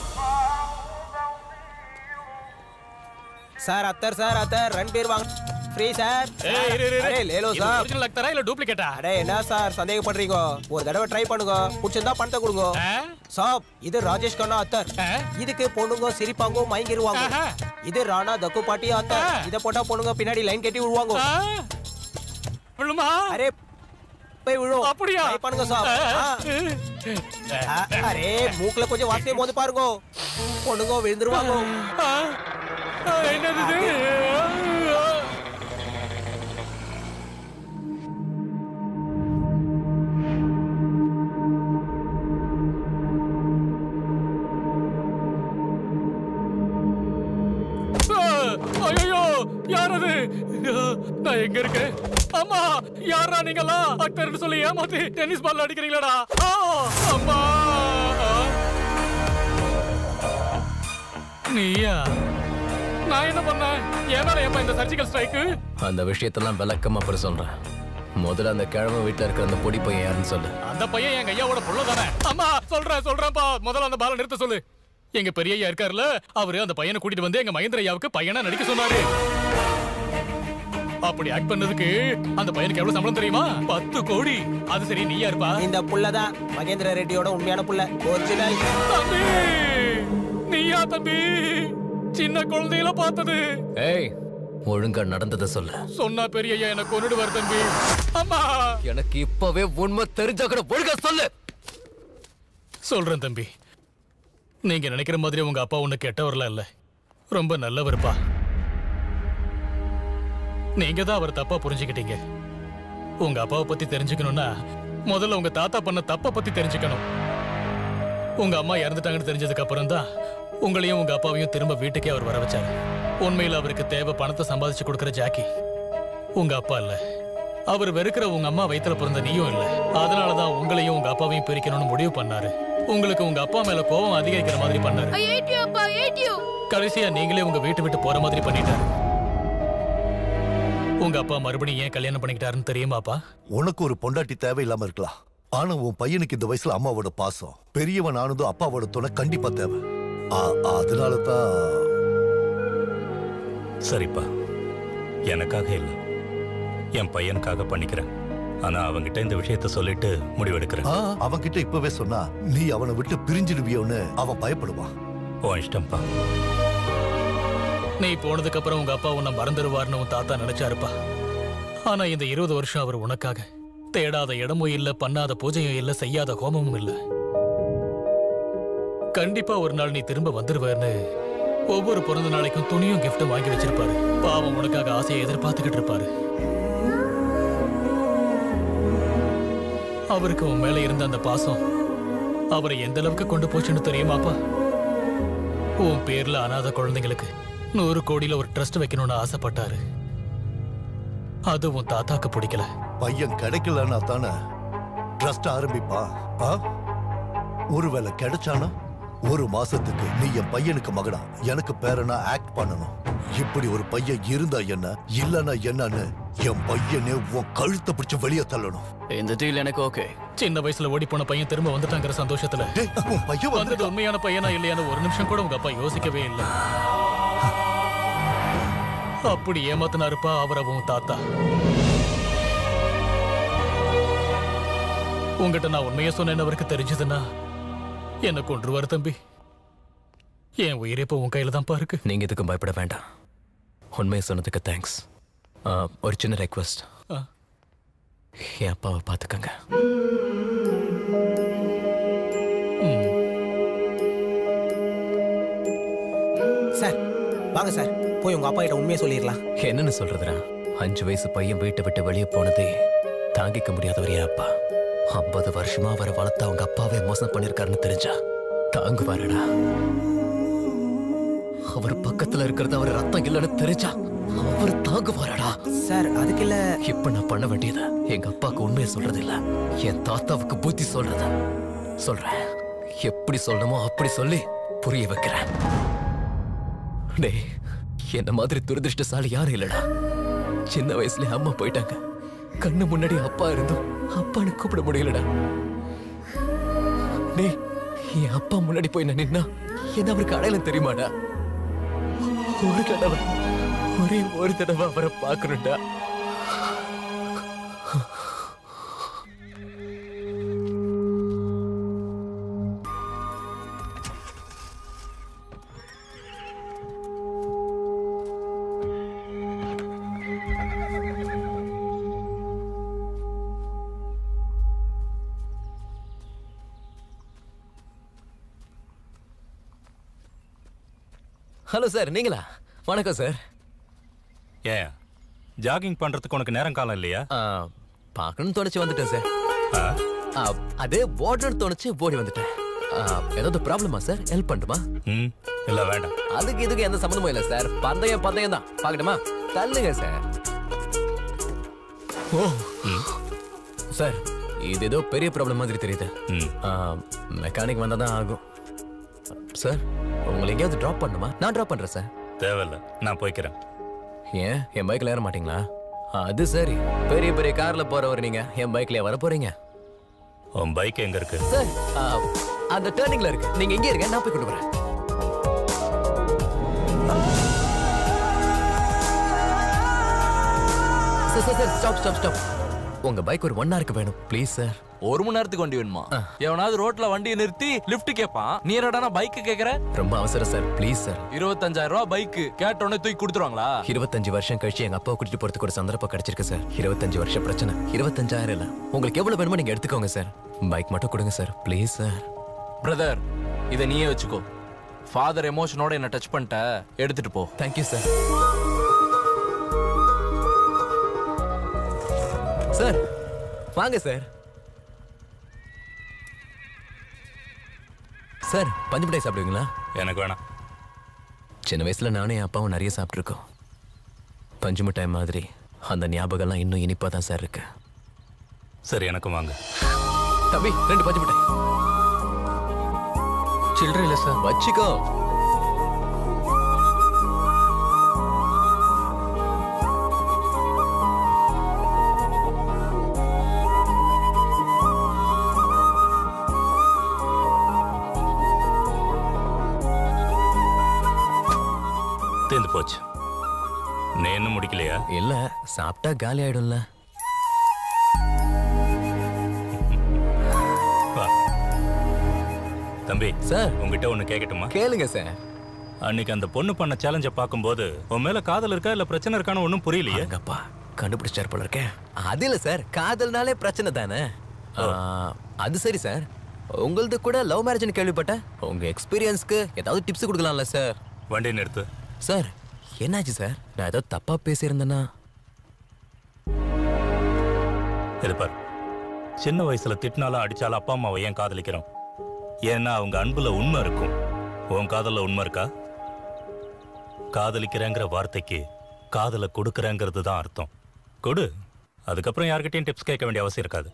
சார் அத்தர் சார் அத்தர் ரெண்டு பேர் வாங்க ஃப்ரீ சார் ஏய், இரு, இரு, இரு. அரே லேலோ இது சார் original actor ஆ இல்ல டூப்ளிகேட்டா அடே என்ன சார் சந்தேகப்படுறீங்க ஒரு தடவை ட்ரை பண்ணுங்க பிடிச்சிருந்தா பணத்தை கொடுங்க சாப் இது ராஜேஷ் கண்ணா அத்தர் இதுக்கு பொண்ணுங்க சிரிப்பாங்க மயங்கிருவாங்க இது ராணா தக்கு பாட்டி அத்தர் இத போட்டா பொண்ணுங்க பின்னாடி லைன் கட்டி விழுவாங்க விழுமா அரே போய் விழும் அப்படியா ட்ரை பண்ணுங்க சாப் ஆ. ஆ, அரே மூக்குல கொஞ்சம் வாசனை மோந்து பாருங்க பொண்ணுங்க விழுந்துருவாங்க என்னது இது? ஐயோ யார் அது நான் எங்க இருக்கேன் அம்மா யாரா நீங்களா அக்டர்னு சொல்லி ஏமாத்தி டென்னிஸ் பால் அடிக்கிறீங்களாடா ஆ, அம்மா நீயா நான் என்ன பண்ணேன் என் மேல ஏப்பா இந்த சர்ஜிக்கல் ஸ்ட்ரைக்கு அந்த விஷயத்தெல்லாம் விளக்கமா அப்புறம் சொல்றேன் முதல்ல அந்த கிழமை வீட்டுல இருக்கிற அந்த பொடி பையன் யாருன்னு சொல்லு அந்த பையன் என் கையாவோட புள்ள தானே அம்மா சொல்றேன் சொல்றேன்ப்பா முதல்ல அந்த பாலை நிறுத்த சொல்லு எங்க பெரிய ஐயா இருக்காருல்ல அவரு அந்த பையனை கூட்டிட்டு வந்து எங்க மகேந்திர ஐயாவுக்கு பையனா நடிக்க சொன்னாரு அப்படி ஆக்ட் பண்ணதுக்கு அந்த பையனுக்கு எவ்வளவு சம்பளம் தெரியுமா பத்து கோடி அது சரி நீயா இருப்பா இந்த புள்ளதான் மகேந்திர ரெட்டியோட உண்மையான புள்ள ஒரிஜினல் தம்பி நீயா தம்பி சின்ன குழந்தையில பார்த்தது ஏய் ஒழுங்கா நடந்ததை சொல்லு சொன்னா பெரிய ஐயா என்ன கொன்னுடுவார் தம்பி அம்மா எனக்கு இப்பவே உண்மை தெரிஞ்சா கூட ஒழுங்கா சொல்லு சொல்றேன் தம்பி நீங்க நினைக்கிற மாதிரி உங்க அப்பா ஒண்ணு கெட்டவர்லாம் இல்ல ரொம்ப நல்லவர்ப்பா நீங்க தான் அவர் தப்பா புரிஞ்சுக்கிட்டீங்க உங்க அப்பாவை பத்தி தெரிஞ்சுக்கணும்னா முதல்ல உங்க தாத்தா பண்ண தப்ப பத்தி தெரிஞ்சுக்கணும் உங்க அம்மா இறந்துட்டாங்கன்னு தெரிஞ்சதுக்கு அப்புறம் தான் உங்களையும் உங்க அப்பாவையும் திரும்ப வீட்டுக்கே அவர் வர வச்சாரு உண்மையில அவருக்கு தேவை பணத்தை சம்பாதிச்சு கொடுக்கிற ஜாக்கி உங்க அப்பா இல்ல அவர் வெறுக்கிற உங்க அம்மா வயித்துல பிறந்த நீயும் இல்ல அதனாலதான் உங்களையும் உங்க அப்பாவையும் பிரிக்கணும்னு முடிவு பண்ணாரு உங்களுக்கு உங்க அப்பா மேல கோபம் அதிகரிக்கிற மாதிரி பண்ணாரு ஐ ஹேட் யூ அப்பா ஹேட் யூ கடைசியா நீங்களே உங்க வீட்டு விட்டு போற மாதிரி பண்ணிட்டாரு உங்க அப்பா மறுபடியும் ஏன் கல்யாணம் பண்ணிக்கிட்டாருன்னு தெரியுமாப்பா உனக்கு ஒரு பொண்டாட்டி தேவையில்லாம இருக்கலாம் ஆனா உன் பையனுக்கு இந்த வயசுல அம்மாவோட பாசம் பெரியவன் ஆனதும் அப்பாவோட துணை கண்டிப்பா தேவை ஆ- அதனால தான் சரிப்பா எனக்காக இல்லை என் பையனுக்காக பண்ணிக்கிறேன் ஆனா அவன்கிட்ட இந்த விஷயத்த சொல்லிட்டு முடிவெடுக்கிறேன் ஆ, அவன்கிட்ட இப்பவே சொன்னா நீ அவனை விட்டு பிரிஞ்சிடுவியோன்னு அவன் பயப்படுவான் உன் இஷ்டம்ப்பா நீ போனதுக்கு அப்புறம் உங்க அப்பா உன்னை மறந்துடுவார்னு உன் தாத்தா நினைச்சாருப்பா ஆனா இந்த இருபது வருஷம் அவர் உனக்காக தேடாத இடமும் இல்ல பண்ணாத பூஜையும் இல்ல செய்யாத ஹோமமும் இல்ல கண்டிப்பா ஒரு நாள் நீ திரும்ப வந்துருவேன்னு ஒவ்வொரு பிறந்த நாளைக்கும் துணியும் கிஃப்டும் வாங்கி வச்சிருப்பாரு பாவம் உனக்காக ஆசையை எதிர்பார்த்துக்கிட்டு இருப்பாரு அவருக்கு உன் மேல இருந்த அந்த பாசம் அவரை எந்த அளவுக்கு கொண்டு போச்சுன்னு தெரியுமாப்பா உன் பேர்ல அனாதை குழந்தைங்களுக்கு நூறு கோடியில ஒரு ட்ரஸ்ட் வைக்கணும்னு ஆசைப்பட்டாரு அது உன் தாத்தாக்கு பிடிக்கல பையன் கிடைக்கலன்னா தானே ட்ரஸ்ட் ஆரம்பிப்பா ஆ? ஒருவேளை கிடைச்சானா ஒரு மாசத்துக்கு நீ என் பையனுக்கு மகனா எனக்கு பேரனா ஆக்ட் பண்ணணும் இப்படி ஒரு பையன் இருந்தா என்ன இல்லனா என்னன்னு என் பையனே உன் கழுத்தை பிடிச்சு வெளியே தள்ளணும் இந்த டீல் எனக்கு ஓகே சின்ன வயசுல ஓடி போன பையன் திரும்ப வந்துட்டாங்கிற சந்தோஷத்துல பையன் வந்தது உண்மையான பையனா இல்லையான்னு ஒரு நிமிஷம் கூட உங்க அப்பா யோசிக்கவே இல்லை அப்படி ஏமாத்தினாருப்பா அவரை உன் தாத்தா உங்ககிட்ட நான் உண்மையை சொன்னேன்னு அவருக்கு தெரிஞ்சதுன்னா என்ன கொன்றுவார் தம்பி என் உயிரே இப்போ உன் கையில தான்ப்பா இருக்கு நீங்க இதுக்கும் பயப்பட வேண்டாம் உண்மையை சொன்னதுக்கு தேங்க்ஸ் ஒரு சின்ன ரெக்வஸ்ட் ஆ. என் அப்பாவை பார்த்துக்கங்க சார் வாங்க சார் போய் உங்க அப்பா கிட்ட உண்மையை சொல்லிடலாம் என்னன்னு சொல்றதுடா அஞ்சு வயசு பையன் வீட்டை விட்டு வெளியே போனதே தாங்கிக்க முடியாதவர் என் அப்பா ஐம்பது வருஷமா அவரை வளர்த்த அவங்க அப்பாவே மோசம் பண்ணிருக்காருன்னு தெரிஞ்சா தாங்குவாருடா அவர் பக்கத்துல இருக்கிறது அவர் ரத்தம் இல்லைன்னு தெரிஞ்சா அவர் தாங்குவாரடா சார் அதுக்கு இல்ல இப்ப நான் பண்ண வேண்டியது எங்க அப்பாவுக்கு உண்மையை சொல்றது இல்ல என் தாத்தாவுக்கு புத்தி சொல்றது சொல்றேன் எப்படி சொல்லணுமோ அப்படி சொல்லி புரிய வைக்கிறேன் டேய் என்ன மாதிரி துரதிருஷ்டசாலி யாரும் இல்லடா சின்ன வயசுல அம்மா போயிட்டாங்க கண்ணு முன்னாடி அப்பா இருந்தும் அப்பான்னு கூப்பிட முடியலடா டேய் என் அப்பா முன்னாடி போய் நான் நின்னா என்ன அவருக்கு அடையாளம் தெரியுமாடா ஒரு தடவை ஒரே ஒரு தடவை அவரை பார்க்கணும்டா ஹலோ சார் நீங்களா வணக்கம் சார் ஏன் ஜாகிங் பண்றதுக்கு உனக்கு நேரம் காலம் இல்லையா பார்க்கணும்னு தோணுச்சு வந்துட்டேன் சார் ஆ, அதே ஓடணும்னு தோணுச்சு ஓடி வந்துட்டேன் ஆ, ஏதாவது ப்ராப்ளமா சார் ஹெல்ப் பண்ணட்டுமா ம் இல்ல வேண்டாம் அதுக்கு இதுக்கு எந்த சம்மந்தமும் இல்லை சார் பந்தயம் பந்தயம் தான் பார்க்கட்டுமா தள்ளுங்க சார் ஓ சார் இது ஏதோ பெரிய ப்ராப்ளம் மாதிரி தெரியுது மெக்கானிக் வந்தால் தான் ஆகும் சார் உங்களை எங்கேயாவது ட்ராப் பண்ணுமா நான் ட்ராப் பண்ணுறேன் சார் தேவையில்ல நான் போய்க்கிறேன் ஏன் என் பைக்ல ஏற மாட்டீங்களா அது சரி பெரிய பெரிய கார்ல போறவர் நீங்க என் பைக்ல வர போறீங்க உன் பைக் எங்க இருக்கு சார் ஆ, அந்த டேர்னிங்ல இருக்கு நீங்க எங்க இருங்க நான் போய் கொண்டு வரேன் sir sir sir stop stop stop உங்க பைக் ஒரு ஒன் ஹவருக்கு வேணும் ப்ளீஸ் சார் ஒரு மணி நேரத்துக்கு வண்டி வேணுமா எவனாவது ரோட்ல வண்டியை நிறுத்தி லிஃப்ட் கேட்பான் நீ என்னடா பைக் கேக்குற ரொம்ப அவசரம் சார் ப்ளீஸ் சார் இருபத்தஞ்சாயிரம் ரூபாய் பைக் கேட்ட உடனே தூக்கி கொடுத்துருவாங்களா இருபத்தஞ்சு வருஷம் கழிச்சு எங்க அப்பா கூட்டிட்டு போறதுக்கு ஒரு சந்தர்ப்பம் கிடைச்சிருக்கு சார் இருபத்தஞ்சு வருஷம் பிரச்சனை இருபத்தஞ்சாயிரம் இல்ல உங்களுக்கு எவ்வளவு வேணுமோ நீங்க எடுத்துக்கோங்க சார் பைக் மட்டும் கொடுங்க சார் ப்ளீஸ் சார் பிரதர் இதை நீயே வச்சுக்கோ ஃபாதர் எமோஷனோட என்ன டச் பண்ணிட்ட எடுத்துட்டு போ தேங்க்யூ சார் சார் வாங்க சார் சார் பஞ்சு மிட்டாய் சாப்பிடுவீங்களா எனக்கு வேணாம் சின்ன வயசுல நானும் என் அப்பாவும் நிறைய சாப்பிட்ருக்கோம் பஞ்சு மிட்டாய் மாதிரி அந்த ஞாபகம்லாம் இன்னும் இனிப்பா தான் சார் இருக்கு சரி எனக்கும் வாங்க தம்பி ரெண்டு பஞ்சு மிட்டாய் சில்லறை இல்லை சார் வச்சுக்கோ தீர்ந்து போச்சு நீ இன்னும் முடிக்கலையா இல்ல சாப்பிட்டா காலி ஆயிடும்ல வா. தம்பி சார் உங்ககிட்ட ஒண்ணு கேட்கட்டுமா கேளுங்க சார் அன்னைக்கு அந்த பொண்ணு பண்ண சேலஞ்ச பார்க்கும்போது உன் மேல காதல் இருக்கா இல்ல பிரச்சனை இருக்கான்னு ஒன்றும் புரியலையே அப்பா கண்டுபிடிச்சார் போல இருக்கேன் அது இல்ல சார் காதல்னாலே பிரச்சனை தானே ஆ, அது சரி சார் உங்களது கூட லவ் மேரேஜ்னு கேள்விப்பட்டேன் உங்க எக்ஸ்பீரியன்ஸ்க்கு ஏதாவது டிப்ஸ் கொடுக்கலாம்ல சார் வண்டி நிறுத்து சார் என்னாச்சு சார் நான் ஏதோ தப்பா பேசியிருந்தேன்னா இது பார் சின்ன வயசுல திட்டினாலும் அடிச்சாலும் அப்பா அம்மாவை ஏன் காதலிக்கிறோம் ஏன்னா அவங்க அன்புல உண்மை இருக்கும் உன் காதல்ல உண்மை இருக்கா காதலிக்கிறேங்கிற வார்த்தைக்கு காதலை கொடுக்கறேங்கிறது தான் அர்த்தம் கொடு அதுக்கப்புறம் யார்கிட்டயும் டிப்ஸ் கேட்க வேண்டிய அவசியம் இருக்காது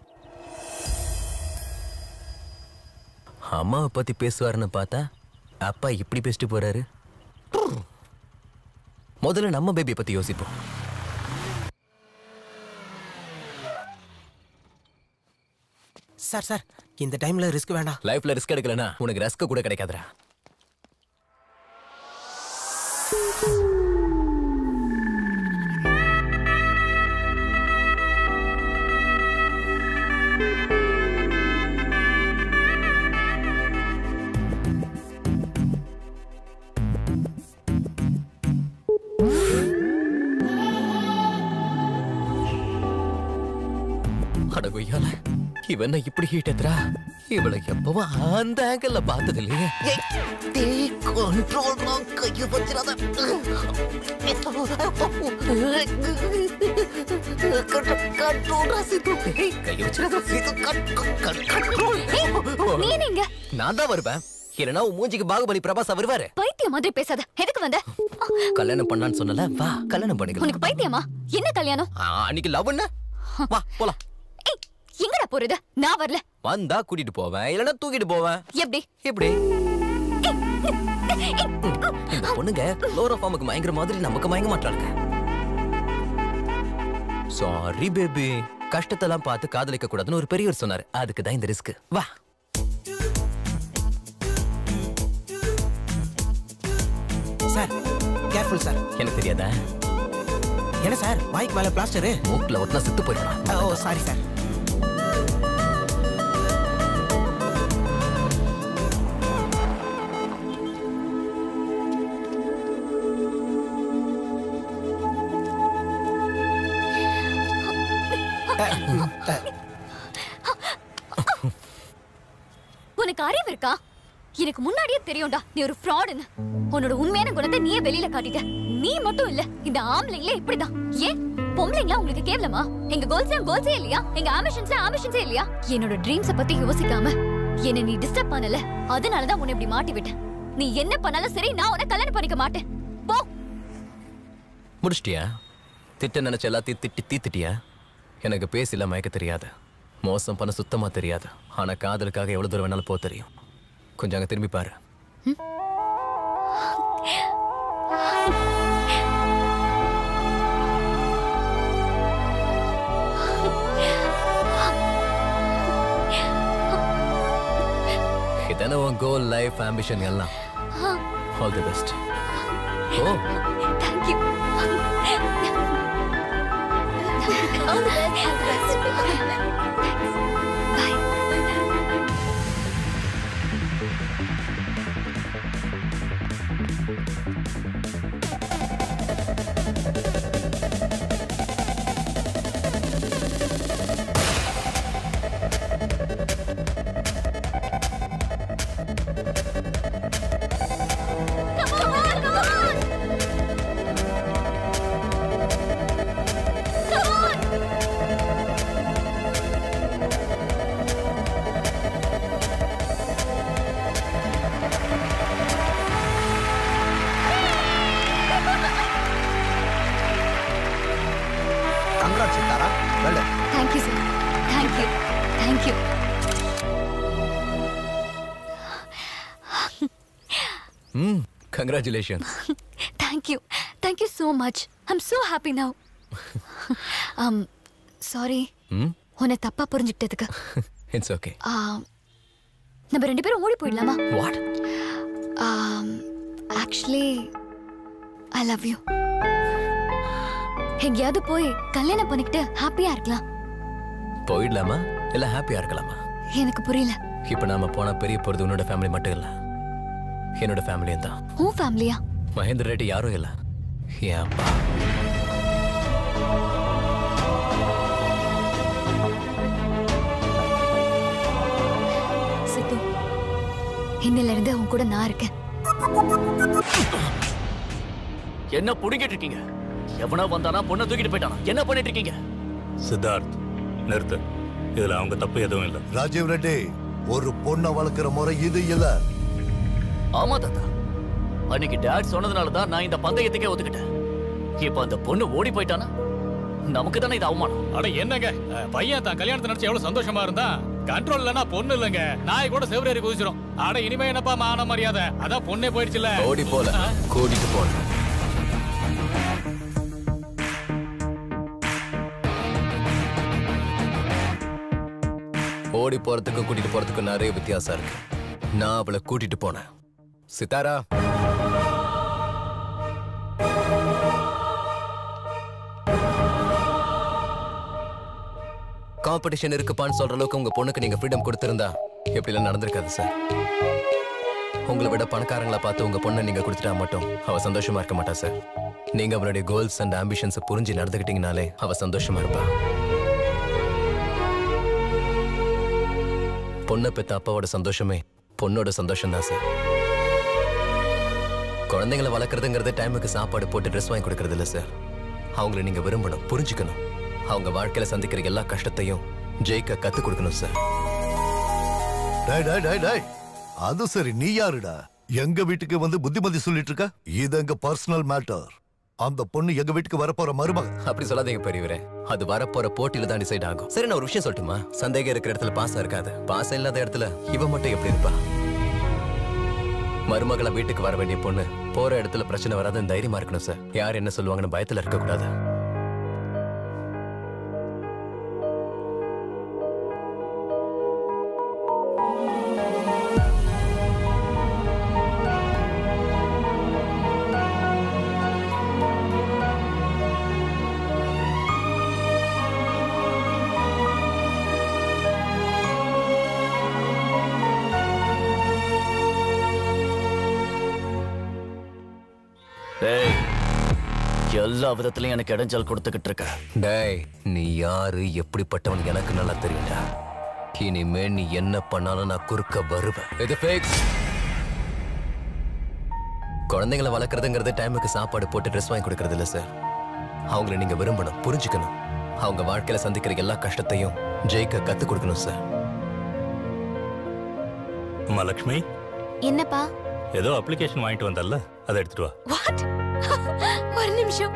அம்மாவை பத்தி பேசுவாருன்னு பார்த்தா அப்பா இப்படி பேசிட்டு போறாரு முதல்ல நம்ம பேபியை பத்தி யோசிப்போம் சார் சார் இந்த டைம்ல ரிஸ்க் வேண்டாம் லைஃப்ல ரிஸ்க் எடுக்கலனா உனக்கு ரஸ்க் கூட கிடைக்காதுடா அடகுய்யால இவன் இப்படி ஹீட் எத்துறா இவளை எப்பவும் அந்த ஆங்கிள் பார்த்தது இல்லையே கண்ட்ரோல் கையை வச்சிடாத கையை வச்சிடாத கண்ட்ரோல் நீ நீங்க நான் தான் வருவேன் இல்லைன்னா உன் மூஞ்சிக்கு பாகுபலி பிரபாசா வருவாரு பைத்தியம் மாதிரி பேசாத எதுக்கு வந்த கல்யாணம் பண்ணான்னு சொன்னல வா கல்யாணம் பண்ணிக்கலாம் உனக்கு பைத்தியமா என்ன கல்யாணம் ஆ, அன்னைக்கு லவ் வா போலாம் எங்கடா போறது நான் வரல வந்தா கூட்டிட்டு போவேன் இல்லைன்னா தூக்கிட்டு போவேன் எப்படி எப்படி இந்த பொண்ணுங்க குளோரோஃபார்முக்கு மயங்குற மாதிரி நமக்கு மயங்க மாட்டாளுங்க சாரி பேபி கஷ்டத்தெல்லாம் பார்த்து காதலிக்க கூடாதுன்னு ஒரு பெரியவர் சொன்னாரு அதுக்கு தான் இந்த ரிஸ்க் வா சார் கேர்ஃபுல் சார் எனக்கு தெரியாதா என்ன சார் வாய்க்கு மேல பிளாஸ்டரு மூக்குல ஒட்டினா செத்து போயிடலாம் ஓ சாரி சார் உனக்கு அறிவு இருக்கா எனக்கு முன்னாடியே தெரியும்டா நீ ஒரு ஃப்ராடுன்னு உன்னோட உண்மையான குணத்தை நீயே வெளியில காட்டிட்ட நீ மட்டும் இல்ல இந்த ஆம்பளைங்களே இப்படிதான் ஏன் பொம்பளைங்களா உங்களுக்கு கேவலமா எங்க கோல்ஸ் கோல்ஸே இல்லையா எங்க ஆம்பிஷன்ஸ் ஆம்பிஷன்ஸே இல்லையா என்னோட ட்ரீம்ஸ பத்தி யோசிக்காம என்ன நீ டிஸ்டர்ப் பண்ணல அதனாலதான் உன்னை இப்படி மாட்டி விட்டேன் நீ என்ன பண்ணாலும் சரி நான் உன்னை கல்யாணம் பண்ணிக்க மாட்டேன் போ முடிச்சிட்டியா திட்ட நினைச்ச எல்லாத்தையும் திட்டி தீத்துட்டியா எனக்கு பேசில மயக்க தெரியாது மோசம் பண்ண சுத்தமா தெரியாது ஆனா காதலுக்காக எவ்வளவு தூரம் வேணாலும் போக தெரியும் கொஞ்சம் அங்க திரும்பி பாரு இதான உன் கோல் லைஃப் ஆம்பிஷன் எல்லாம் all the best oh thank you All the best. All the best. Bye. Congrat Sitara well Thank you, sir. Thank you. Thank you. ம் congratulation Thank you. Thank you so much. I'm so happy now. um, sorry. ம் உன்னை தப்பா புரிஞ்சுக்கிட்டதுக்கு it's okay Um, நம்ம ரெண்டு பேரும் ஓடி போயிடலாமா what actually I love you எங்கேயாவது போய் கல்யாணம் பண்ணிக்கிட்டு ஹாப்பியா இருக்கலாம் போயிடலாமா இல்ல ஹாப்பியா இருக்கலாமா எனக்கு புரியல இப்போ நாம போனா பெரிய போறது உன்னோட ஃபேமிலி மட்டும் இல்ல என்னோட ஃபேமிலியும் தான் உன் ஃபேமிலியா மகேந்திர ரெட்டி யாரும் இல்ல என் அப்பா சித்து இன்னில இருந்து உன் கூட நான் இருக்கேன் என்ன புடிங்கிட்டு இருக்கீங்க எவனா வந்தானா பொண்ணை தூக்கிட்டு போயிட்டானா என்ன பண்ணிட்டு இருக்கீங்க சித்தார்த் நிறுத்து இதுல அவங்க தப்பு எதுவும் இல்லை ராஜீவ் ரெட்டி ஒரு பொண்ணை வளர்க்கிற முறை இது இல்ல ஆமா தாத்தா அன்னைக்கு டேட் சொன்னதுனால தான் நான் இந்த பந்தயத்துக்கே ஒத்துக்கிட்டேன் இப்ப அந்த பொண்ணு ஓடி போயிட்டானா நமக்கு தானே இது அவமானம் அட என்னங்க அஹ், பையன் தான் கல்யாணத்தை நினைச்சு எவ்வளவு சந்தோஷமா இருந்தா கண்ட்ரோல் இல்லனா பொண்ணு இல்லங்க நாய் கூட செவரேறி குதிச்சிரும் அட இனிமே என்னப்பா மான மரியாதை அதான் பொண்ணே போயிடுச்சுல ஓடி போல கூட்டிட்டு போன ஓடி போறதுக்கும் கூட்டிட்டு போறதுக்கும் நிறைய வித்தியாசம் இருக்கு நான் அவளை கூட்டிட்டு போனேன் சித்தாரா காம்படிஷன் இருக்குப்பான்னு சொல்ற அளவுக்கு உங்க பொண்ணுக்கு நீங்க ஃப்ரீடம் கொடுத்திருந்தா எப்படிலாம் நடந்திருக்காது சார் உங்களை விட பணக்காரங்களா பார்த்து உங்க பொண்ணை நீங்க கொடுத்துட்டா மட்டும் அவ சந்தோஷமா இருக்க மாட்டா சார் நீங்க அவளுடைய கோல்ஸ் அண்ட் ஆம்பிஷன்ஸை புரிஞ்சு நடந்துக்கிட்டீங்கனாலே அவ சந்தோஷமா இருப்பா பொண்ணை பெத்த அப்பாவோட சந்தோஷமே பொண்ணோட சந்தோஷம் தான் சார் குழந்தைங்களை வளர்க்குறதுங்கிறது டைமுக்கு சாப்பாடு போட்டு ட்ரெஸ் வாங்கி கொடுக்கறது இல்ல சார் அவங்கள நீங்க விரும்பணும் புரிஞ்சுக்கணும் அவங்க வாழ்க்கையில சந்திக்கிற எல்லா கஷ்டத்தையும் ஜெயிக்க கத்து கொடுக்கணும் சார் டேய் டேய் டேய் டேய் அது சரி நீ யாருடா எங்க வீட்டுக்கு வந்து புத்திமதி சொல்லிட்டு இருக்க இது எங்க பர்சனல் மேட்டர் அந்த பொண்ணு எங்க வீட்டுக்கு வரப்போற மருமக அப்படி சொல்லாதீங்க பெரியவரே அது வரப்போற போட்டியில தான் டிசைட் ஆகும் சரி நான் ஒரு விஷயம் சொல்லட்டுமா சந்தேகம் இருக்கிற இடத்துல பாசம் இருக்காது பாசம் இல்லாத இடத்துல இவ மட்டும் எப்படி இருப்பா மருமகளை வீட்டுக்கு வர வேண்டிய பொண்ணு போற இடத்துல பிரச்சனை வராதுன்னு தைரியமா இருக்கணும் சார் யார் என்ன சொல்லுவாங்கன்னு பயத்துல இருக்க கூடாது டேய் எல்லா விதத்திலையும் எனக்கு இடைஞ்சல் கொடுத்துக்கிட்டு இருக்க டேய் நீ யாரு எப்படிப்பட்டவன் எனக்கு நல்லா தெரியும்டா இனிமே நீ என்ன பண்ணாலும் நான் குறுக்க வருவேன் இது ஃபேக்ஸ் குழந்தைங்களை வளர்க்குறதுங்கிறது டைமுக்கு சாப்பாடு போட்டு ட்ரெஸ் வாங்கி கொடுக்கறது இல்ல சார் அவங்கள நீங்க விரும்பணும் புரிஞ்சுக்கணும் அவங்க வாழ்க்கையில சந்திக்கிற எல்லா கஷ்டத்தையும் ஜெயிக்க கத்து கொடுக்கணும் சார் அம்மா லக்ஷ்மி என்னப்பா ஏதோ அப்ளிகேஷன் வாங்கிட்டு வந்தல்ல அதை எடுத்துட்டு வா வாட் ஒரு நிமிஷம்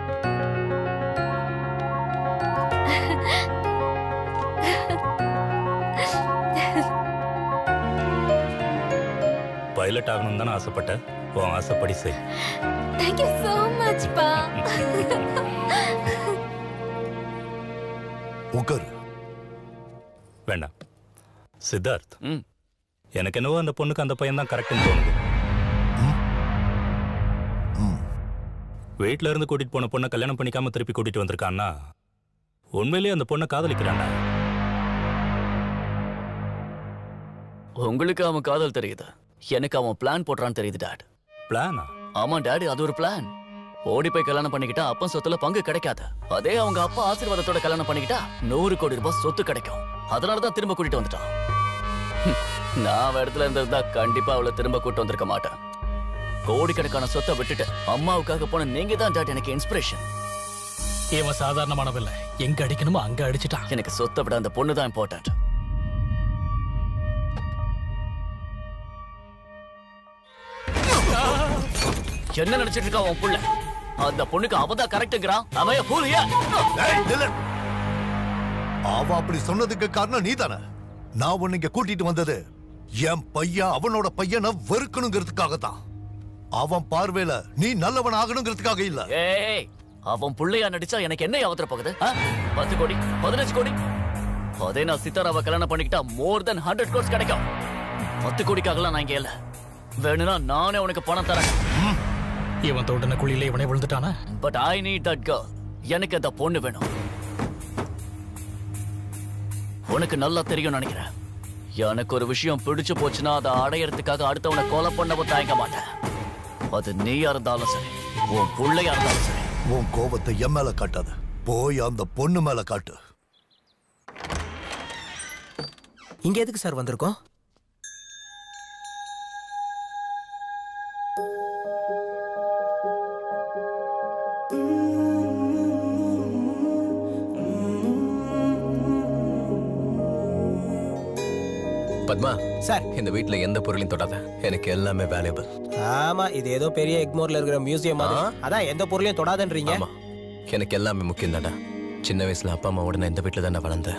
பைலட் ஆகணும்னு தானே ஆசைப்பட்டேன் உன் ஆசைப்படி செய் தேங்க் யூ so much பா உட்காரு வேண்டாம் சித்தார்த் எனக்கு என்னவோ அந்த பொண்ணுக்கு அந்த பையன் தான் கரெக்ட்னு தோணுது வீட்ல இருந்து கூட்டிட்டு போன பொண்ணை கல்யாணம் பண்ணிக்காம திருப்பி கூட்டிட்டு வந்திருக்கான்னா உண்மையிலேயே அந்த பொண்ணை காதலிக்கிறான்டா உங்களுக்கு அவன் காதல் தெரியுது எனக்கு அவன் பிளான் போடுறான்னு தெரியுது டாட் பிளானா ஆமா டாடி அது ஒரு பிளான் ஓடி போய் கல்யாணம் பண்ணிக்கிட்டா அப்பன் சொத்துல பங்கு கிடைக்காது அதே அவங்க அப்பா ஆசீர்வாதத்தோட கல்யாணம் பண்ணிக்கிட்டா நூறு கோடி ரூபாய் சொத்து கிடைக்கும் அதனாலதான் திரும்ப கூட்டிட்டு வந்துட்டான் ஹம், நான் அவ இடத்துல இருந்திருந்தா கண்டிப்பா அவளை திரும்ப கூட்டு வந்திருக்க மாட்டேன் கோடிக்கணக்கான சொத்தை விட்டுட்டு அம்மாவுக்காக போன நீங்க தான் டாட் எனக்கு இன்ஸ்பிரேஷன் இவன் சாதாரணமானவன் இல்ல எங்க அடிக்கணுமோ அங்க அடிச்சிட்டான் எனக்கு சொத்தை விட அந்த பொண்ணு தான் இம்பார்ட்டன்ட் என்ன நினைச்சிட்டு இருக்கா உன் புள்ள அந்த பொண்ணுக்கு அவதான் கரெக்ட்ங்கிறான் அவன் பூலியா அவ அப்படி சொன்னதுக்கு காரணம் நீ தானே நான் உன்னை இங்க கூட்டிட்டு வந்தது என் பையன் அவனோட பையனை வெறுக்கணுங்கிறதுக்காக தான் அவன் பார்வையில நீ நல்லவன் ஆகணுங்கிறதுக்காக இல்ல ஏய் அவன் புள்ளையா நடிச்சா எனக்கு என்ன அவத்தர போகுது ஆ? பத்து கோடி பதினஞ்சு கோடி அதே நான் சித்தாராவை கல்யாணம் பண்ணிக்கிட்டா மோர் தென் ஹண்ட்ரட் கோர்ஸ் கிடைக்கும் பத்து கோடிக்காகலாம் நான் இங்க இல்ல வேணும்னா நானே உனக்கு பணம் தரேன் இவன் தோண்டின குழியில இவனே விழுந்துட்டானா but I need that girl எனக்கு அந்த பொண்ணு வேணும் உனக்கு நல்லா தெரியும் நினைக்கிறேன் எனக்கு ஒரு விஷயம் பிடிச்சு போச்சுன்னா அதை அடையறதுக்காக அடுத்தவனை கொலை பண்ணவும் தயங்க மாட்டேன் அது நீயா இருந்தாலும் சரி உன் பிள்ளையா இருந்தாலும் சரி உன் கோபத்தை என் மேல காட்டாத போய் அந்த பொண்ணு மேல காட்டு இங்க எதுக்கு சார் வந்திருக்கோம் பத்மா சார் இந்த வீட்ல எந்த பொருளையும் தொடாத எனக்கு எல்லாமே வேல்யூபிள் ஆமா இது ஏதோ பெரிய எக்மோர்ல இருக்கிற மியூசியம் மாதிரி அதான் எந்த பொருளையும் தொடாதன்றீங்க ஆமா எனக்கு எல்லாமே முக்கியம் தான்டா சின்ன வயசுல அப்பா அம்மாவோட நான் இந்த வீட்டுல தான் வளர்ந்தேன்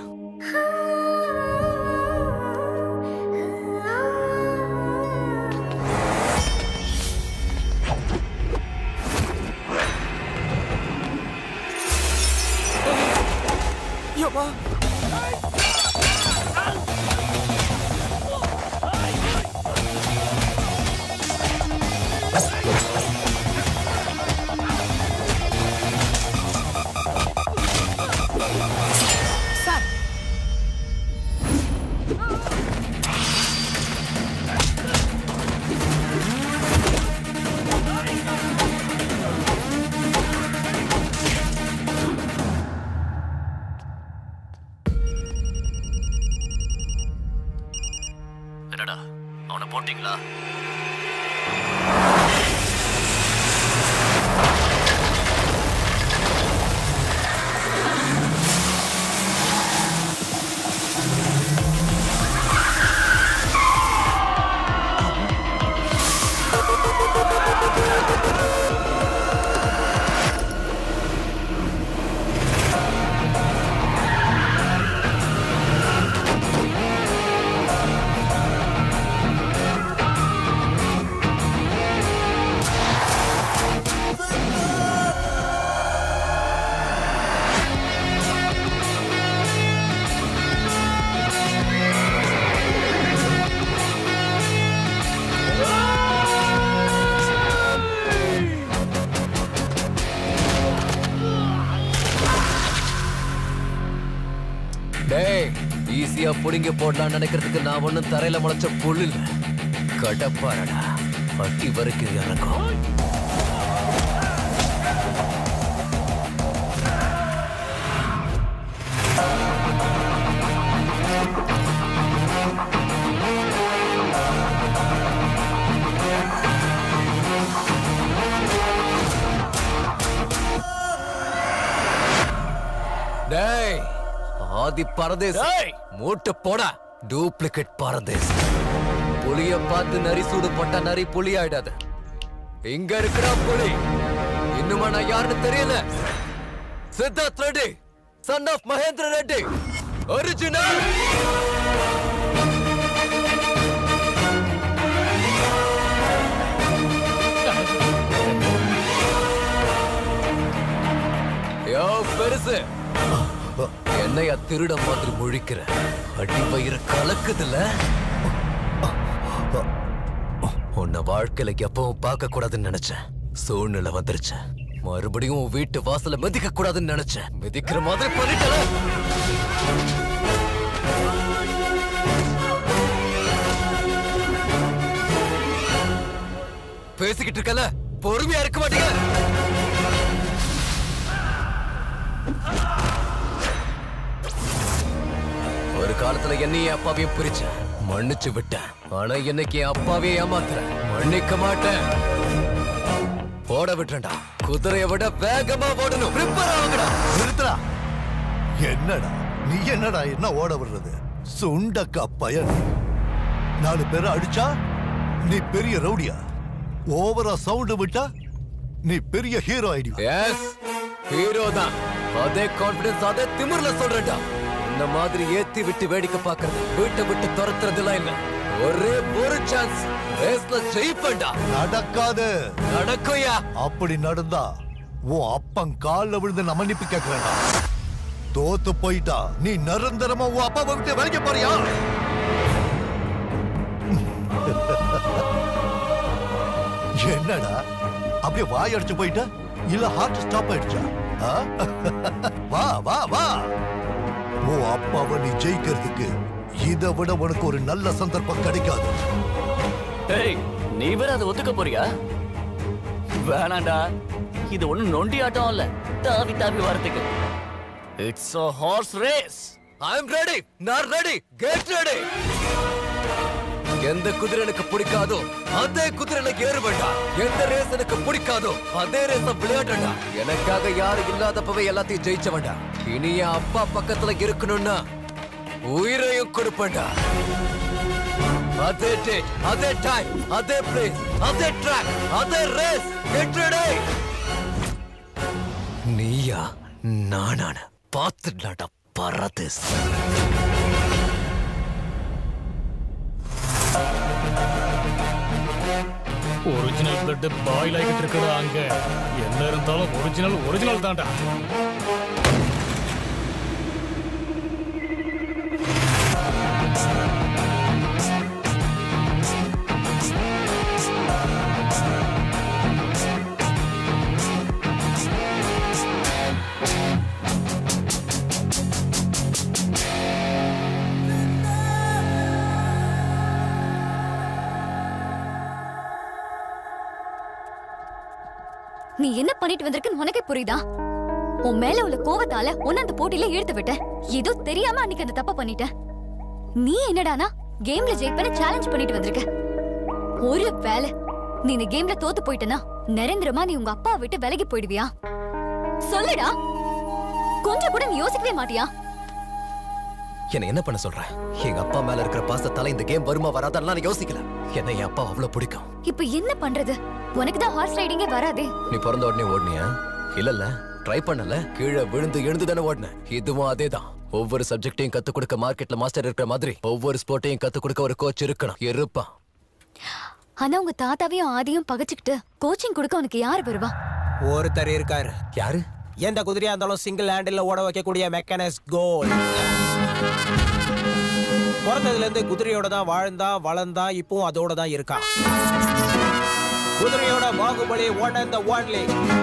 யப்பா சார் என்னடா அவனை போட்டீங்களா டேய் ஈஸியா புடிங்க போடலாம் நினைக்கிறதுக்கு நான் ஒண்ணும் தரையில முளைச்ச புல் இல்ல கடப்பாரடா பட்டி வரைக்கும் இறங்கும் டேய் ஆதி பரதேஸ் மூட்டை போடா டூப்ளிகேட் பரதேஸ் புலிய பார்த்து நரி சூடு போட்டா நரி புலி ஆயிடாது இங்க இருக்கிறா புலி இன்னுமா நான் யாருன்னு தெரியல Siddharth Reddy son of Mahendra Reddy original யோ பெருசு என்னையா திருட மாதிரி முழிக்கிற அடி வயிறு கலக்குதுல உன்னை வாழ்க்கையில எப்பவும் பார்க்க கூடாதுன்னு நினைச்சேன் சூழ்நிலை வந்துருச்சு மறுபடியும் உன் வீட்டு வாசல மிதிக்க கூடாதுன்னு நினைச்சேன் மிதிக்கிற மாதிரி பண்ணிட்டல பேசிக்கிட்டு இருக்கல பொறுமையா இருக்க மாட்டீங்க ஒரு காலத்துல என்னையும் என் அப்பாவையும் பிரிச்சேன் மன்னிச்சு விட்டேன் ஆனா இன்னைக்கு என் அப்பாவே ஏமாத்துறேன் மன்னிக்க மாட்டேன் ஓட விட்டுறேன்டா குதிரையை விட வேகமா ஓடணும் ப்ரிப்பேர் ஆகுடா நிறுத்துடா என்னடா நீ என்னடா என்ன ஓட விடுறது சுண்டக்கா பயன் நாலு பேரை அடிச்சா நீ பெரிய ரவுடியா ஓவரா சவுண்ட் விட்டா நீ பெரிய ஹீரோ ஆயிடுவ எஸ் ஹீரோ தான் அதே கான்பிடன்ஸ் அதே திமிர்ல சொல்றேன்டா இந்த மாதிரி ஏத்தி விட்டு வேடிக்கை பார்க்கறது வீட்டை விட்டு துரத்துறதுலாம் இல்ல ஒரே ஒரு சான்ஸ் ரேஸ்ல ஜெயிப்பேன்டா நடக்காது நடக்கும்யா அப்படி நடந்தா உன் அப்பன் கால்ல விழுந்து நான் மன்னிப்பு கேட்க வேண்டாம் தோத்து போயிட்டா நீ நிரந்தரமா உன் அப்பாவை விட்டு விலகி போறியா என்னடா அப்படியே வாய் அடிச்சு போயிட்ட இல்ல ஹார்ட் ஸ்டாப் ஆயிடுச்சா ஆ? வா வா வா உன் அப்பாவை நீ ஜெயிக்கிறதுக்கு இதை விட உனக்கு ஒரு நல்ல சந்தர்ப்பம் கிடைக்காது ஏய் நீ வேற அதை ஒத்துக்க போறியா வேணாண்டா இது ஒண்ணும் நொண்டி ஆட்டம் இல்ல தாவி தாவி வரதுக்கு it's a horse race I am ready நான் ரெடி கெட் ரெடி எந்த குதிரை எனக்கு பிடிக்காதோ அதே குதிரை எனக்கு ஏறு வேண்டாம் எந்த ரேஸ் எனக்கு பிடிக்காதோ அதே ரேஸ விளையாடுறா எனக்காக யாரும் இல்லாதப்பவே எல்லாத்தையும் ஜெயிச்ச வேண்டாம் இனி என் அப்பா பக்கத்துல இருக்கணும்னா உயிரையும் கொடுப்பேன்டா அதே டேட் அதே டைம் அதே பிளேஸ் அதே ட்ராக் அதே ரேஸ் கெட் ரெடி நீயா நானான பார்த்துடலாடா பரதேஸ் ஒரிஜினல் பிளட் பாயில் ஆகிட்டு இருக்குடா அங்க என்ன இருந்தாலும் ஒரிஜினல் ஒரிஜினல் தான்டா நீ என்ன பண்ணிட்டு வந்திருக்குன்னு உனக்கே புரியுதா உன் மேல உள்ள கோவத்தால உன்ன அந்த போட்டியில இழுத்து விட்ட ஏதோ தெரியாம அன்னைக்கு அந்த தப்ப பண்ணிட்ட நீ என்னடானா கேம்ல ஜெயிப்பேன்னு சேலஞ்ச் பண்ணிட்டு வந்திருக்க ஒரு வேலை நீ இந்த கேம்ல தோத்து போயிட்டனா நிரந்தரமா நீ உங்க அப்பா விட்டு விலகி போயிடுவியா சொல்லுடா கொஞ்சம் கூட நீ யோசிக்கவே மாட்டியா என்ன என்ன பண்ண சொல்ற எங்க அப்பா மேல இருக்கிற பாசத்தால இந்த கேம் வருமா வராதான்னு நான் யோசிக்கல என்ன என் அப்பா அவ்வளவு பிடிக்கும் இப்ப என்ன பண்றது உனக்கு தான் ஹார்ஸ் ரைடிங்கே வராதே நீ பிறந்த உடனே ஓடுனியா இல்லல்ல ட்ரை பண்ணல கீழே விழுந்து எழுந்து தானே ஓடின இதுவும் அதேதான் ஒவ்வொரு சப்ஜெக்டையும் கத்து கொடுக்க மார்க்கெட்ல மாஸ்டர் இருக்கிற மாதிரி ஒவ்வொரு ஸ்போர்ட்டையும் கத்து கொடுக்க ஒரு கோச் இருக்கணும் இருப்பான் ஆனா உங்க தாத்தாவையும் ஆதியும் பகச்சுக்கிட்டு கோச்சிங் கொடுக்க உனக்கு யார் வருவா ஒருத்தர் இருக்காரு யாரு எந்த குதிரையா இருந்தாலும் சிங்கிள் ஹேண்டில் ஓட வைக்கக்கூடிய மெக்கானிக்ஸ் கோல் பிறந்ததுல இருந்து குதிரையோட தான் வாழ்ந்தான் வளர்ந்தான் இப்பவும் அதோட தான் இருக்கான் குதிரையோட பாகுபலி ஒன் அண்ட் ஒன்லி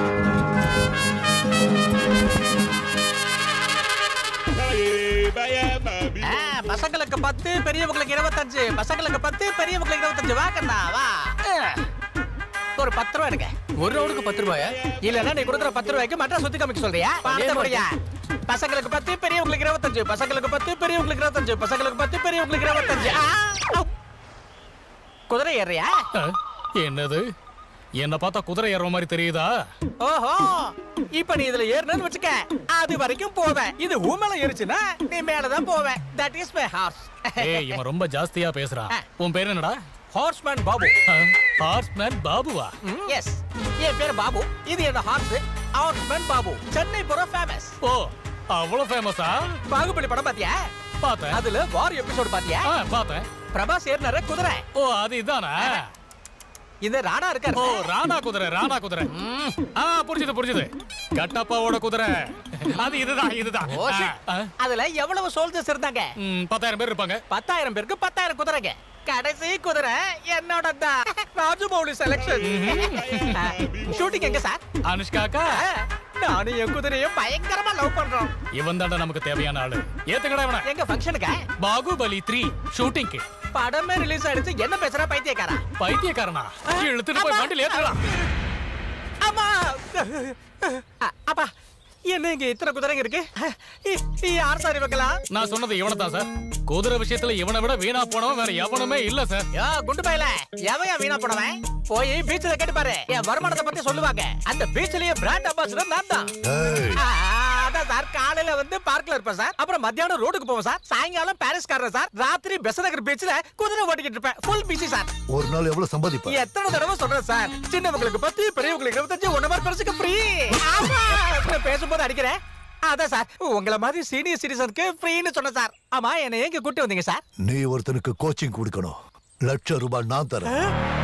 ஆ, பசங்களுக்கு பத்து பெரியவங்களுக்கு இருபத்தஞ்சு பசங்களுக்கு பத்து பெரியவங்களுக்கு இருபத்தஞ்சு வாக்கண்ணா வா ஆ. ஒரு பத்து ரூபா எடுங்க ஒரு ரவுண்டுக்கு பத்து ரூபாயா இல்லன்னா நீ கொடுக்குற பத்து ரூபாய்க்கு மற்ற சுத்தி காமிக்க சொல்றியா பார்த்த முடியா பசங்களுக்கு பத்து பெரியவங்களுக்கு இருபத்தஞ்சு பசங்களுக்கு பத்து பெரியவங்களுக்கு இருபத்தஞ்சு பசங்களுக்கு பத்து பெரியவங்களுக்கு இருபத்தஞ்சு ஆ, ஔ. குதிரை ஏறியா என்னது என்ன பார்த்தா குதிரை ஏறுற மாதிரி தெரியுதா ஓஹோ இப்ப நீ இதுல ஏறணும்னு வச்சுக்க அது வரைக்கும் போவேன் இது ஊ மேல ஏறிச்சுன்னா நீ மேலதான் போவேன் தட் இஸ் மை ஹார்ஸ் ஏய் இவன் ரொம்ப ஜாஸ்தியா பேசுறான் உன் பேர் என்னடா ஹார்ஸ்மேன் பாபு ஹார்ஸ்மேன் பாபுவா எஸ் என் பேர் பாபு இது என்ன ஹார்ஸ் ஹார்ஸ்மேன் பாபு சென்னை புற ஃபேமஸ் ஓ அவ்வளவு ஃபேமஸா பாகுபலி படம் பாத்தியா பார்த்தேன் அதுல வார் எபிசோட் பாத்தியா ஆ, பார்த்தேன் பிரபாஸ் ஏறினார குதிரை ஓ அது இதானா இந்த ராணா இருக்காரு ஓ ராணா குதிரை ராணா குதிரை ஆ புரிஞ்சுது புரிஞ்சுது கட்டப்பாவோட குதிரை அது இதுதான் இதுதான் ஓ, shit. ஆ, அதுல எவ்வளவு சோல்ஜர்ஸ் இருந்தாங்க ம், பத்தாயிரம் பேர் இருப்பாங்க பத்தாயிரம் பேருக்கு பத்தாயிரம் குதிரைங்க கடைசி குதிரை என்னோட தான் ராஜமௌலி செலக்ஷன் ஷூட்டிங் எங்க சார் அனுஷ்காக்கா நானும் என் குதிரையும் பயங்கரமா லவ் பண்றோம் இவன் தாண்டா நமக்கு தேவையான ஆளு ஏத்துக்கடா இவனை எங்க ஃபங்க்ஷனுக்கு பாகுபலி த்ரீ ஷூட்டிங்க்கு படமே ரிலீஸ் ஆயிடுச்சு என்ன பேசுற பைத்தியக்காரா பைத்தியக்காரனா இழுத்துட்டு போய் வண்டியில் ஏத்துக்கலாம் அம்மா அ- அப்பா என்ன இங்க இத்தனை குதிரைங்க இருக்கு இ- இ- யார் சார் இவங்களா நான் சொன்னது இவனை தான் சார் குதிரை விஷயத்துல இவனை விட வீணா போனவன் வேற எவனுமே இல்ல சார் யோ குண்டு பையல எவையா வீணா போனவன் போய் பீச்ல கேட்டு பாரு என் வருமானத்தை பத்தி சொல்லுவாங்க அந்த பீச்லயே பிராண்ட் அம்பாசிடர் நான் தான் ஆ, அதான் சார் காலையில வந்து பார்க்ல இருப்பேன் சார் அப்புறம் மத்தியானம் ரோடுக்கு போவேன் சார் சாயங்காலம் பாரிஸ் காரர் சார் ராத்திரி பெசநகர் பீச்ல குதிரை ஓட்டிக்கிட்டு இருப்பேன் ஃபுல் பிஸி சார் ஒரு நாள் எவ்வளவு சம்பாதிப்ப எத்தனை தடவை சொல்றேன் சார் சின்னவங்களுக்கு பத்து பெரியவங்களுக்கு இருபத்தஞ்சு ஒன்ன மாதிரி பரிசுக்கு ஃப்ரீ பேசும்போது அடிக்கிறேன் அதான் சார் உங்களை மாதிரி சீனியர் சிட்டிசனுக்கு ஃப்ரீன்னு சொன்னேன் சார் ஆமா என்ன எங்க கூட்டி வந்தீங்க சார் நீ ஒருத்தனுக்கு கோச்சிங் கொடுக்கணும் லட்சம் ரூபாய் நான் தரேன்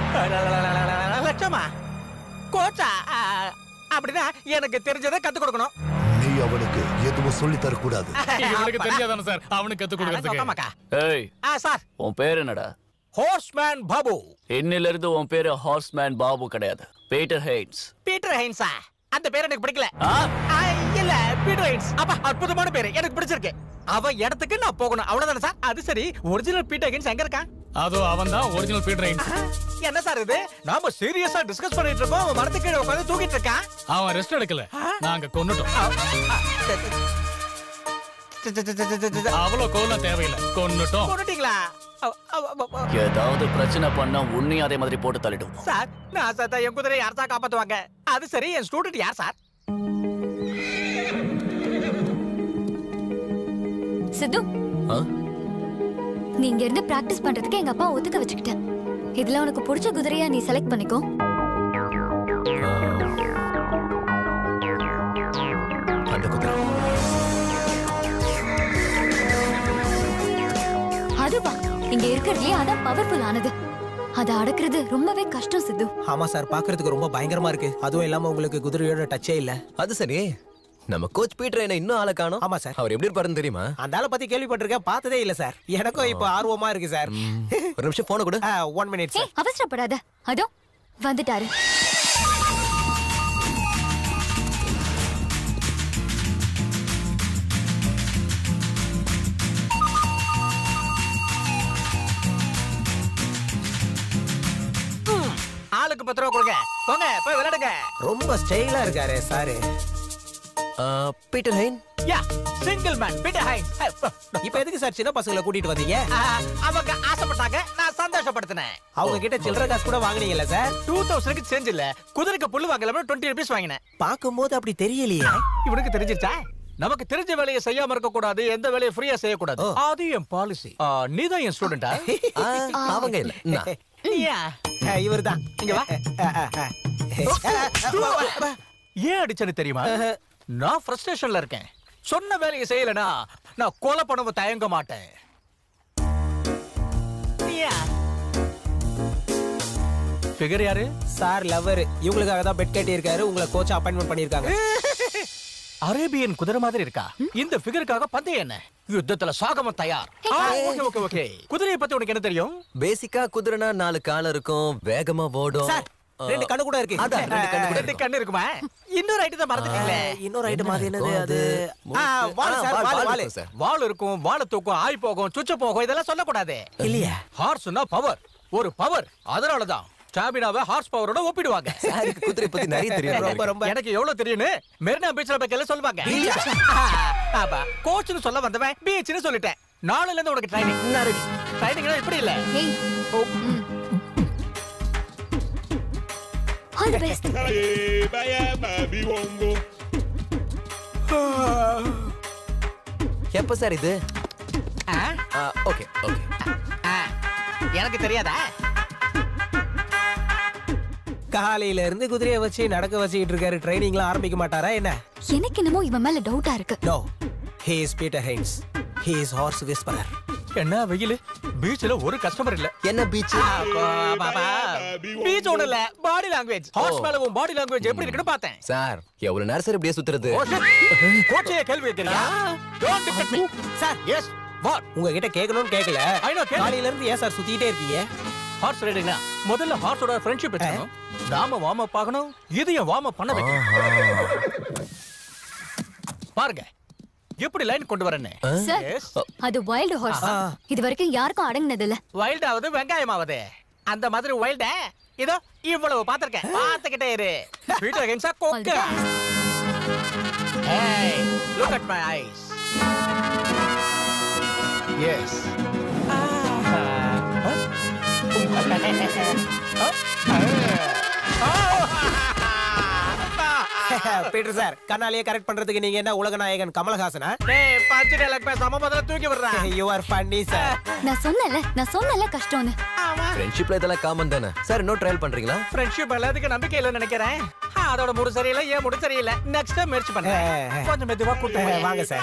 லட்சமா கோச்சா ஆ, அப்படின்னா எனக்கு தெரிஞ்சதை கத்து கொடுக்கணும் நீ அவனுக்கு எதுவும் சொல்லி தரக்கூடாது இவனுக்கு தெரியாதானே சார் அவனுக்கு கத்து சொக்கமாக்கா. கொடுக்கறதுக்கு ஏய் ஆ சார் உன் பேர் என்னடா ஹோர்ஸ்மேன் பாபு இன்னில இருந்து உன் பேரு ஹார்ஸ்மேன் பாபு கிடையாது பீட்டர் ஹெய்ன்ஸ் பீட்டர் ஹைன்ஸா அந்த பேர் எனக்கு பிடிக்கல ஆ, இல்ல பீட்டர் ஹைன்ஸ் அப்பா அற்புதமான பேரு எனக்கு பிடிச்சிருக்கு அவன் இடத்துக்கு நான் போகணும் அவ்வளவுதானே சார் அது சரி ஒரிஜினல் பீட்டர் ஹைன்ஸ் எங்க இருக்கான் அதோ அவன் தான் ஒரிஜினல் பீட்டர் ஹெய்ன்ஸ் என்ன சார் இது நாம சீரியஸா டிஸ்கஸ் பண்ணிட்டு இருக்கோம் அவன் மரத்துக்கு கீழே உட்கார்ந்து தூங்கிட்டு இருக்கான் அவன் ரெஸ்ட் எடுக்கல நாங்க கொன்னுட்டோம் அவ்வளவு கோலம் தேவையில்லை கொன்னுட்டோம் கொண்டுட்டீங்களா அவ- அவ- அவ- அவ- ஏதாவது பிரச்சனை பண்ணா உன்னையும் அதே மாதிரி போட்டு தள்ளிடும் சார் நான் சார் என் குதிரை யார் சார் காப்பாத்துவாங்க அது சரி என் ஸ்டூடெண்ட் யார் சார் சித்து நீ இங்க இருந்து பிராக்டிஸ் பண்றதுக்கு எங்க அப்பா ஒத்துக்க வச்சுக்கிட்டேன் இதுல உனக்கு பிடிச்ச குதிரையா நீ செலக்ட் பண்ணிக்கோ அந்த குதிரை அதுவா இங்க இருக்கிறதுலயே அதான் பவர்ஃபுல் ஆனது அதை அடக்குறது ரொம்பவே கஷ்டம் சித்து ஆமா சார் பாக்குறதுக்கு ரொம்ப பயங்கரமா இருக்கு அதுவும் இல்லாம உங்களுக்கு குதிரையோட டச்சே இல்ல அது சரி நம்ம கோச் பீட்டர் என்ன இன்னும் ஆளை காணோம் ஆமா சார் அவர் எப்படி இருப்பாருன்னு தெரியுமா அந்த ஆளை பத்தி கேள்விப்பட்டிருக்கேன் பார்த்ததே இல்ல சார் எனக்கும் இப்போ ஆர்வமா இருக்கு சார் ஒரு நிமிஷம் போன கூட ஒன் மினிட் ஏய் அவசரப்படாத அதோ வந்துட்டாரு ம், ஆளுக்கு பத்து ரூபா கொடுங்க போங்க போய் விளையாடுங்க ரொம்ப ஸ்டைலா இருக்காரு சாரு பீட்டர் ஹைன் யா சிங்கிள் மேன் பீட்டர் ஹைன்ஸ் இப்ப எதுக்கு எதுக்கு சார் சின்ன பசங்களை கூட்டிட்டு வந்தீங்க அவங்க ஆசைப்பட்டாங்க நான் சந்தோஷப்படுத்தினேன் அவங்க கிட்ட சில்லற காசு கூட வாங்குனீங்கல்ல சார் டூ தௌசண்ட்க்கு சேஞ்ச் இல்ல குதிரைக்கு புல்லு வாங்கல டுவெண்ட்டி ருபீஸ் வாங்கினேன் பார்க்கும்போது அப்படி தெரியலையே இவனுக்கு தெரிஞ்சிருச்சா நமக்கு தெரிஞ்ச வேலையை செய்யாம இருக்க கூடாது எந்த வேலையை ஃப்ரீயா செய்யக்கூடாது அது என் பாலிசி நீதான் என் ஸ்டூடெண்டா அவங்க இல்ல நான். இவர்தான் இங்க வா ஏன் அடிச்சேன்னு தெரியுமா நான் ஃப்ரஸ்ட்ரேஷன்ல இருக்கேன் சொன்ன வேலையை செய்யலனா நான் கொலை பண்ணவும் தயங்க மாட்டேன் ஃபிகர் யாரு சார் லவர் இவங்களுக்காக தான் பெட் கட்டி இருக்காரு உங்களை கோச் அப்பாயின்மெண்ட் பண்ணிருக்காங்க அரேபியன் குதிரை மாதிரி இருக்கா இந்த ஃபிகருக்காக பந்தயம் என்ன யுத்தத்துல சாகம தயார் ஓகே ஓகே ஓகே குதிரையை பத்தி உனக்கு என்ன தெரியும் பேசிக்கா குதிரைனா நாலு கால் இருக்கும் வேகமா ஓடும் சார், ரெண்டு கண்ணு கூட இருக்கு. அதான் ரெண்டு கண்ணு கூட ரெண்டு கண்ணு இருக்குமா இன்னொரு ஐட்டம் தான் மறந்துட்டீங்களே இன்னொரு ஐட்டம் அது என்னது அது ஆ, வாலு சார், வால், வாலு, வால் வாலு. இருக்கும் சார். வால் இருக்கும் வாழ தூக்கும் ஆய் போகும் சுச்சு போகும் இதெல்லாம் சொல்லக்கூடாது இல்லையா ஹார்ஸ்னா பவர் ஒரு பவர் அதனாலதான் ஸ்டாமினாவை ஹார்ஸ் பவரோட ஒப்பிடுவாங்க சாருக்கு குதிரை பத்தி நிறைய தெரியும் ரொம்ப ரொம்ப எனக்கு எவ்வளவு தெரியும்னு மெரினா பீச்ல பக்கத்துல சொல்லுவாங்க ஆமா கோச்னு சொல்ல வந்தவன் பீச்னு சொல்லிட்டேன் நாளைல இருந்து உனக்கு ட்ரைனிங் ட்ரைனிங்னா இப்படி இல்ல ஏய் ஆல் தி பெஸ்ட் எப்ப சார் இது ஆ? ஓகே ஓகே ஆ, எனக்கு தெரியாதா காலையில இருந்து குதிரையை வச்சு நடக்க வச்சுக்கிட்டு இருக்காரு ட்ரைனிங்லாம் ஆரம்பிக்க மாட்டாரா என்ன எனக்கு என்னமோ இவன் மேல டவுட்டா இருக்கு no he is Peter Heins he is horse whisperer என்ன வெயில் பீச்ல ஒரு கஸ்டமர் இல்ல என்ன பீச் பீச் ஒண்ணு இல்ல பாடி லாங்குவேஜ் ஹார்ஸ் மேல உன் பாடி லாங்குவேஜ் எப்படி இருக்குன்னு பார்த்தேன் சார் எவ்வளவு நேரம் சார் இப்படியே சுத்துறது கோச்சைய கேள்வி கேட்கறியா don't disturb me sir yes what உங்ககிட்ட கேட்கணும்னு கேட்கல I know, கேளு. காலையில இருந்து ஏன் சார் சுத்திட்டே இருக்கீங்க ஹார்ஸ் ரைடிங்னா முதல்ல ஹார்ஸோட ஃப்ரெண்ட்ஷிப் வச்சுக்கணும் நாம வார்ம் அப் ஆகணும் இதையும் வார்ம் அப் பண்ண வைக்கணும் பாருங்க எப்படி லைன் கொண்டு வரேன்னு சார் அது வைல்டு ஹார்ஸ் இது வரைக்கும் யாருக்கும் அடங்கினது இல்ல வைல்டாவது வெங்காயமாவது அந்த மாதிரி வைல்ட இதோ இவ்வளவு பாத்திருக்கேன் பாத்துக்கிட்டே இரு பீட்டர் ஹென்ஸா கொக்க Hey, look at my eyes. Yes. Peter sir கண்ணாலேயே கரெக்ட் பண்றதுக்கு நீங்க என்ன உலக நாயகன் கமலஹாசனா டேய் பஞ்சு டைலாக் பேசாம முதல்ல தூக்கி விடுறேன் யூ ஆர் ஃபன்னி சார் நான் சொன்னல நான் சொன்னல கஷ்டம்னு ஃப்ரெண்ட்ஷிப்ல இதெல்லாம் காமன் தானே சார் இன்னும் ட்ரையல் பண்றீங்களா ஃப்ரெண்ட்ஷிப் எல்லாத்துக்கும் நம்பிக்கை இல்லைன்னு நினைக்கிறேன் ஆ, அதோட முடி சரியில்லை ஏன் முடி சரியில்லை நெக்ஸ்ட் டைம் முயற்சி பண்றேன் கொஞ்சம் மெதுவா கூட்டு போய். வாங்க sir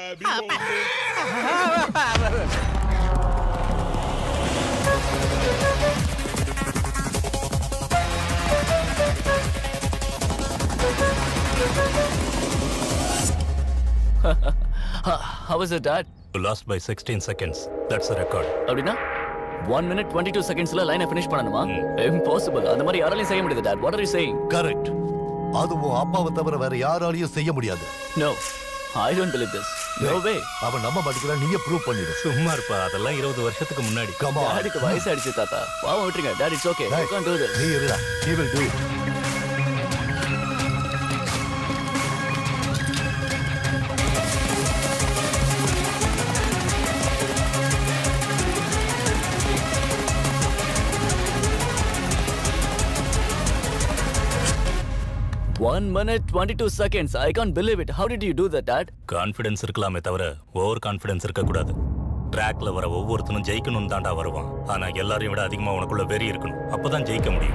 How was it, Dad? You lost by 16 seconds. That's the record. அப்படின்னா ஒன் மினிட் டுவெண்ட்டி டூ செகண்ட்ஸ்ல லைனை ஃபினிஷ் பண்ணணுமா இம்பாசிபிள் அந்த மாதிரி யாராலையும் செய்ய முடியாது dad what are you saying correct அது உன் அப்பாவை தவிர வேற யாராலையும் செய்ய முடியாது no I don't believe this no way அவன் நம்ப மாட்டேங்கிறான் நீயே ப்ரூவ் பண்ணிடு சும்மா இருப்பா அதெல்லாம் இருபது வருஷத்துக்கு முன்னாடி Come on. டாடிக்கு வயசாயிடுச்சு தாத்தா பாவம் விட்டுருங்க dad it's okay you can do this நீ இருடா he will do it one minute twenty two seconds I can believe it how did you do that dad confidence இருக்கலாமே தவிர ஓவர் கான்ஃபிடன்ஸ் இருக்கக்கூடாது ட்ராக்ல வர ஒவ்வொருத்தனும் ஜெயிக்கணும் தாண்டா வருவான் ஆனா எல்லாரையும் விட அதிகமா உனக்குள்ள வெறி இருக்கணும் அப்பதான் ஜெயிக்க முடியும்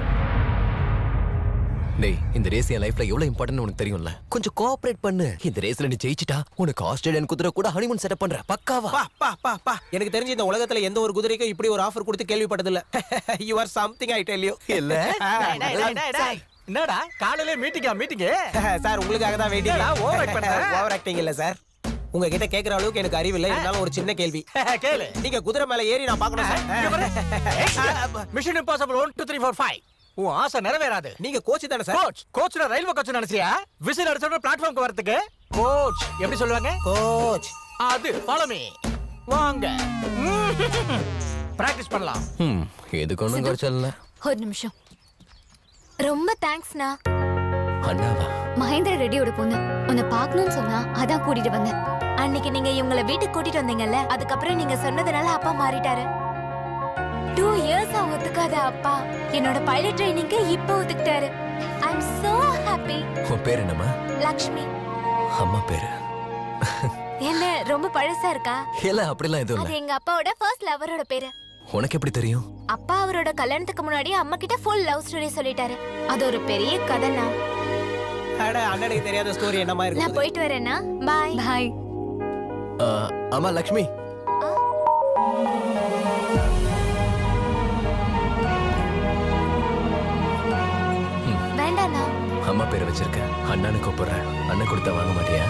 டேய் இந்த ரேஸ் என் லைஃப்ல எவ்வளவு இம்பார்ட்டன் உனக்கு தெரியும்ல கொஞ்சம் கோஆபரேட் பண்ணு இந்த ரேஸ்ல நீ ஜெயிச்சிட்டா உனக்கு ஆஸ்திரேலியன் குதிரை கூட ஹனிமூன் செட்டப் பண்ற பக்காவா பா பா பா பா எனக்கு தெரிஞ்சு இந்த உலகத்துல எந்த ஒரு குதிரைக்கும் இப்படி ஒரு ஆஃபர் கொடுத்து கேள்விப்பட்டது இல்ல you are something I tell you இல்ல டேய், டேய், டேய், டேய், டேய். என்னடா காலையில மீட்டிங்கா மீட்டிங் சார் உங்களுக்காக தான் என்னடா, over act பண்ற? வெயிட்டிங் ஓவர் ஆக்டிங் இல்ல சார் உங்ககிட்ட கேக்குற அளவுக்கு எனக்கு அறிவு இல்ல இருந்தாலும் ஒரு சின்ன கேள்வி கேளு நீங்க குதிரை மேல ஏறி நான் பார்க்கணும் sir mission impossible one two three four five உன் ஆசை நிறைவேறாது நீங்க கோச் தானே sir coach coach railway coach நினைச்சியா விசில் அடிச்சோட பிளாட்ஃபார்ம்க்கு வரதுக்கு கோச் எப்படி சொல்லுவாங்க கோச் அது ஃபாலோ மீ வாங்க பிராக்டிஸ் பண்ணலாம் ம் எதுக்கு ஒன்றும் குறைச்சல் இல்ல ஒரு நிமிஷம் ரொம்ப தேங்க்ஸ்ண்ணா அண்ணாவா மகேந்திர ரெட்டியோட பொண்ணு உன்னை பார்க்கணும்னு சொன்னா அதான் கூட்டிட்டு வந்தேன் அன்னைக்கு நீங்க இவங்கள வீட்டுக்கு கூட்டிட்டு வந்தீங்கல்ல அதுக்கப்புறம் நீங்க சொன்னதுனால அப்பா மாறிட்டாரு டூ இயர்ஸ் ஒத்துக்காத அப்பா என்னோட பைலட் ட்ரைனிங்க்கு இப்போ ஒத்துக்கிட்டாரு ஐ அம் சோ ஹாப்பி உன் பேர் என்னம்மா லக்ஷ்மி அம்மா பேரு என்ன ரொம்ப பழசா இருக்கா இல்ல அப்படிலாம் எதுவும் அது இல்ல எங்க அப்பாவோட ஃபர்ஸ்ட் லவரோட பேரு உனக்கு எப்படி தெரியும் அப்பா அவரோட கல்யாணத்துக்கு முன்னாடி அம்மா கிட்ட ஃபுல் லவ் ஸ்டோரி சொல்லிட்டாரு அது ஒரு பெரிய கதைண்ணா அட அண்ணனுக்கு தெரியாத ஸ்டோரி என்னமா நான் இருக்கு போயிட்டு வரேன்னா பாய் பாய் ஆ, அம்மா லக்ஷ்மி வேண்டாண்ணா அம்மா பேரை வச்சிருக்கேன் அண்ணான்னு கூப்பிடுறேன் அண்ணன் கொடுத்தா வாங்க மாட்டியா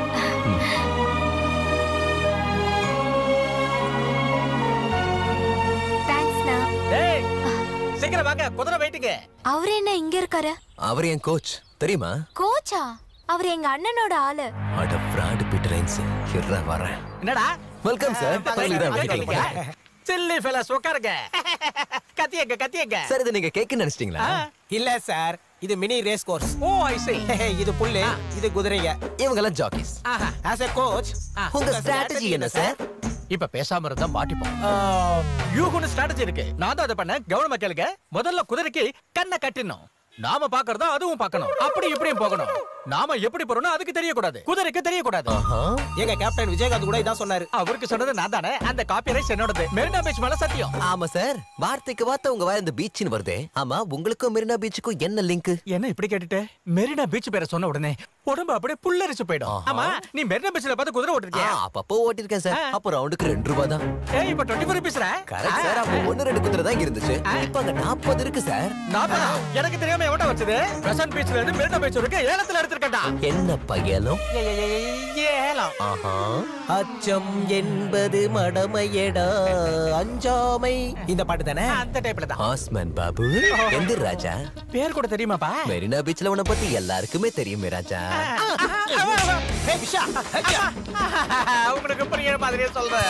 தேங்க்ஸ்ண்ணா டேய் சீக்கிரம் வாங்க குதிரை வெயிட்டுங்க அவரு என்ன இங்க இருக்காரு அவர் என் கோச் தெரியுமா கோச்சா அவர் எங்க அண்ணனோட ஆளு அட ஃப்ராட் பீட்டர் ஐன்ஸ் இருடா வரேன் என்னடா வெல்கம் சார் பக்கத்துல தான் waiting. சில்லி ஃபெலஸ் உட்காருங்க கத்தியங்க கத்தியங்க சார் இது நீங்க கேக்குன்னு நினைச்சிட்டீங்களா இல்ல சார் இது mini race course oh I see இது புல்லு இது குதிரைங்க இவங்க எல்லாம் ஜாக்கிஸ் ஆஸ் எ கோச் உங்க strategy என்ன சார் இப்ப பேசாம இருந்தா மாட்டிப்போம் யூகுன்னு ஸ்ட்ராட்டஜி இருக்கு நான் தான் அதை பண்ண கவனமா கேளுங்க முதல்ல குதிரைக்கு கண்ணை கட்டிடணும் நாம பாக்குறதா அதுவும் பார்க்கணும் அப்படி இப்படியும் போகணும் நாம எப்படி போறோம்னு அதுக்கு தெரியக்கூடாது குதிரைக்கு தெரியக்கூடாது எங்க கேப்டன் விஜயகாந்த் கூட இதான் சொன்னாரு அவருக்கு சொன்னது நான் தானே அந்த காப்பி ரைட்ஸ் என்னோடது மெரினா பீச் மேல சத்தியம் ஆமா சார் வார்த்தைக்கு வார்த்தை உங்க வாய் இந்த பீச்னு வருதே ஆமா உங்களுக்கும் மெரினா பீச்சுக்கும் என்ன லிங்க் என்ன இப்படி கேட்டுட்டு மெரினா பீச் பேரை சொன்ன உடனே உடம்பு அப்படியே புல்லரிச்சு போயிடும் ஆமா நீ மெரினா பீச்ல பார்த்து குதிரை ஓட்டிருக்கியா அப்பப்போ ஓட்டிருக்கேன் சார் அப்போ ரவுண்டுக்கு ரெண்டு ரூபா தான் ஏய் இப்ப டுவெண்ட்டி ஃபோர் ருபீஸ்ரா கரெக்ட் சார் அப்போ ஒன்னு ரெண்டு குதிரை தான் இருந்துச்சு இப்ப அங்க நாற்பது இருக்கு சார் நாற்பதா எனக்கு தெரியாம எவன்டா வச்சது பிரசன்ட் பீச்ல இருந்து மெரினா பீச் வரைக்கும் ஏலத்துல எடுத்திருக்கேன்டா என்ன பையலும் ஏலம் ஆஹா அச்சம் என்பது மடமையடா அஞ்சாமை இந்த பாட்டு தானே அந்த டைப்ல தான் ஹாஸ்மேன் பாபு எந்த ராஜா பேர் கூட தெரியுமாப்பா மெரினா பீச்ல உன்னை பத்தி எல்லாருக்குமே தெரியுமே ராஜா ஏய் விஷா ஹஜ்ஜா. உங்களுக்கு புரியுற மாதிரியே சொல்றேன்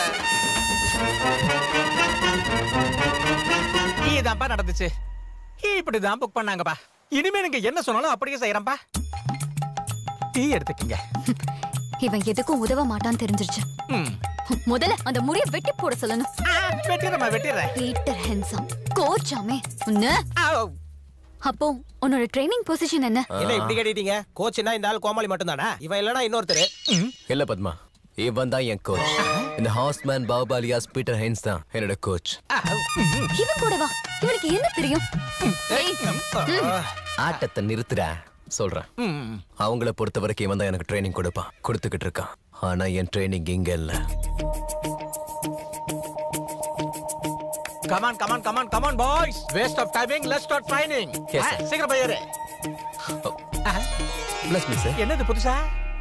இதான்ப்பா நடந்துச்சு இப்படிதான் புக் பண்ணாங்கப்பா இனிமே நீங்க என்ன சொன்னாலும் அப்படியே செய்யறேன்ப்பா டீ எடுத்துக்கங்க இவன் எதுக்கும் உதவ மாட்டான்னு தெரிஞ்சிருச்சு முதல்ல அந்த முடிய வெட்டி போட சொல்லணும் வெட்டிடுறேன் வெட்டிடுறேன் பீட்டர் ஹென்சம் கோச்சாமே உன்ன அப்போ உன்னோட ட்ரைனிங் பொசிஷன் என்ன என்ன இப்படி கேட்டீங்க கோச்னா இந்த ஆள் கோமாளி மட்டும் தானா இவன் இல்லனா இன்னொருத்தர் இல்ல பத்மா இவன் தான் என் கோச் இந்த ஹாஸ்மேன் பாபாலியாஸ் பீட்டர் ஹென்ஸ் தான் என்னோட கோச் இவன் கூட வா இவனுக்கு என்ன தெரியும் ஏய், ஆட்டத்தை நிறுத்துடா சொல்றேன் அவங்கள பொறுத்த வரைக்கும் இவன் தான் எனக்கு ட்ரைனிங் கொடுப்பான் கொடுத்துக்கிட்டு இருக்கான் ஆனா என் ட்ரைனிங் இங்க இல்ல come on come on come on come on boys waste of timing let's start training Yes, sir. சீக்கிரம் போயிரு பிளஸ் மீ சார் என்னது புதுசா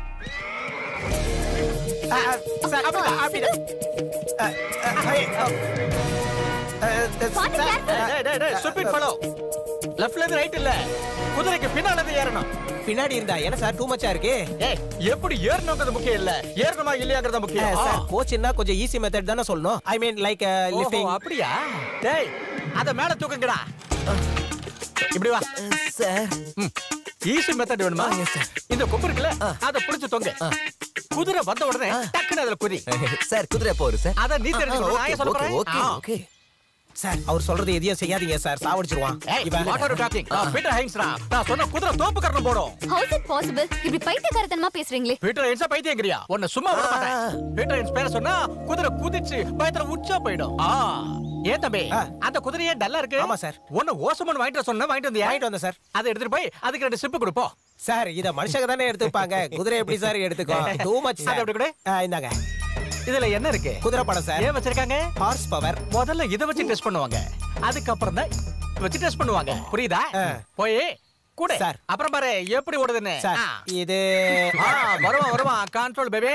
ஆ, ஆ, சார், அப்படிதான், அப்படிதான். ஆ, ஆ, ஐ, ஆ. ஆ, சார், டேய், டேய், டேய், stupid fellow. Leftல இருந்து right இல்ல. குதிரைக்கு பின்னால இருந்து ஏறணும் பின்னாடி இருந்தா என்ன சார் டூ மச்சா இருக்கு ஏய் எப்படி ஏறணுங்கிறது முக்கியம் இல்ல ஏறணுமா இல்லையாங்கிறது முக்கியம் சார் கோச்னா கொஞ்சம் ஈஸி மெத்தட் தானே சொல்லணும் ஐ மீன் லைக் ஓஹோ, லிஃப்டிங் அப்படியா டேய் அத மேல தூக்குங்கடா இப்படி வா சார் ஈஸி மெத்தட் வேணுமா இந்த கொம்பு இருக்குல்ல அத புடிச்சு தொங்க குதிரை வந்த உடனே டக்குன்னு அதுல குதி சார் குதிரை போரு சார் அத நீ தெரிஞ்சுக்கணும் நான் ஏன் சொல்ல போறேன் ஓகே ஆ. ஓகே சார் அவர் சொல்றது எதையும் செய்யாதீங்க சார் சாவடிச்சிருவான் ஏய், இவன் what are you talking? நான் பீட்டர் ஹைன்ஸ்டா. நான் சொன்ன குதிரை தோப்பு கரணம் போடும் how is it possible இப்படி பைத்தியக்காரத்தனமா பேசுறீங்களே பீட்டர் ஹைன்ஸா பைத்தியங்கிறியா உன்னை சும்மா விட மாட்டேன் பீட்டர் ஹைன்ஸ் பேரை சொன்னா குதிரை குதிச்சு பயத்துல உச்சா போயிடும் ஆ ஏன் தம்பி அந்த குதிரையே டல்லா இருக்கு ஆமா சார். உன்னை ஓசமன் வாங்கிட்டு வர சொன்ன வாங்கிட்டு வந்தியா வாங்கிட்டு வந்தேன் சார் அதை எடுத்துட்டு போய் அதுக்கு ரெண்டு சிப்பு கொடுப்போம் சார் இத மனுஷங்க தானே எடுத்துப்பாங்க குதிரை எப்படி சார் எடுத்துக்கும் டூ மச் அதை அப்படி கொடு. இந்தாங்க இதுல என்ன இருக்கு குதிரை படம் சார் ஏன் வச்சிருக்காங்க ஹார்ஸ் பவர் முதல்ல இத வச்சு டெஸ்ட் பண்ணுவாங்க அதுக்கப்புறம் தான் வச்சு டெஸ்ட் பண்ணுவாங்க புரியுதா போய் கூட சார். அப்புறம் பாரு எப்படி ஓடுதுன்னு சார் ஆ. இது ஆ, வருவான் வருவான் கண்ட்ரோல் பேபி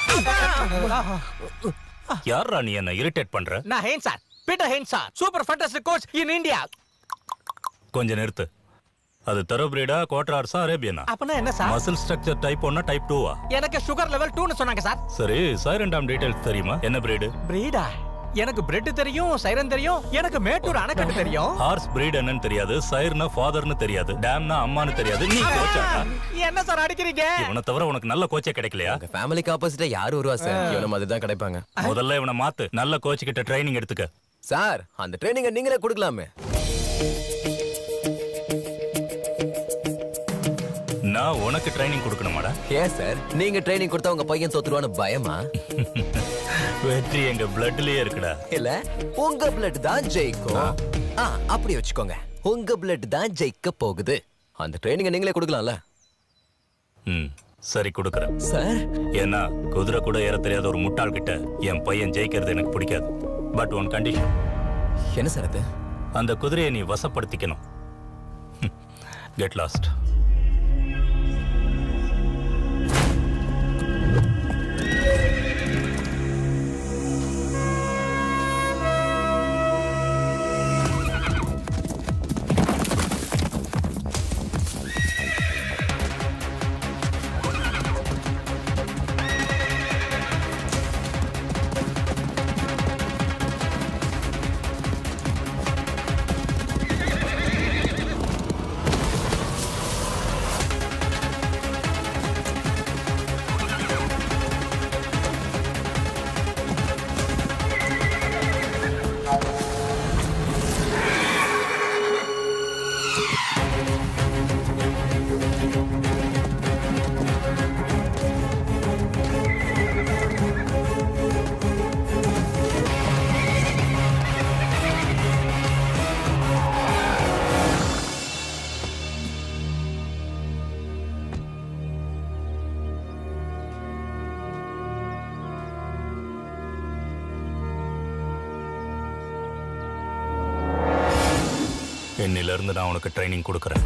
யாரா நீ என்ன இரிட்டேட் பண்ற நான் Hein sir Peter Hein sir super fantastic coach in India கொஞ்சம் நிறுத்து அது தரோபிரீடா குவார்டர் ஆர்ஸா அரேபியனா அப்பனா என்ன சார் மசில் ஸ்ட்ரக்சர் டைப் ஒன்னா டைப் டூவா எனக்கு சுகர் லெவல் டூன்னு சொன்னாங்க சார் சரி சைரண்டாம் டீடைல்ஸ் தெரியுமா என்ன பிரீடு பிரீடா எனக்கு பிரெட் தெரியும் சைரன் தெரியும் எனக்கு மேட்டூர் அணைக்கட்டு தெரியும் ஹார்ஸ் பிரீட் என்னன்னு தெரியாது சைர்னா ஃபாதர்னு தெரியாது டேம்னா அம்மான்னு தெரியாது நீ கோச்சாட்டா என்ன சார் அடிக்கிறீங்க இவனை தவிர உனக்கு நல்ல கோச்சே கிடைக்கலையா ஃபேமிலிக்கு ஆப்போசிட்டா யார் வருவா சார் இவன மாதிரி தான் கிடைப்பாங்க முதல்ல இவனை மாத்து நல்ல கோச் கிட்ட ட்ரைனிங் எடுத்துக்க சார் அந்த ட்ரைனிங்க நீங்களே கொடுக்கலாமே நான் உனக்கு ட்ரைனிங் கொடுக்கணுமாடா ஏன் சார் நீங்க ட்ரைனிங் கொடுத்தா உங்க பையன் தோத்துருவான்னு பயமா வெற்றி எங்க பிளட்லயே இருக்குடா இல்ல உங்க பிளட் தான் ஜெயிக்கும் ஆ அப்படி வச்சுக்கோங்க உங்க பிளட் தான் ஜெயிக்க போகுது அந்த ட்ரைனிங்க நீங்களே கொடுக்கலாம்ல ம் சரி கொடுக்குறேன் சார் ஏன்னா குதிரை கூட ஏற தெரியாத ஒரு முட்டாள் கிட்ட என் பையன் ஜெயிக்கிறது எனக்கு பிடிக்காது பட் ஒன் கண்டிஷன் என்ன சார் அது அந்த குதிரையை நீ வசப்படுத்திக்கணும் கெட் லாஸ்ட் இன்னில இருந்து நான் உனக்கு ட்ரைனிங் கொடுக்குறேன்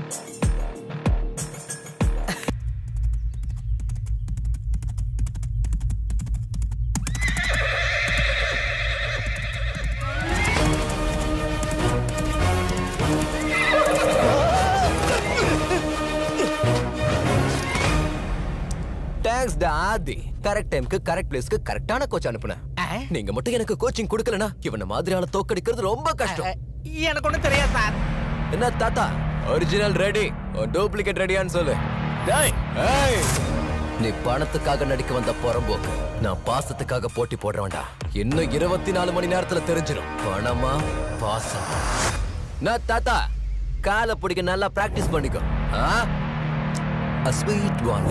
தேங்க்ஸ் டா ஆதி கரெக்ட் டைம்க்கு கரெக்ட் பிளேஸ்க்கு கரெக்டான கோச் அனுப்புனேன் நீங்க மட்டும் எனக்கு கோச்சிங் கொடுக்கலனா இவன மாதிரி ஆள தோக்கடிக்கிறது ரொம்ப கஷ்டம் எனக்கு ஒண்ணும் தெரியாது சார் என்ன தாத்தா ஒரிஜினல் ரெடி டூப்ளிகேட் ரெடியான்னு சொல்லு டேய் ஏய் நீ பணத்துக்காக நடிக்க வந்த புறம்போக்கு நான் பாசத்துக்காக போட்டி போடுறவன்டா இன்னும் இருபத்தி நாலு மணி நேரத்துல தெரிஞ்சிடும் பணமா பாசம் நான் தாத்தா காலை பிடிக்க நல்லா பிராக்டிஸ் பண்ணிக்கோ ஆ A sweet one.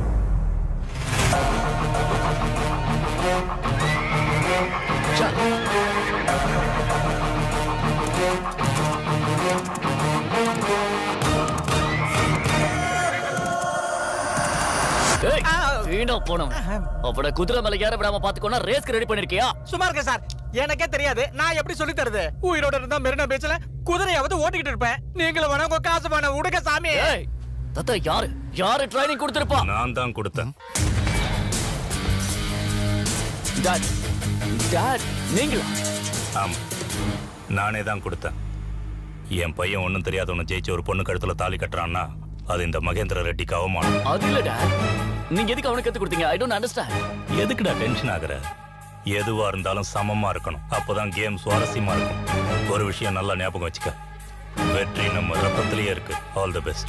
ஏய், வீணா போனவன் அப்பட குதிரை மேல ஏற விடாம பாத்துக்கோனா ரேஸ்க்கு ரெடி பண்ணிருக்கியா சும்மா இருக்க சார் எனக்கே தெரியாது நான் எப்படி சொல்லி தருது உயிரோட இருந்தா மெரினா பீச்ல குதிரையாவது ஓட்டிக்கிட்டு இருப்பேன் நீங்களும் வேணா உங்க காசு வேணா விடுங்க சாமி தாத்தா யாரு யாரு ட்ரைனிங் கொடுத்திருப்பா நான் தான் கொடுத்தேன் டாட் டாட் நீங்களா ஆமா நானே தான் கொடுத்தேன் என் பையன் ஒன்றும் தெரியாத ஒன்று ஜெயிச்சு ஒரு பொண்ணு கழுத்துல தாலி கட்டுறான்னா அது இந்த மகேந்திர ரெட்டிக்கு அவமானம் அது இல்ல டாட் நீங்க எதுக்கு அவனுக்கு கத்து கொடுத்தீங்க ஐ டோன்ட் அண்டர்ஸ்டாண்ட் எதுக்குடா டென்ஷன் ஆகுற எதுவா இருந்தாலும் சமமா இருக்கணும் அப்பதான் கேம் சுவாரஸ்யமா இருக்கும் ஒரு விஷயம் நல்லா ஞாபகம் வச்சுக்க வெற்றி நம்ம ரத்தத்திலேயே இருக்கு all the best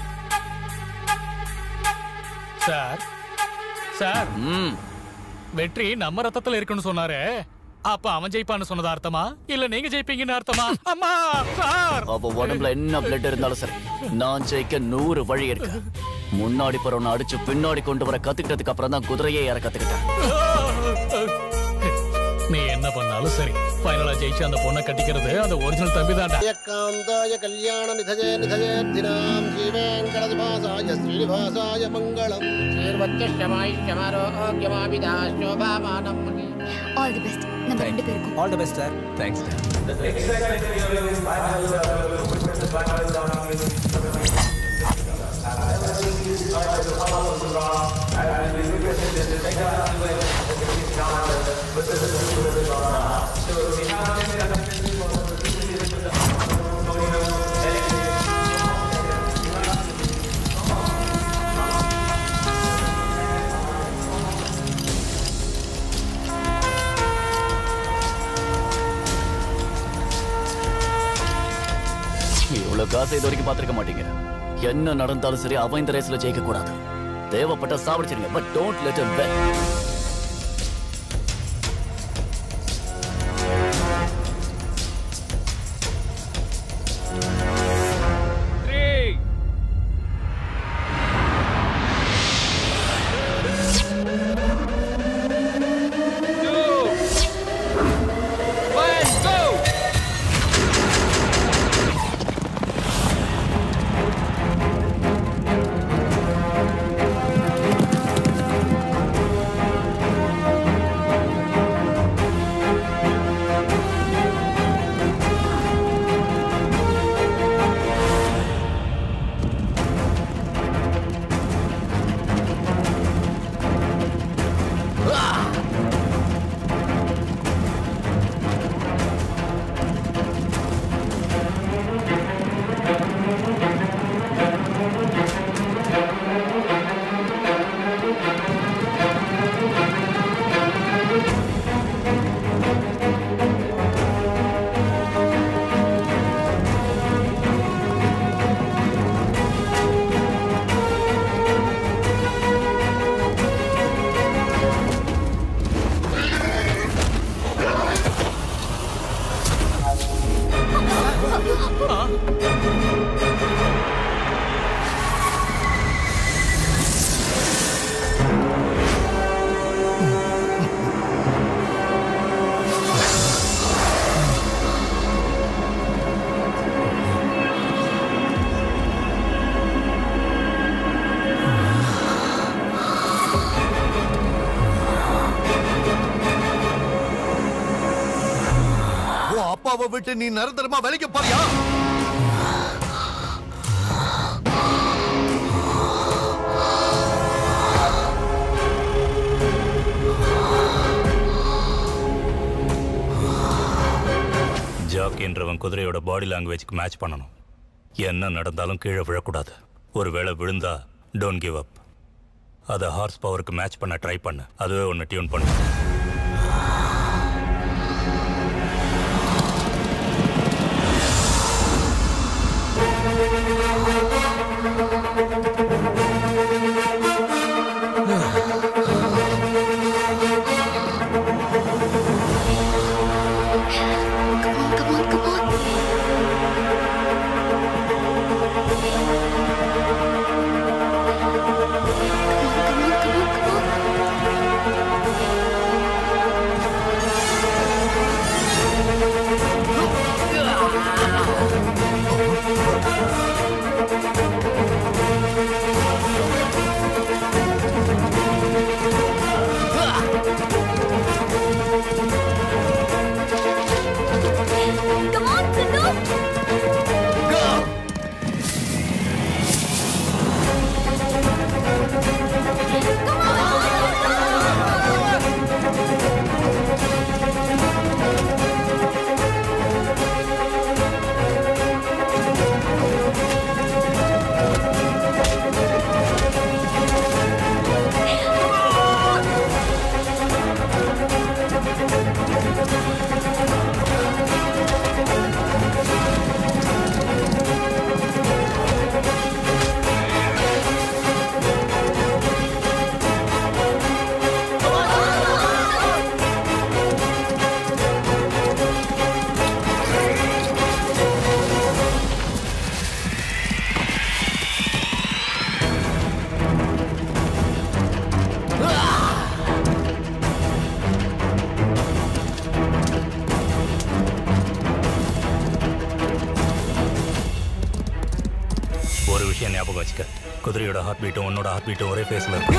sir sir வெற்றி நம்ம ரத்தத்துல இருக்குன்னு சொன்னாரு அப்ப அவன் ஜெயிப்பான்னு சொன்னதா அர்த்தமா இல்ல நீங்க ஜெயிப்பீங்கன்னு அர்த்தமா அம்மா சார் அப்ப உடம்புல என்ன பிளட் இருந்தாலும் சரி நான் ஜெயிக்க நூறு வழி இருக்கு முன்னாடி போறவனை அடிச்சு பின்னாடி கொண்டு வர கத்துக்கிட்டதுக்கு அப்புறம் தான் குதிரையே ஏற கத்துக்கிட்டேன் நீ என்ன பண்ணாலும் சரி ஃபைனலா ஜெயிச்சு அந்த பொண்ணை கட்டிக்கிறது அந்த ஒரிஜினல் தம்பி தான்டா ஏகாந்தாய கல்யாண நிதஜே நிதஜேர்த்தினாம் ஸ்ரீவேங்கடநிவாசாய ஸ்ரீனிவாசாய மங்களம் ஸ்ரீர்வச்சமாயிஷமாரோக்கியமாபிதாசோபாமானம் ஆல் தி பெஸ்ட் நம்ம ரெண்டு பேருக்கும் all the best sir thanks இவ்வளவு காசு இது வரைக்கும் பார்த்திருக்க மாட்டீங்க என்ன நடந்தாலும் சரி அவன் இந்த ரேஸ்ல ஜெயிக்க கூடாது தேவைப்பட்ட சாப்பிடுச்சிருங்க but don't let him win Three. Two. One, go. உன் அப்பாவை விட்டு நீ நிரந்தரமா வேலைக்கு போறியா ஜாக்கின்றவன் குதிரையோட பாடி லாங்குவேஜ்க்கு மேட்ச் பண்ணணும் என்ன நடந்தாலும் கீழே விழக்கூடாது ஒருவேளை விழுந்தா டோன்ட் கிவ் அப் அதை ஹார்ஸ் பவருக்கு மேட்ச் பண்ண ட்ரை பண்ணு அதுவே ஒன்று டியூன் பண்ணு Come on, Sidhu! ஒரு விஷயம் ஞாபகம் வச்சுக்க குதிரையோட ஹார்ட் பீட்டும் உன்னோட ஹார்ட் பீட்டும் ஒரே ஃபேஸில் இருக்கு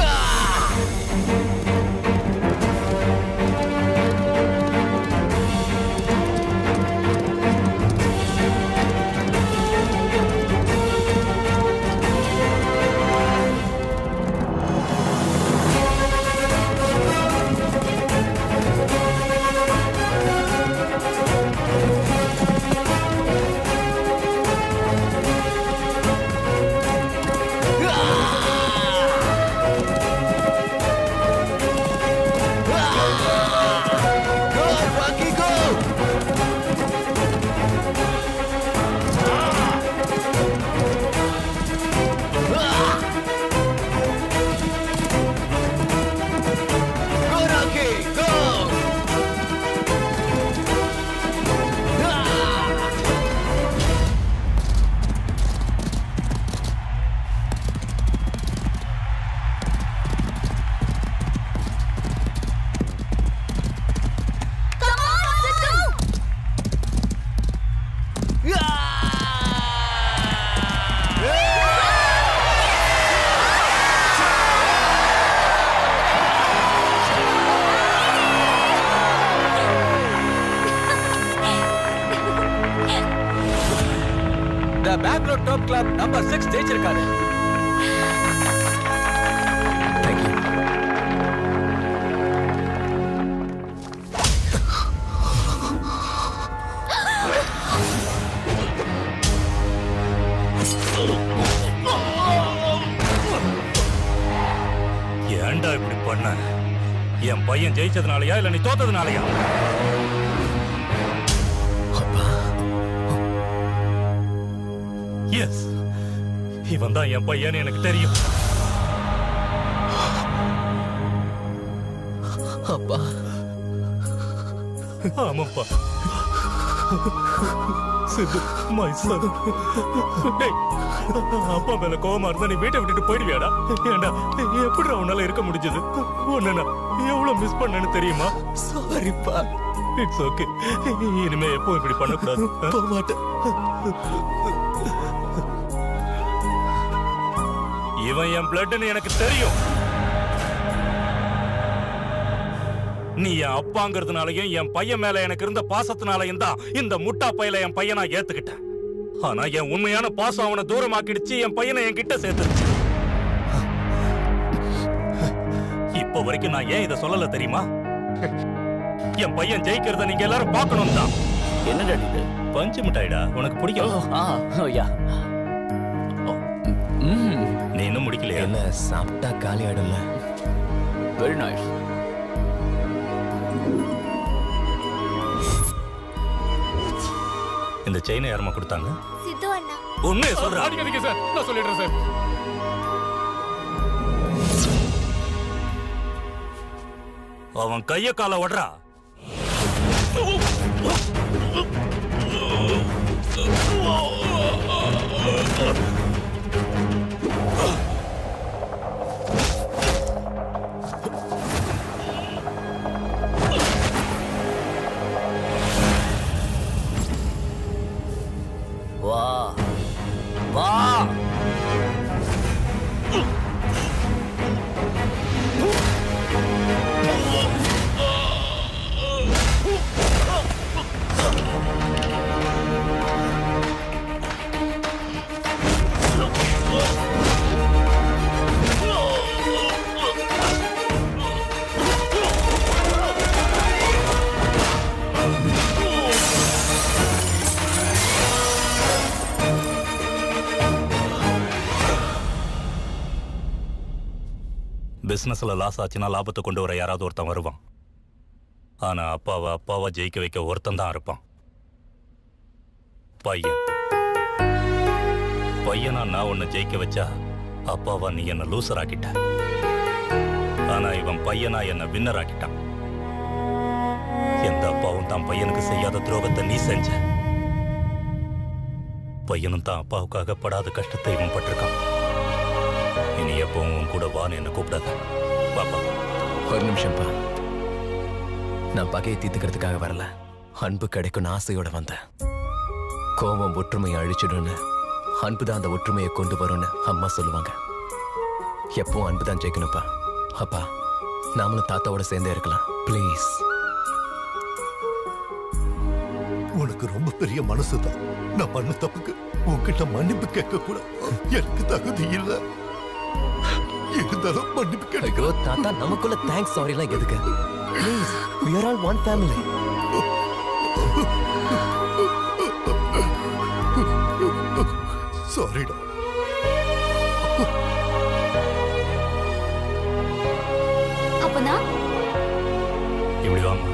Ah! Bangalore top club number six ஜெயிச்சிருக்காரு ஏன்டா இப்படி பண்ண என் பையன் ஜெயிச்சதுனாலயா இல்ல நீ தோத்ததுனாலயா எஸ் இவன் தான் என் பையன் எனக்கு தெரியும் அப்பா ஆமாப்பா சித்து மை சன் டேய் அப்பா மேல கோவமா இருந்தா நீ வீட்டை விட்டுட்டு போயிடுவியாடா ஏண்டா எப்படி உன்னால இருக்க முடிஞ்சது உன்ன நான் எவ்வளவு மிஸ் பண்ணேன்னு தெரியுமா சாரிப்பா இட்ஸ் ஓகே இனிமே எப்போ இப்படி பண்ணக்கூடாது போக மாட்டேன் இவன் என் பிளட்னு எனக்கு தெரியும் நீ என் அப்பாங்கிறதுனாலயும் என் பையன் மேல எனக்கு இருந்த பாசத்தினாலையும் தான் இந்த முட்டா பையல என் பையனா ஏத்துக்கிட்டேன் ஆனா என் உண்மையான பாசம் அவனை தூரமாக்கிடுச்சு என் பையனை என் கிட்ட சேர்த்துருச்சு இப்போ வரைக்கும் நான் ஏன் இதை சொல்லல தெரியுமா என் பையன் ஜெயிக்கிறத நீங்க எல்லாரும் பார்க்கணும் தான் என்ன டாடி இது பஞ்சு மிட்டாய்டா உனக்கு பிடிக்கும் ஆ ஓ யா நீ இன்னும் முடிக்கலையா என்ன சாப்பிட்டா காலி ஆயிடும்ல வெரி நைஸ் இந்த செயினை யாரமா கொடுத்தாங்க சித்து அண்ணா உண்மையை சொல்றேன் அடிக்காதீங்க சார் நான் சொல்லிடுறேன் சார் அவன் கைய கால ஓடுறா வா வா பிசினஸ்ல லாஸ் ஆச்சுன்னா லாபத்தை கொண்டு வர யாராவது ஒருத்தன் வருவான் ஆனா அப்பாவை அப்பாவை ஜெயிக்க வைக்க ஒருத்தன் தான் இருப்பான் பையன் பையனா நான் உன்னை ஜெயிக்க வச்சா அப்பாவா நீ என்ன லூசர் ஆக்கிட்ட ஆனா இவன் பையனா என்ன வின்னர் ஆக்கிட்டான் எந்த அப்பாவும் தான் பையனுக்கு செய்யாத துரோகத்தை நீ செஞ்ச பையனும் தான் அப்பாவுக்காக படாத கஷ்டத்தை இவன் பட்டிருக்கான் இனி எப்பவும் உன் கூட வான்னு என்ன கூப்பிடாத பாப்பா ஒரு நிமிஷம்ப்பா நான் பகையை தீர்த்துக்கிறதுக்காக வரல அன்பு கிடைக்கும்னு ஆசையோட வந்தேன் கோபம் ஒற்றுமையை அழிச்சிடும்னு அன்பு தான் அந்த ஒற்றுமையை கொண்டு வரும்னு அம்மா சொல்லுவாங்க எப்பவும் அன்பு தான் ஜெயிக்கணும்ப்பா அப்பா நாமளும் தாத்தாவோட சேர்ந்தே இருக்கலாம் ப்ளீஸ் உனக்கு ரொம்ப பெரிய மனசுதான் நான் பண்ண தப்புக்கு உன்கிட்ட மன்னிப்பு கேட்க கூட எனக்கு தகுதி இல்ல இருந்தாலும் மன்னிப்பு கேட்க ஐயோ தாத்தா நமக்குள்ள தேங்க்ஸ் சாரி எல்லாம் எதுக்கு please we are all one family சாரிடா அப்பனா இப்படி வாமா